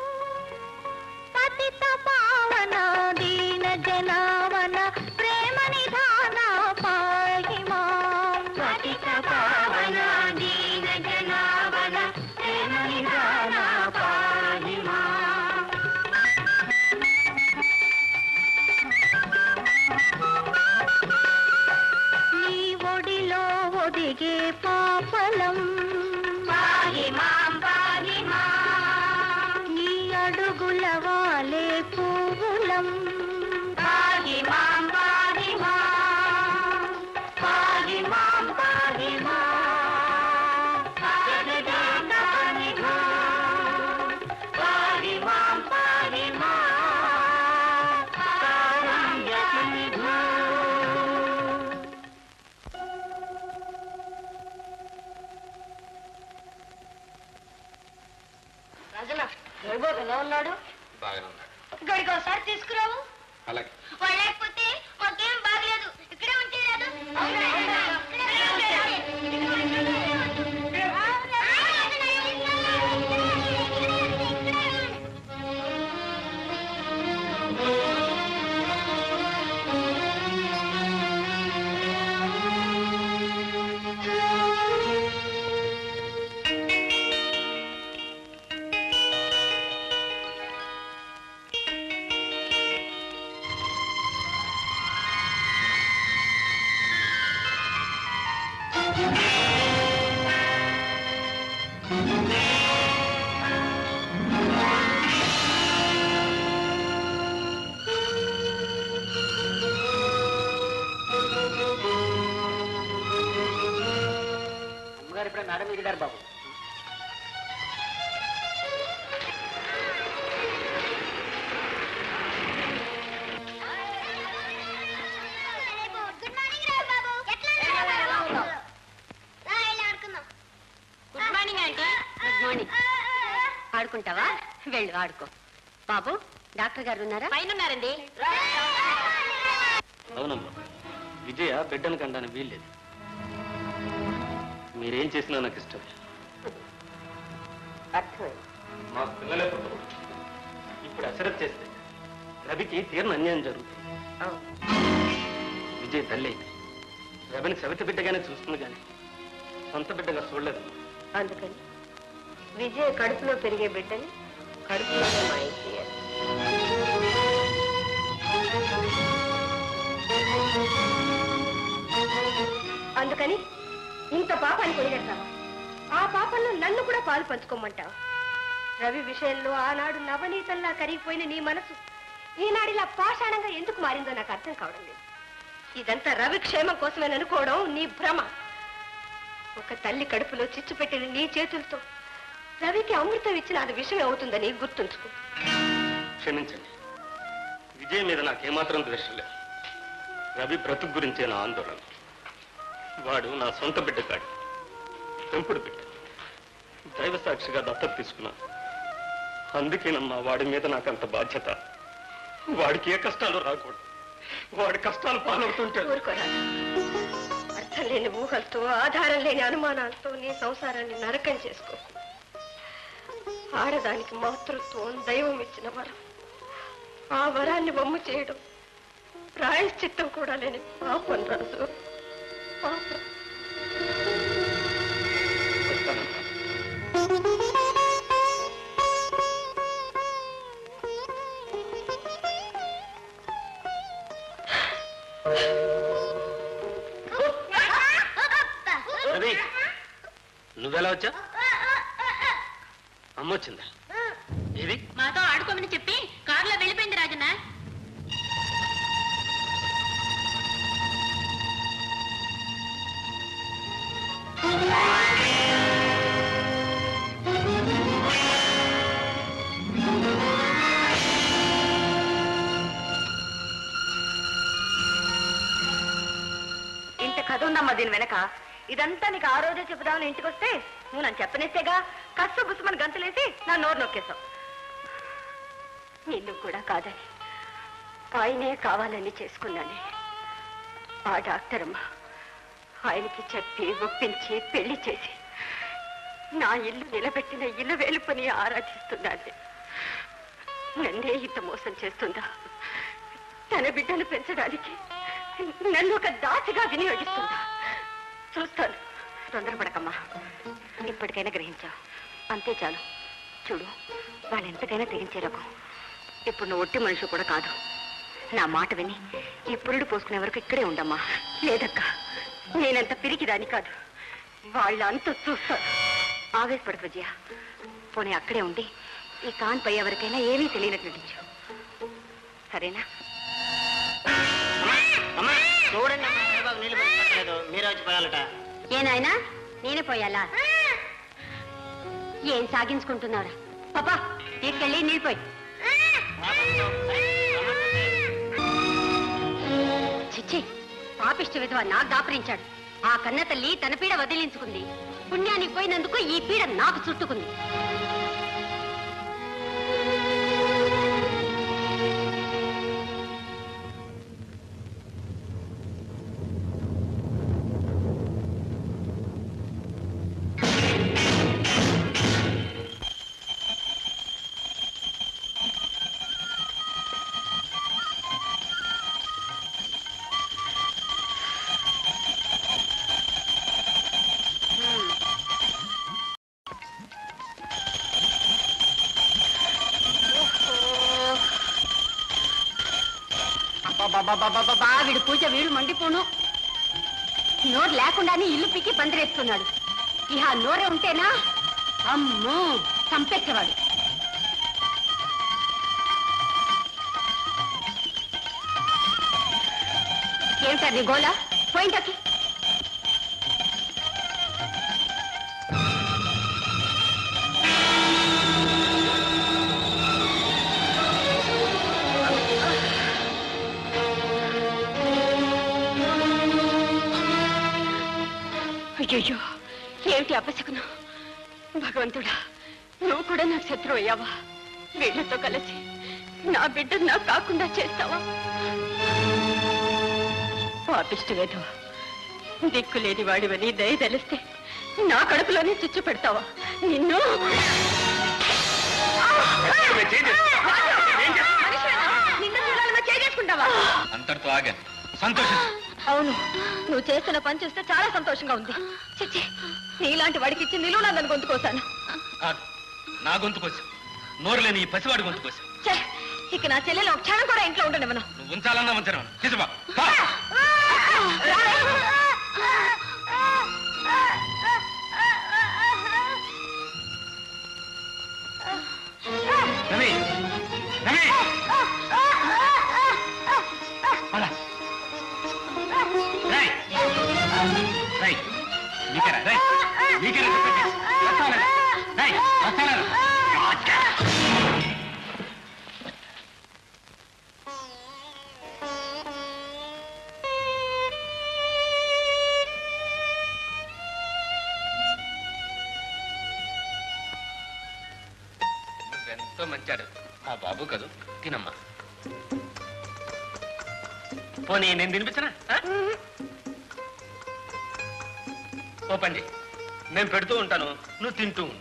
పతిత పావన దీన జనావన ప్రేమ నిధాన పాహి మాం పతిత పావన దీన జనావన ప్రేమ నిధాన పాహి మాం నీ ఒడిలో ఒదిగే పాపలం పాహి మాం పాహి మాం నీ అడుగుల వాలే పువ్వులం పాహి మాం పాహి మాం పాహి మాం పాహి మాం జగదేక నిధో పాహి మాం పాహి మాం కారుణ్య నిధో రాజన్న వైభవ్ ఎలా ఉన్నాడు బాగానే ఉన్నాడు గడికి ఒకసారి తీసుకురావు అలాగే వాళ్ళు లేకపోతే మాకేం బాగలేదు ఇక్కడే ఉంచేరాదు అమ్మగారు ఇప్పుడే మేడం దిగారు బాబు గుడ్ మార్నింగ్ రావు బాబు ఎట్లా ఉన్నావు? రా, వెళ్ళి ఆడుకుందాం. Good morning aunty good morning ఆడుకుంటావా వెళ్ళు ఆడుకో బాబు డాక్టర్ గారు ఉన్నారా పైన ఉన్నారండి అవునమ్మా విజయ బిడ్డను కండానికి వీల్లేదు మీరేం చేసినా నాకు ఇష్టం అర్థమైంది మా పిల్లలే పుట్టరు. ఇప్పుడు అసరత్ చేస్తే రవికి తీరని అన్యాయం జరుగుతుంది విజయ్ తల్లి అయింది రవిని సవిత బిడ్డగానే చూస్తుంది కానీ సొంత బిడ్డగా చూడలేదు అందుకని విజయ కడుపులో పెరిగే బిడ్డని కడుపులోనే మాయం చేయాలి అందుకని ఇంత పాపాన్ని కొనిగడతావా ఆ పాపంలో నన్ను కూడా పాలు పంచుకోమంటావు రవి విషయంలో ఆనాడు నవనీతంలా కరిగిపోయిన నీ మనసు ఈనాడిలా పాషాణంగా ఎందుకు మారిందో నాకు అర్థం కావడం లేదు ఇదంతా రవి క్షేమం కోసమే అనుకోవడం నీ భ్రమ ఒక తల్లి కడుపులో చిచ్చు పెట్టిన నీ చేతులతో రవికి అమృతం ఇచ్చిన అది విషయం అవుతుందని గుర్తుంచుకో క్షమించండి విజయ్ మీద నాకేమాత్రం ద్వేషం లేదు రవి బ్రతుకు గురించే నా ఆందోళన వాడు నా సొంత బిడ్డ కాడు పెంపుడు బిడ్డ దైవ సాక్షిగా దత్తత తీసుకున్నాను అందుకేనమ్మా వాడి మీద నాకంత బాధ్యత వాడికి ఏ కష్టాలు రాకూడదు వాడి కష్టాలు పాలవుతుంటే ఊరుకోరా అర్థం లేని ఊహలతో ఆధారం లేని అనుమానాలతో నీ సంసారాన్ని నరకం చేసుకో ఆడదానికి మాతృత్వం దైవం ఇచ్చిన వరం ఆ వరాన్ని బొమ్మ చేయడం ప్రాయశ్చిత్తం కూడా లేని పాపం రాదు పాపం వస్తానమ్మా. రవి నువ్వెలా వచ్చా అమ్మ వచ్చిందా ఏది మాతో ఆడుకోమని చెప్పి కారులో వెళ్ళిపోయింది రాజన్న ఇంత కథ ఉందమ్మా దీని వెనక ఇదంతా నీకు ఆ రోజే చెబుదామని ఇంటికి వస్తే నువ్వు నన్ను చెప్పనిస్తేగా కస్సు బుస్సుమని గంతులేసి నా నోరు నొక్కేశావు నిన్ను కూడా కాదని ఆయనే కావాలని చేసుకున్నానే ఆ డాక్టర్ అమ్మ ఆయనకి చెప్పి ఒప్పించి పెళ్లి చేసి నా ఇల్లు నిలబెట్టిన ఇల్లు వేలుపని ఆరాధిస్తున్నాను నన్నే ఇంత మోసం చేస్తుందా తన బిడ్డను పెంచడానికి నన్ను ఒక దాచిగా వినియోగిస్తుందా చూస్తాను తొందరపడకమ్మా ఇప్పటికైనా గ్రహించావు అంతే చాలు చూడు వాళ్ళు ఎంతకైనా తెగించే రకం ఇప్పుడు నువ్వు ఒట్టి మనిషి కూడా కాదు నా మాట విని ఈ పురుడు పోసుకునే వరకు ఇక్కడే ఉండమ్మా లేదక్క నేనంత పిరికిదాని కాదు వాళ్ళ అంత చూస్తాను ఆవేశపడకు విజయ పోనీ అక్కడే ఉండి ఈ కాన్ పై ఎవరికైనా ఏమీ తెలియనట్టు నటించు సరేనా అమ్మా చూడండి అమ్మా బాబు నీళ్ళు పోసుకోవట్లేదు మీరే వచ్చి పోయాలట ఏ నాయనా నేనే పోయాలా ఏం సాగించుకుంటున్నారా పాపా తీసుకెళ్ళి నీళ్ళు పోయి చిచ్చి పాపిష్టి విధవ నాకు దాపరించాడు ఆ కన్న తల్లి తన పీడ వదిలించుకుంది పుణ్యానికి పోయినందుకు ఈ పీడ నాకు చుట్టుకుంది అబ్బబ్బబ్బబ్బబ్బబ్బా, వీడు పూజ వీడు మండిపోను నోరు లేకుండానే ఇల్లు పిక్కి పందిరేస్తున్నాడు ఇహ నోరే ఉంటేనా అమ్మో చంపేసేవాడు ఏమిటారు నీ గోళ పోయింటకి అయ్యయ్యో ఏమిటి అపశకునం భగవంతుడా నువ్వు కూడా నాకు శత్రువు అయ్యావా వీళ్ళతో కలిసి నా బిడ్డ నాకు కాకుండా చేస్తావా పాపిష్టి వేధవ దిక్కు లేని వాడివని దయ తెలిస్తే నా కడుపులోనే చిచ్చు పెడతావా నిన్ను నిన్ను చూడాలన్నా చేసుకుంటావా అంతటితో ఆగాను సంతోషించు అవును నువ్వు చేస్తున్న పని చూస్తే చాలా సంతోషంగా ఉంది చిచ్చి నీలాంటి వాడికి ఇచ్చి నిలువునా నన్ను గొంతుకోసాను కాదు నా గొంతు కోసం నోరు లేని ఈ పసివాడి గొంతు కోసం ఛే, ఇక నా చెల్లెలు ఒక క్షణం కూడా ఇంట్లో ఉండనివ్వను నువ్వు ఉంచాలన్నా ఉంచను తీసుబా రవి రవి పద. రేయ్. రేయ్. నీకేరా, రేయ్. నీకేరా చెప్పేది? వస్తానురా. రేయ్, వస్తానురా. నువ్వెంతో మంచాడు ఆ బాబు కదూ తినమ్మా పోనీ నేను తినిపించనా ఆ? ఓ పని చెయ్యి. నేను పెడుతూ ఉంటాను నువ్వు తింటూ ఉండు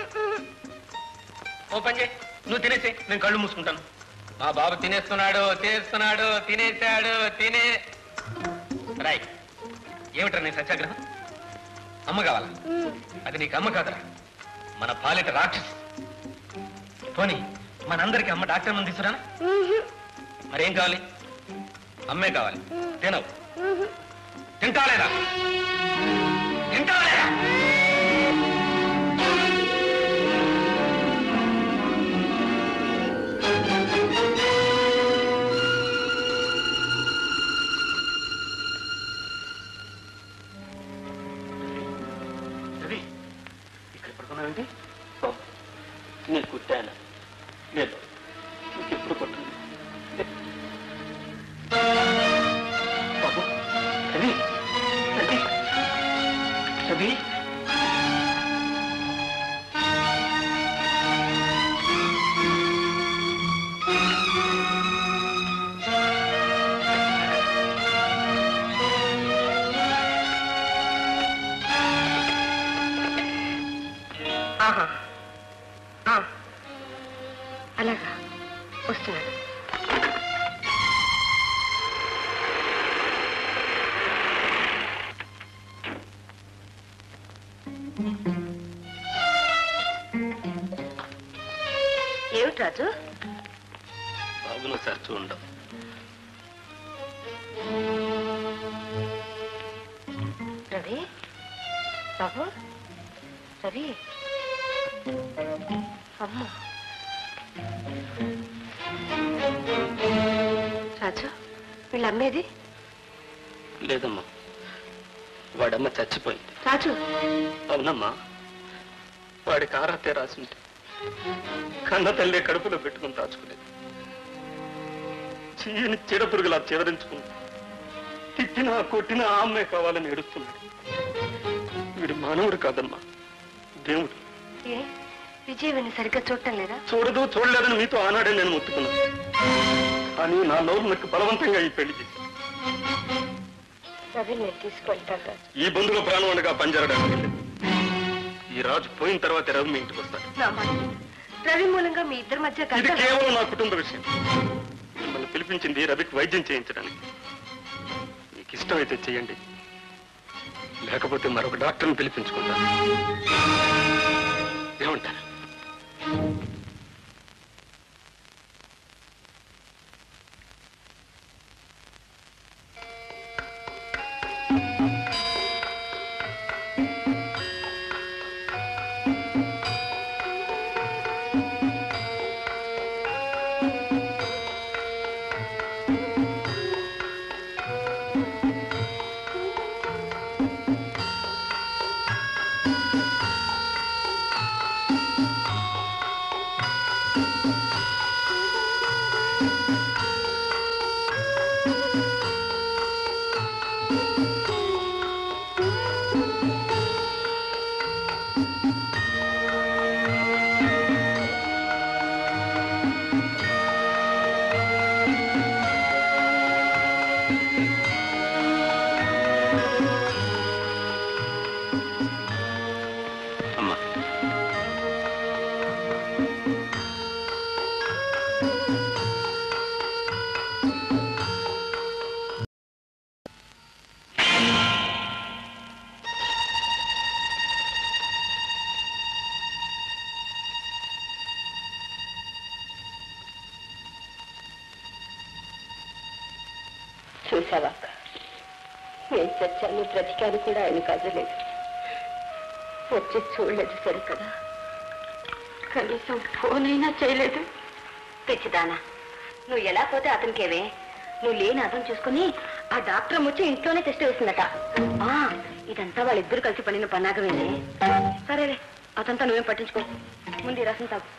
ఓ పని చేయి నువ్వు తినేసే నేను కళ్ళు మూసుకుంటాను మా బాబు తినేస్తున్నాడు తినేస్తున్నాడు తినేశాడు తినే రాయ్ ఏమిట్రా నీ సత్యాగ్రహం అమ్మ కావాలా అది నీకు అమ్మ కాదురా మన పాలిట రాక్షసు పోనీ మనందరికి అమ్మ డాక్టర్ మంది తీసుకురానా మరేం కావాలి అమ్మే కావాలి తినవు తింటాలేదా తింటాలేదా కొడుతున్నావేంటి ఓ, నేను కుట్టాను లేదు ఇంకెప్పుడు కొట్టను బాబు రవి రవి రవి ఆహా ఆ. అలాగా వస్తున్నాను ఏమిటి రాజు బాబును సార్ చూడండి రవి బాబు రవి అమ్మ రాజు వీళ్ళు అమ్మేది లేదమ్మా వాడమ్మ చచ్చిపోయింది రాజు అవునమ్మా వాడి కారాతే రాసింది కన్న తల్లి కడుపులో పెట్టుకుని దాచుకునేది చీని చీడపురుగులా చివరించుకుంది తిట్టినా కొట్టినా ఆ అమ్మే కావాలని ఏడుస్తున్నాడు వీడు మానవుడు కాదమ్మా దేవుడు ఏ విజయవాణి సరిగ్గా చూడటం లేదా చూడదు చూడలేదని మీతో ఆనాడే నేను ముట్టుకున్నాను కానీ నా నోరు నాకు బలవంతంగా ఈ పెళ్లి చేశాను రవి నేను తీసుకెళ్తాను రాజు ఈ బంధువుల ప్రాణం ఉండగా పనిచేయడానికి వెళ్ళింది. ఈ రాజు పోయిన తర్వాత రవి మీ ఇంటికి వస్తాడు నా మాట విను. రవి మూలంగా మీ ఇద్దరి మధ్య ఇది కలత కేవలం నా కుటుంబ విషయం మిమ్మల్ని పిలిపించింది రవికి వైద్యం చేయించడానికి మీకు ఇష్టమైతే చేయండి లేకపోతే మరొక డాక్టర్ని పిలిపించుకుంటాను ఏమంటారు అమ్మా చూసావా నేను చచ్చాను బ్రతికాను కూడా ఆయన కదలేదు వచ్చి చూడలేదు సరే కదా కనీసం ఫోన్ అయినా చేయలేదు పిచ్చిదానా నువ్వు ఎలా పోతే అతనికేవే నువ్వు లేని అర్థం చూసుకుని ఆ డాక్టర్ వచ్చి ఇంట్లోనే టెస్ట్ వేసిందట ఆ, ఇదంతా వాళ్ళిద్దరు కలిసి పడిన పన్నాగమేనే సరేలే అతంతా నువ్వేం పట్టించుకో ముందు ఈ రసం తాగు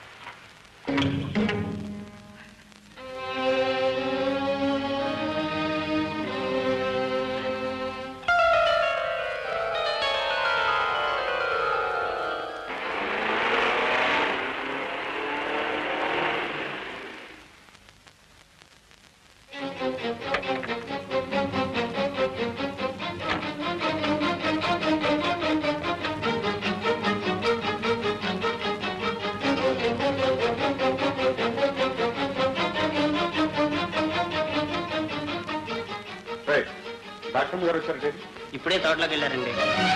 డాక్టర్ గారు వచ్చారంటే ఇప్పుడే తోటలోకి వెళ్ళారండి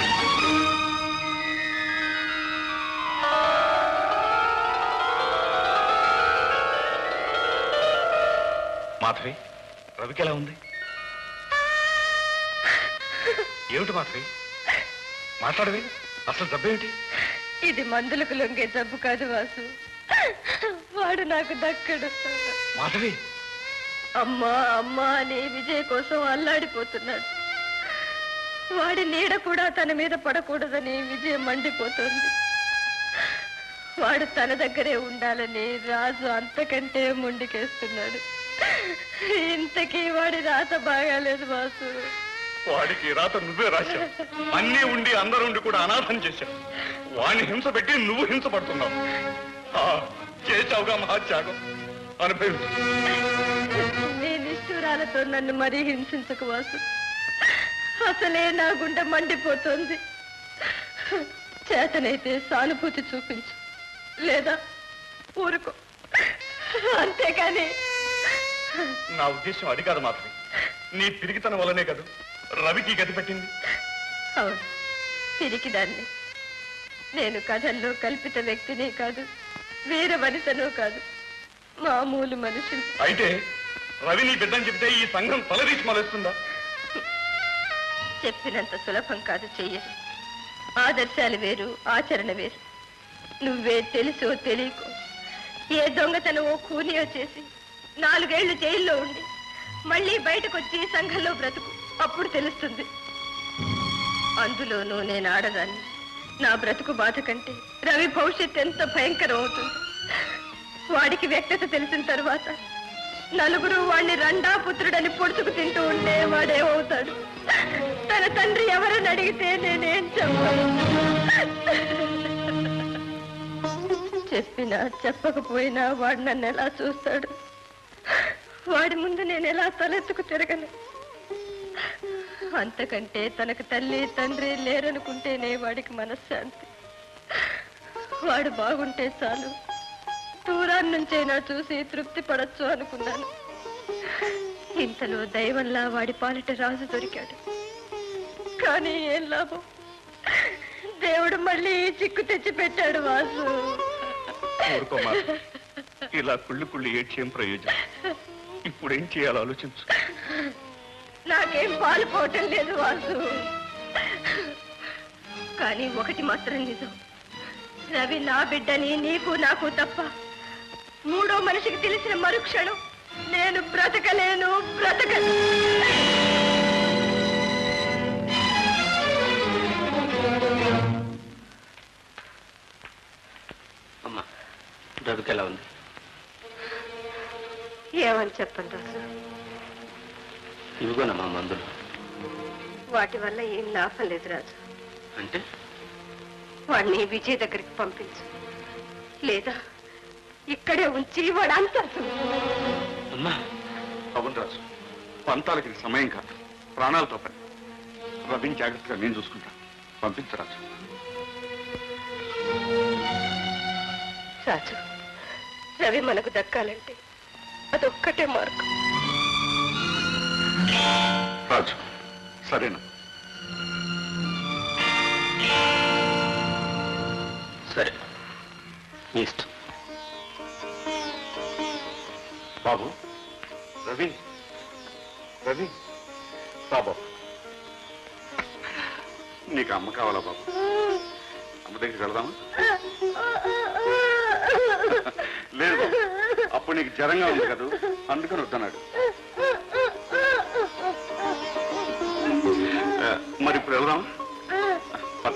మాధవి రవికి ఎలా ఉంది ఏమిటి మాధవి మాట్లాడవి అసలు జబ్బేమిటి ఇది మందులకు లొంగే జబ్బు కాదు వాసు వాడు నాకు దక్కడు మాధవి అమ్మా అమ్మా అని విజయ్ కోసం అల్లాడిపోతున్నాడు వాడి నీడ కూడా తన మీద పడకూడదని విజయ్ మండిపోతుంది వాడు తన దగ్గరే ఉండాలని రాజు అంతకంటే ముందుకేస్తున్నాడు ఇంతకీ వాడి రాత బాగాలేదు వాసు వాడికి రాత నువ్వే రాశావు అన్నీ ఉండి అందరూ ఉండి కూడా అనాథం చేశావు వాడిని హింస పెట్టి నువ్వు హింస పడుతున్నావు ఆ, చేశావుగా మహాత్యాగం అనుభవించు నీ నిష్ఠూరాలతో నన్ను మరీ హింసించకు వాసు అసలే నా గుండె మండిపోతుంది చేతనైతే సానుభూతి చూపించు లేదా ఊరుకో అంతేకాని నా ఉద్దేశం అది కాదు మాత్రమే నీ పిరిగితనం వల్లనే కదా రవికి గతి పెట్టింది అవును తిరిగి దాన్ని నేను కథల్లో కల్పిత వ్యక్తినే కాదు వీర వనితను కాదు మామూలు మనిషిని అయితే రవి నీ బిడ్డని చెప్తే ఈ సంఘం తలదీసి మొలేస్తుందా చెప్పినంత సులభం కాదు చెయ్యదు ఆదర్శాలు వేరు ఆచరణ వేరు నువ్వే తెలుసో తెలియకో ఏ దొంగతనమో కూనియో చేసి నాలుగేళ్లు జైల్లో ఉండి మళ్ళీ బయటకు వచ్చి సంఘంలో బ్రతుకు అప్పుడు తెలుస్తుంది అందులోనూ నేను ఆడదాన్ని నా బ్రతుకు బాధ కంటే రవి భవిష్యత్ ఎంత భయంకరం అవుతుంది వాడికి వ్యక్తత తెలిసిన తర్వాత నలుగురు వాడిని రండా పుత్రుడని పొడుచుకు తింటూ ఉంటే వాడేమవుతాడు తన తండ్రి ఎవరని అడిగితే నేనేం చెప్పను చెప్పినా చెప్పకపోయినా వాడు నన్ను ఎలా చూస్తాడు వాడి ముందు నేను ఎలా తలెత్తుకు తిరగను అంతకంటే తనకు తల్లి తండ్రి లేరనుకుంటేనే వాడికి మనశ్శాంతి వాడు బాగుంటే చాలు దూరాన్ని నుంచైనా చూసి తృప్తి పడచ్చు అనుకున్నాను ఇంతలో దైవంలా వాడి పాలిట రాజు దొరికాడు కానీ ఏం లాభం దేవుడు మళ్ళీ ఈ చిక్కు తెచ్చి పెట్టాడు వాసు ఊరుకోమా ఇలా కుళ్ళి కుళ్ళి ఏడ్చేం ప్రయోజనం ఇప్పుడేం చేయాలో ఆలోచించు నాకేం పాలు పోవటం లేదు వాసు కానీ ఒకటి మాత్రం నిజం రవి నా బిడ్డని నీకు నాకు తప్ప మూడో మనిషికి తెలిసిన మరుక్షణం నేను బ్రతకలేను బ్రతకను అమ్మా రవికి ఎలా ఉంది ఏమని చెప్పండి రాజు ఇవిగోనమ్మా మందులు వాటి వల్ల ఏం లాభం లేదు రాజు అంటే వాడిని విజయ్ దగ్గరికి పంపించు లేదా ఇక్కడే ఉంచి వాడు అంతా అమ్మా అవును రాజు పంతాలకి ఇది సమయం కాదు ప్రాణాలతో పని రవిని జాగ్రత్తగా నేను చూసుకుంటాను పంపించరాజు రాజు రవి మనకు దక్కాలంటే అదొక్కటే మార్గం రాజు సరేనా సరే మీ ఇష్టం బాబు రవి రవి బాబు నీకు అమ్మ కావాలా బాబు అమ్మ దగ్గరికి వెళదామా లేదు బాబు అప్పుడు నీకు జ్వరంగా ఉంది కదా అందుకని వద్దన్నాడు ఆ, మరి ఇప్పుడు వెళ్దామా పద.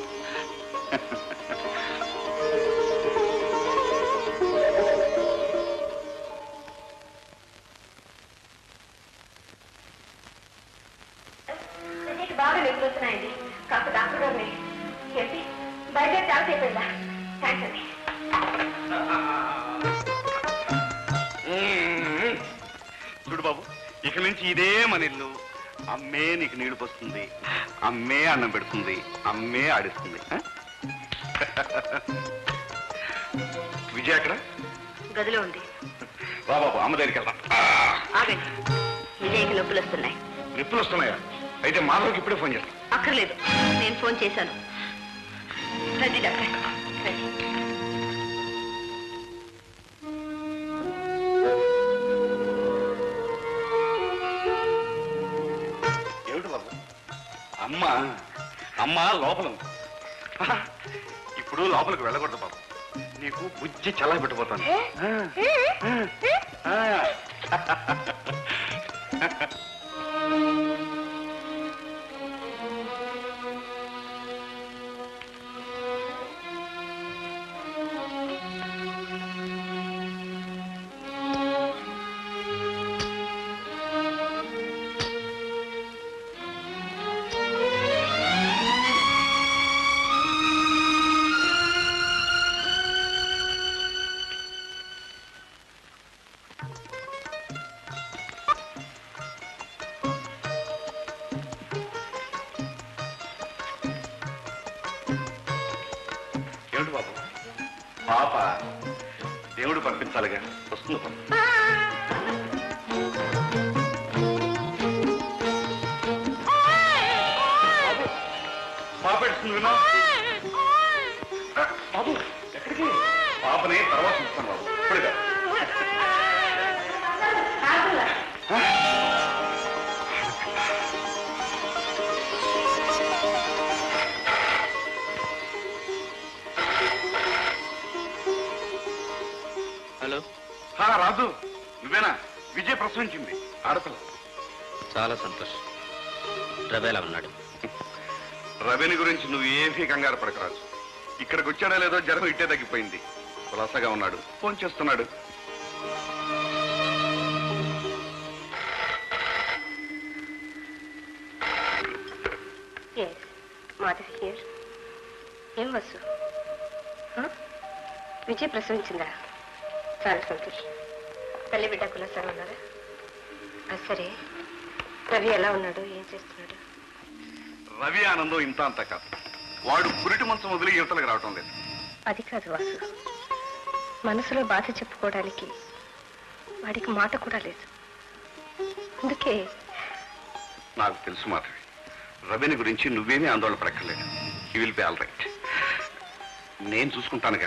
నీకు బాగా నిధులు వస్తున్నాయండి కాస్త డాక్టర్ గారిని చెప్పి బయట చాలా అయిపోయిందా థ్యాంక్స్ అండి మ్మ్. చూడు బాబు ఇక నుంచి ఇదే మన ఇల్లు అమ్మే నీకు నీళ్లు పోస్తుంది అమ్మే అన్నం పెడుతుంది అమ్మే ఆడిస్తుంది ఆ? విజయ అక్కడ గదిలో ఉంది రా బాబు అమ్మ దగ్గరికి వెళ్దాం ఆ, ఆగండి విజయ్కి నొప్పులు వస్తున్నాయి నిప్పులు వస్తున్నాయా అయితే మాధవ్కి ఇప్పుడే ఫోన్ చేస్తాం అక్కర్లేదు నేను ఫోన్ చేశాను రండి డాక్టర్ రండి ఏమిటి బాబు అమ్మ అమ్మ లోపల ఉంది. ఆహా, ఇప్పుడు లోపలికి వెళ్ళకూడదు బాబు నీకు బుజ్జి చల్ల పెట్టబోతాను ఆ, ఆ. పాప దేవుడు పంపించాలిగా వస్తుంది పాప. బాబు, పాప ఎడుస్తుంది విన్నా బాబు ఎక్కడికి పాపని తర్వాత చూస్తాను బాబు ఇప్పుడుగా హలో హా, రాజు నువ్వేనా విజయ్ ప్రసవించింది ఆడపిల్ల చాలా సంతోషం రవేలా ఉన్నాడు రవిని గురించి నువ్వు ఏమీ కంగారు పడకరాజు ఇక్కడికి వచ్చాడో లేదో జ్వరం ఇట్టే తగ్గిపోయింది కులాసగా ఉన్నాడు ఫోన్ చేస్తున్నాడు ఎస్ మాధవి హియర్ ఏం వసు హ? విజయ్ ప్రసవించిందా చాలా సంతోషం తల్లి బిడ్డ కులసారి ఉన్నారా ఆ, సరే రవి ఎలా ఉన్నాడు ఏం చేస్తున్నాడు రవి ఆనందం ఇంత అంత కాదు వాడు పురిటి మంచం వదిలి యువతలకు రావటం లేదు అది కాదు వాసు మనసులో బాధ చెప్పుకోవడానికి వాడికి మాట కూడా లేదు అందుకే నాకు తెలుసు మాధవి రవిని గురించి నువ్వేమీ ఆందోళన పడక్కర్లేదు he will be all right నేను చూసుకుంటానుగా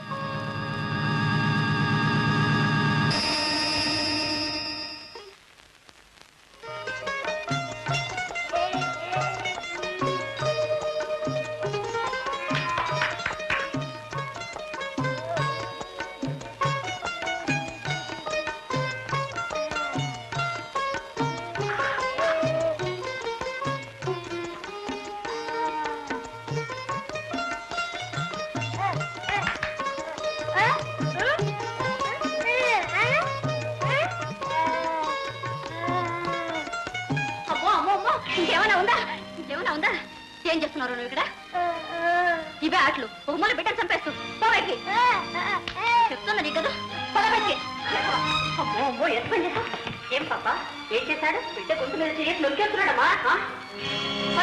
అమ్మో అమ్మో అమ్మో ఇంకేమైనా ఉందా ఇంకేమైనా ఉందా ఏం చేస్తున్నారు నువ్వు ఇక్కడ ఇవే ఆటలు ఒక మూల బిడ్డను చంపేస్తూ పోవైకి చెప్తున్నా నీ కదా పొలబెట్టి అమ్మో అమ్మో ఎంత పని చేస్తావు ఏం పాప ఏం చేశాడు బిడ్డ గొంతు మీద చేసి నొక్కేస్తున్నాడమ్మా ఆ? పద.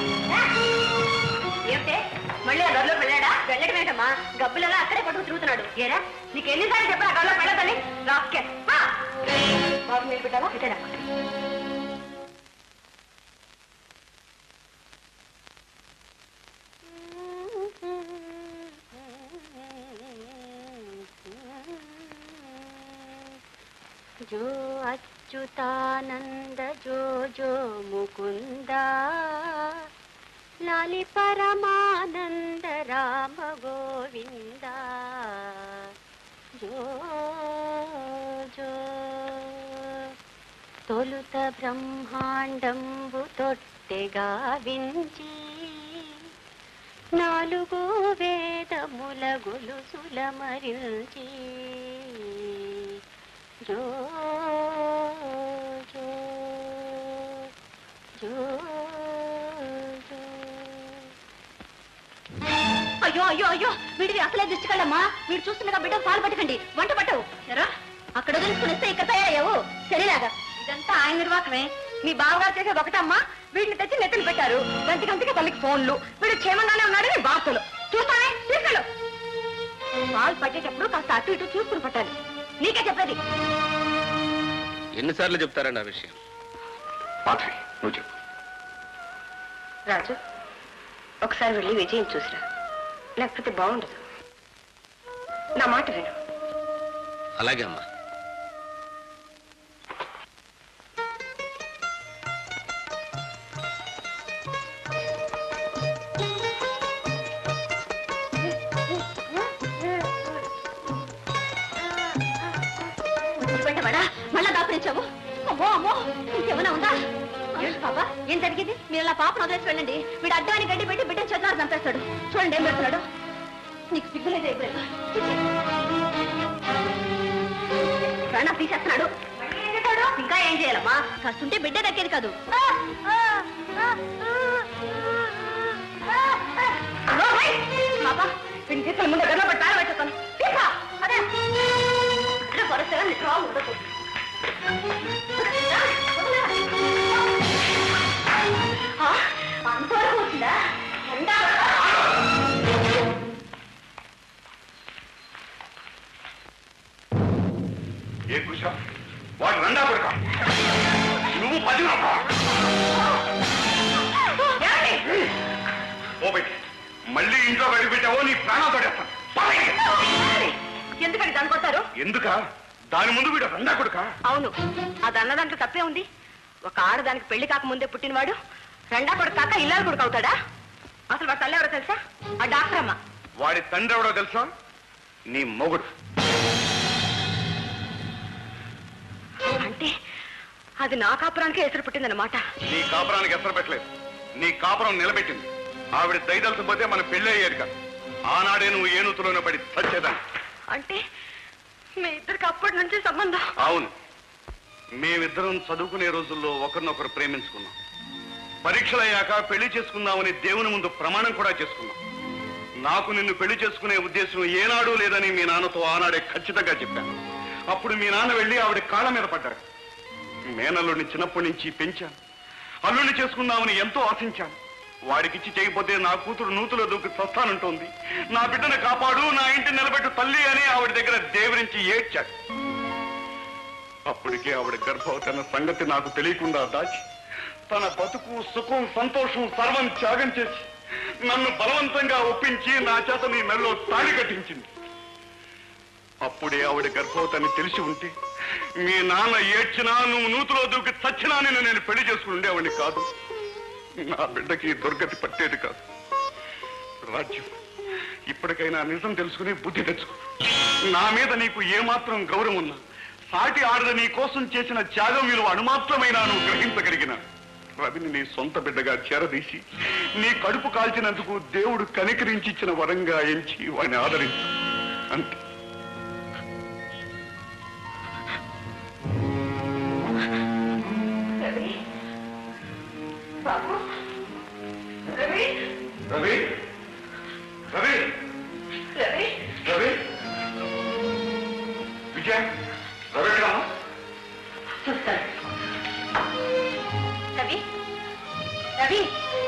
ఏమిటే మళ్ళీ ఆ గదిలో వెళ్ళాడా వెళ్ళడం ఏంటమ్మా గబ్బులలో అక్కడే పట్టుకు తిరుగుతున్నాడు ఏరా నీకు ఎన్నిసార్లు చెప్పా గదిలో వెళ్ళదని రాకే బాబు నిలబెట్టావా ఇటేనా जो अच्युतानंद जो जो मुकुंदा लाली परमानंद राम गोविंदा जो जो తొలుత బ్రహ్మాండంబు తొట్టెగా వించి నాలుగు వేదముల గొలుసుల మరించి జో జో జో జో అయ్యో అయ్యో అయ్యో వీడిది అసలే దిష్టికెళ్ళమ్మా వీడు చూస్తుండగా బిడ్డ పాలు పట్టకండి వంట పట్టవు ఎరా అక్కడ వదిలించుకునిస్తే ఇక్కడ తయారయ్యావు సరేలాగా ఇదంతా ఆయన నిర్వాహమే మీ బావగారు చేసేది ఒకటమ్మా వీడిని తెచ్చి నెత్తిని పెట్టారు గంట గంటకి తల్లికి ఫోన్లు వీడు క్షేమంగానే ఉన్నాడని వార్తలు చూస్తానే తీసుకెళ్ళు పాలు పట్టేటప్పుడు కాస్త అటు ఇటు చూసుకుని పట్టాలి నీకే చెప్పేది ఎన్నిసార్లు చెప్తారండి ఆ విషయం మాధవి నువ్వు చెప్పు రాజు ఒకసారి వెళ్ళి విజయం చూసిరా లేకపోతే బాగుండదు నా మాట విను అలాగే అమ్మా వదిలిపెట్టవాడా మళ్ళా దాపురించావు అమ్మో అమ్మో ఇంకేమైనా ఉందా ఏంటి పాప ఏం జరిగింది మీరు అలా పాపను వదిలేసి వెళ్ళండి వీడు అడ్డాన్ని గడ్డి పెట్టి బిడ్డను చేతున్నారు చంపేస్తాడు చూడండి ఏం పెడుతున్నాడు నీకు సిగ్గులేదు ఎప్పుడైనా ప్రాణం తీసేస్తున్నాడు మళ్ళీ ఏం చేస్తాడు? ఇంకా ఏం చేయాలమ్మా కాస్తుంటే బిడ్డ దక్కేది కాదు ఓయ్! పాప వీడిని తీసుకొని ముందు గదిలో పెట్టి తాళం వేసేస్తాను తీసా అదే అక్కడ పరిస్థితి నిద్ర ఉండదు అంతవరకు వచ్చిందా కుషా వాడు రెండా కొడుక నువ్వు పది ఓ బయట మళ్ళీ ఇంట్లో బయట పెట్టావో నీ ప్రాణాలు తోడేస్తాను ఎందుకని దాని కొట్టారు ఎందుక దాని ముందు వీడు రెండా కొడుక అవును అది అన్న దాంట్లో తప్పే ఉంది ఒక ఆడదానికి పెళ్లి కాకముందే పుట్టినవాడు రెండా కొడుకు కాక ఇల్లాలు కొడుకు అవుతాడా అసలు వాడు తల్లి ఎవరో తెలుసా ఆ డాక్టర్ అమ్మ వాడి తండ్రి ఎవడో తెలుసా నీ మొగుడు అంటే అది నా కాపురానికే ఎసురు పుట్టిందన్నమాట నీ కాపురానికి ఎసరు పెట్టలేదు నీ కాపురం నిలబెట్టింది ఆవిడ దయదలసిపోతే మన పెళ్ళి అయ్యేది కాదు ఆనాడే నువ్వు ఏనుతులోనే పడి చచ్చేదాన్ని అంటే మీ ఇద్దరికి అప్పటి నుంచి సంబంధం అవును మేమిద్దరం చదువుకునే రోజుల్లో ఒకరినొకరు ప్రేమించుకున్నాం పరీక్షలయ్యాక పెళ్లి చేసుకుందామని దేవుని ముందు ప్రమాణం కూడా చేసుకున్నాం నాకు నిన్ను పెళ్లి చేసుకునే ఉద్దేశం ఏనాడు లేదని మీ నాన్నతో ఆనాడే ఖచ్చితంగా చెప్పాను అప్పుడు మీ నాన్న వెళ్ళి ఆవిడ కాళ్ళ మీద పడ్డాడు మేనల్లుడిని చిన్నప్పటి నుంచి పెంచాను అల్లుడిని చేసుకుందామని ఎంతో ఆశించాను వాడికిచ్చి చేయకపోతే నా కూతురు నూతులో దూకి చస్తానంటోంది నా బిడ్డను కాపాడు నా ఇంటి నిలబెట్టు తల్లి అని ఆవిడ దగ్గర దేవురించి ఏడ్చాడు అప్పటికే ఆవిడ గర్భవతి అన్న సంగతి నాకు తెలియకుండా దాచి తన బతుకు సుఖం సంతోషం సర్వం త్యాగం చేసి నన్ను బలవంతంగా ఒప్పించి నా చేత నీ మెల్లో తాళి కట్టించింది అప్పుడే ఆవిడ గర్భవతి అని తెలిసి ఉంటే మీ నాన్న ఏడ్చినా నువ్వు నూతులో దూకి చచ్చినా నిన్ను నేను పెళ్లి చేసుకుని ఉండేవాడిని కాదు నా బిడ్డకి దుర్గతి పట్టేది కాదు రాజ్యం ఇప్పటికైనా నిజం తెలుసుకుని బుద్ధి తెచ్చుకో నా మీద నీకు ఏమాత్రం గౌరవం ఉన్నా సాటి ఆడద నీ కోసం చేసిన త్యాగం విలువ అణుమాత్రమైన నువ్వు గ్రహించగలిగిన రవిని నీ సొంత బిడ్డగా చేరదీసి నీ కడుపు కాల్చినందుకు దేవుడు కనికరించి ఇచ్చిన వరంగా ఎంచి వాడిని ఆదరించు అంతే రవి బాబు రవి రవి రవి రవి రవి విజయ్ రవి ఎక్కడ చూస్తాను రవి రవి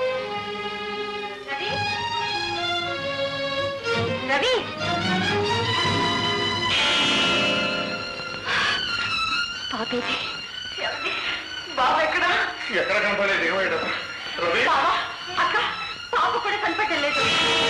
రవి రవి బాబేది బాబు ఎక్కడా ఎక్కడ కనపడలేదు ఏమయ్యాడు రవి బావా అక్క బాబు కూడా కనిపెట్టలేదు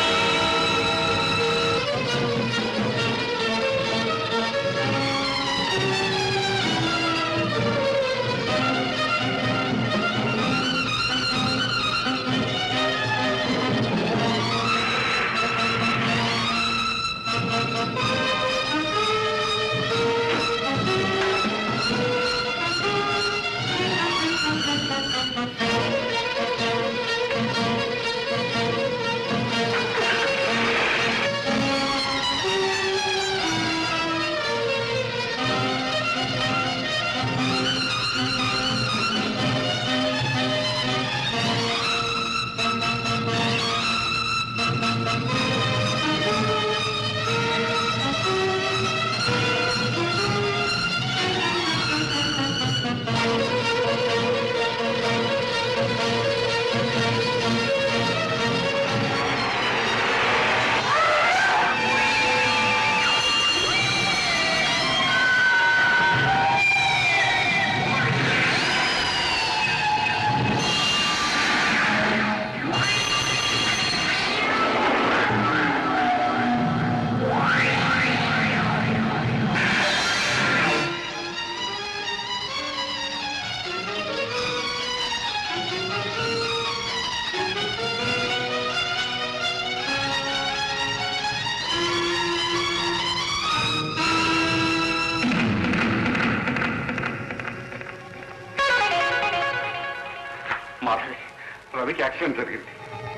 మాధవి రవికి యాక్సిడెంట్ జరిగింది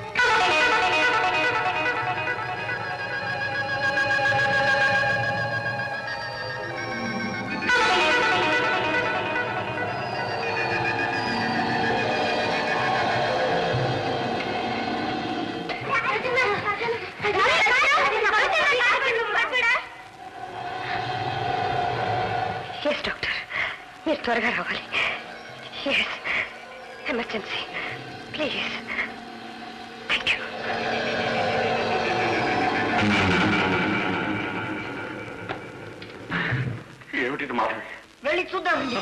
ఎస్ డాక్టర్ మీరు త్వరగా రావాలి yes emergency please thank you ఏమిటి మాధవి వెళ్ళి చూద్దామండి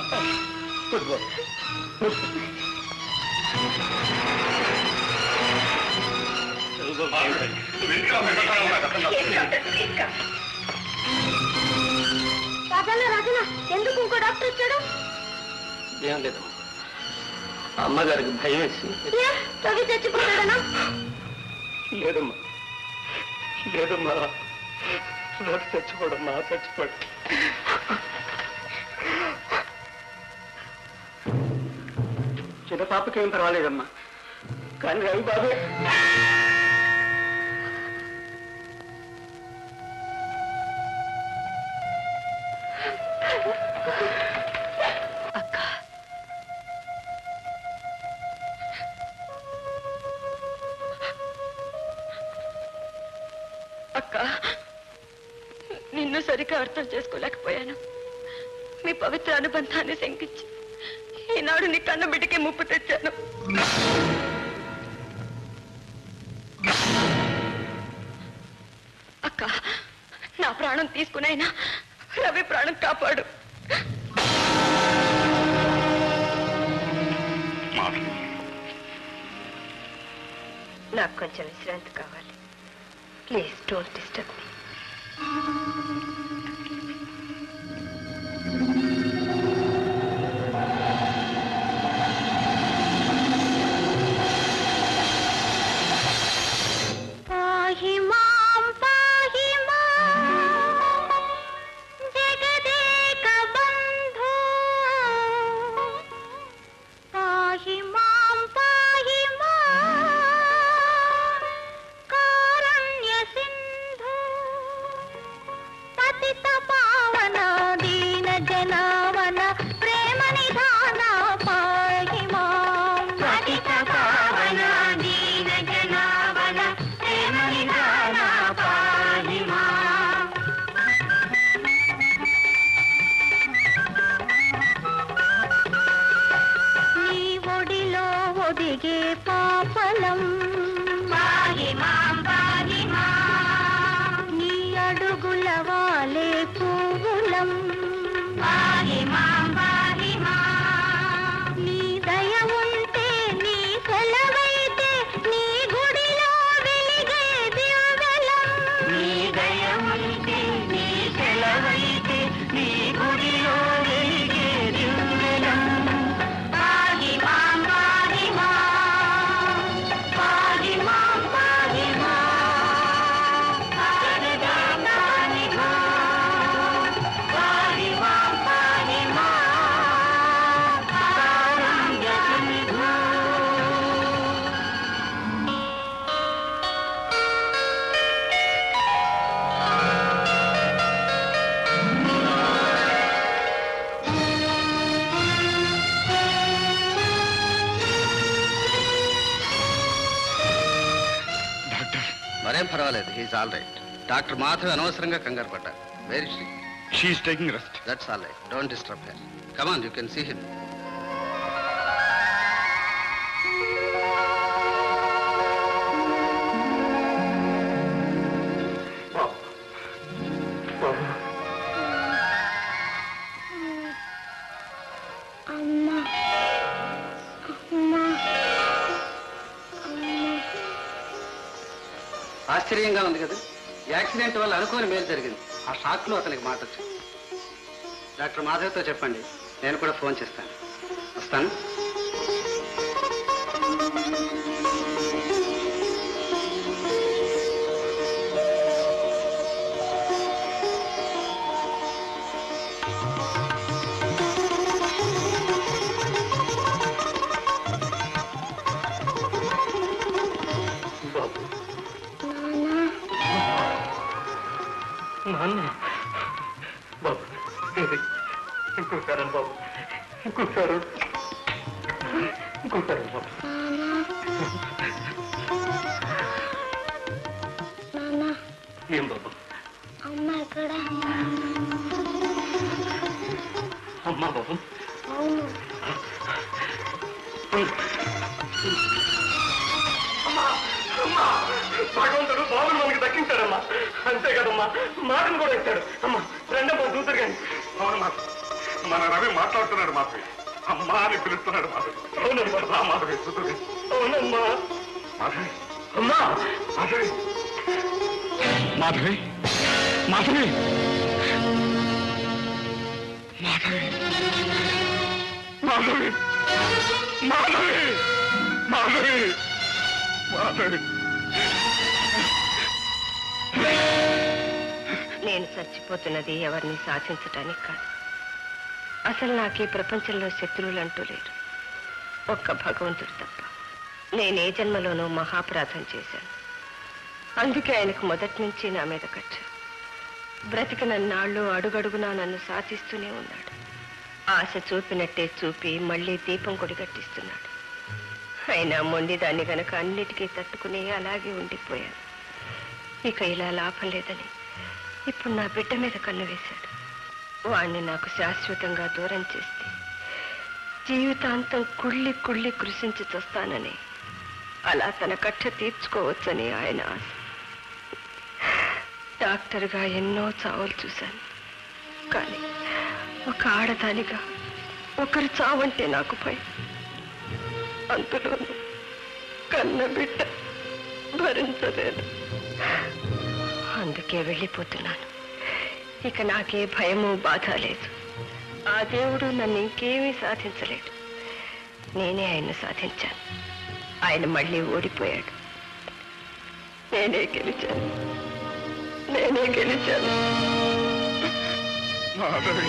రాజన్న రాజన్న ఎందుకు ఇంకో డాక్టర్ వచ్చాడు ఏం లేదు అమ్మగారికి భయం వేసి ఏ, రవి చచ్చిపోతాడనా లేదమ్మా లేదమ్మా రవి చచ్చిపోడమ్మా చచ్చిపోడు చిన్న పాపకి ఏం పర్వాలేదమ్మా కానీ రవి బాబే అక్క నిన్ను సరిగా అర్థం చేసుకోలేకపోయాను మీ పవిత్ర అనుబంధాన్ని శంకించి ఈనాడు నీ కన్న బిడ్డకి ముప్పు తెచ్చాను అక్క నా ప్రాణం తీసుకునైనా రవి ప్రాణం కాపాడు మాధవి నాకు కొంచెం విశ్రాంతి కావాలి ప్లీజ్ డోంట్ డిస్టర్బ్ మీ పాహి మాం పాహి మాం జగదేక బంధో పాహి మాం పాహి మాం కారణ్య సింధు పతిత పావన దీన జనావన ప్రేమ నిధాన పాహి మాం పతిత పావన దీన జనావన ప్రేమ నిధాన పాహి మాం నీ ఒడిలో ఒదిగే పాపలం పాహి మాం పాహి మాం నీ అడుగుల వాలే పువ్వులం పాహి మాం పాహి మాం నీ దయ ఉంటే నీ సెలవైతే నీ గుడిలో వెలిగే దివ్వెలం నీ దయ ఉంటే నీ సెలవైతే నీ గుడిలో వెలిగే దివ్వెలం పాహి మాం పాహి మాం పాహి మాం పాహి మాం పాహి మాం పాహి మాం పాహి మాం పాహి మాం కారణ్య సింధు మరేం పర్వాలేదు he's all right doctor Madhav అనవసరంగా కంగారు పడ్డారు వెరీ శ్రీ she's taking rest that's all right don't disturb her come on you can see him అమ్మా అమ్మా ఆశ్చర్యంగా ఉంది కదా యాక్సిడెంట్ వల్ల అనుకోని మేలు జరిగింది ఆ షాక్లో అతనికి మాట వచ్చింది డాక్టర్ మాధవ్తో చెప్పండి నేను కూడా ఫోన్ చేస్తాను వస్తాను నాన్న బాబు ఇంకోసారి బాబు ఇంకోసారి ఇంకోసారి బాబు నాన్న ఏం బాబు అమ్మ ఎక్కడ అమ్మా బాబు అవును అమ్మా భగవంతుడు బాబుని మనకి దక్కించాడమ్మా అంతే కదమ్మా మాటను కూడా ఇచ్చాడు అమ్మా రెండమ్మా చూద్దరు కానీ అవునమ్మా మన రవి మాట్లాడుతున్నాడు మాధవి అమ్మా అని పిలుస్తున్నాడు మాధవి అవునమ్మా రా మాధవి సుతుడి అవునమ్మా మాధవి అమ్మా మాధవి మాధవి మాధవి మాధవి మాధవి మాధవి మాధవి మాధవి నేను చచ్చిపోతున్నది ఎవరిని సాధించటానికి కాదు అసలు నాకు ఈ ప్రపంచంలో శత్రువులు అంటూ లేరు ఒక్క భగవంతుడు తప్ప నేనే జన్మలోనూ మహాపరాధం చేశాను అందుకే ఆయనకు మొదటి నుంచి నా మీద కక్ష బ్రతికినన్నాళ్ళు అడుగడుగునా నన్ను సాధిస్తూనే ఉన్నాడు ఆశ చూపినట్టే చూపి మళ్ళీ దీపం కొడిగట్టిస్తున్నాడు అయినా మొండిదాన్ని గనక అన్నిటికీ తట్టుకుని అలాగే ఉండిపోయాను ఇక ఇలా లాభం లేదని ఇప్పుడు నా బిడ్డ మీద కన్ను వేశాడు వాణ్ణి నాకు శాశ్వతంగా దూరం చేస్తే జీవితాంతం కుళ్ళి కుళ్ళి కృషించి చూస్తానని అలా తన కక్ష తీర్చుకోవచ్చని ఆయన ఆశ డాక్టర్గా ఎన్నో చావులు చూశాను కానీ ఒక ఆడదానిగా ఒకరి చావంటే నాకు భయం అందులోనూ కన్న బిడ్డ భరించలేదు అందుకే వెళ్ళిపోతున్నాను ఇక నాకే భయము బాధ లేదు ఆ దేవుడు నన్ను ఇంకేమీ సాధించలేడు నేనే ఆయన సాధించాను ఆయన మళ్ళీ ఓడిపోయాడు నేనే గెలిచాను నేనే గెలిచాను మాధవి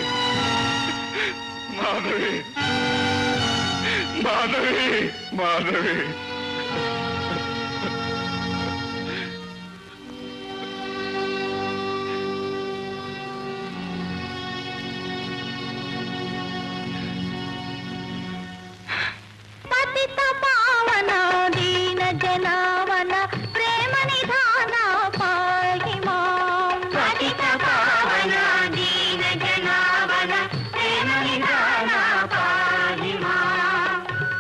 మాధవి మాధవి మాధవి పతిత పావన దీన జనావన ప్రేమ నిధాన పాహి మాం పతిత పావన దీన జనావన ప్రేమ నిధాన పాహి మాం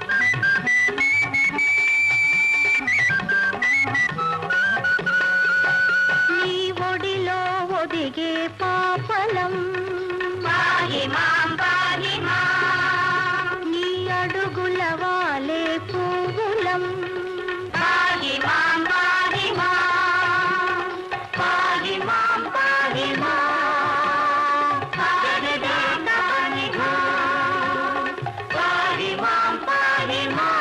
నీ ఒడిలో ఒదిగే పాపలం పాహి మాం పాహి మాం నీ అడుగుల వాలే పువ్వులం పాహి మాం పాహి మాం పాహి మాం పాహి మాం పాహి మాం పాహి మాం పాహి మాం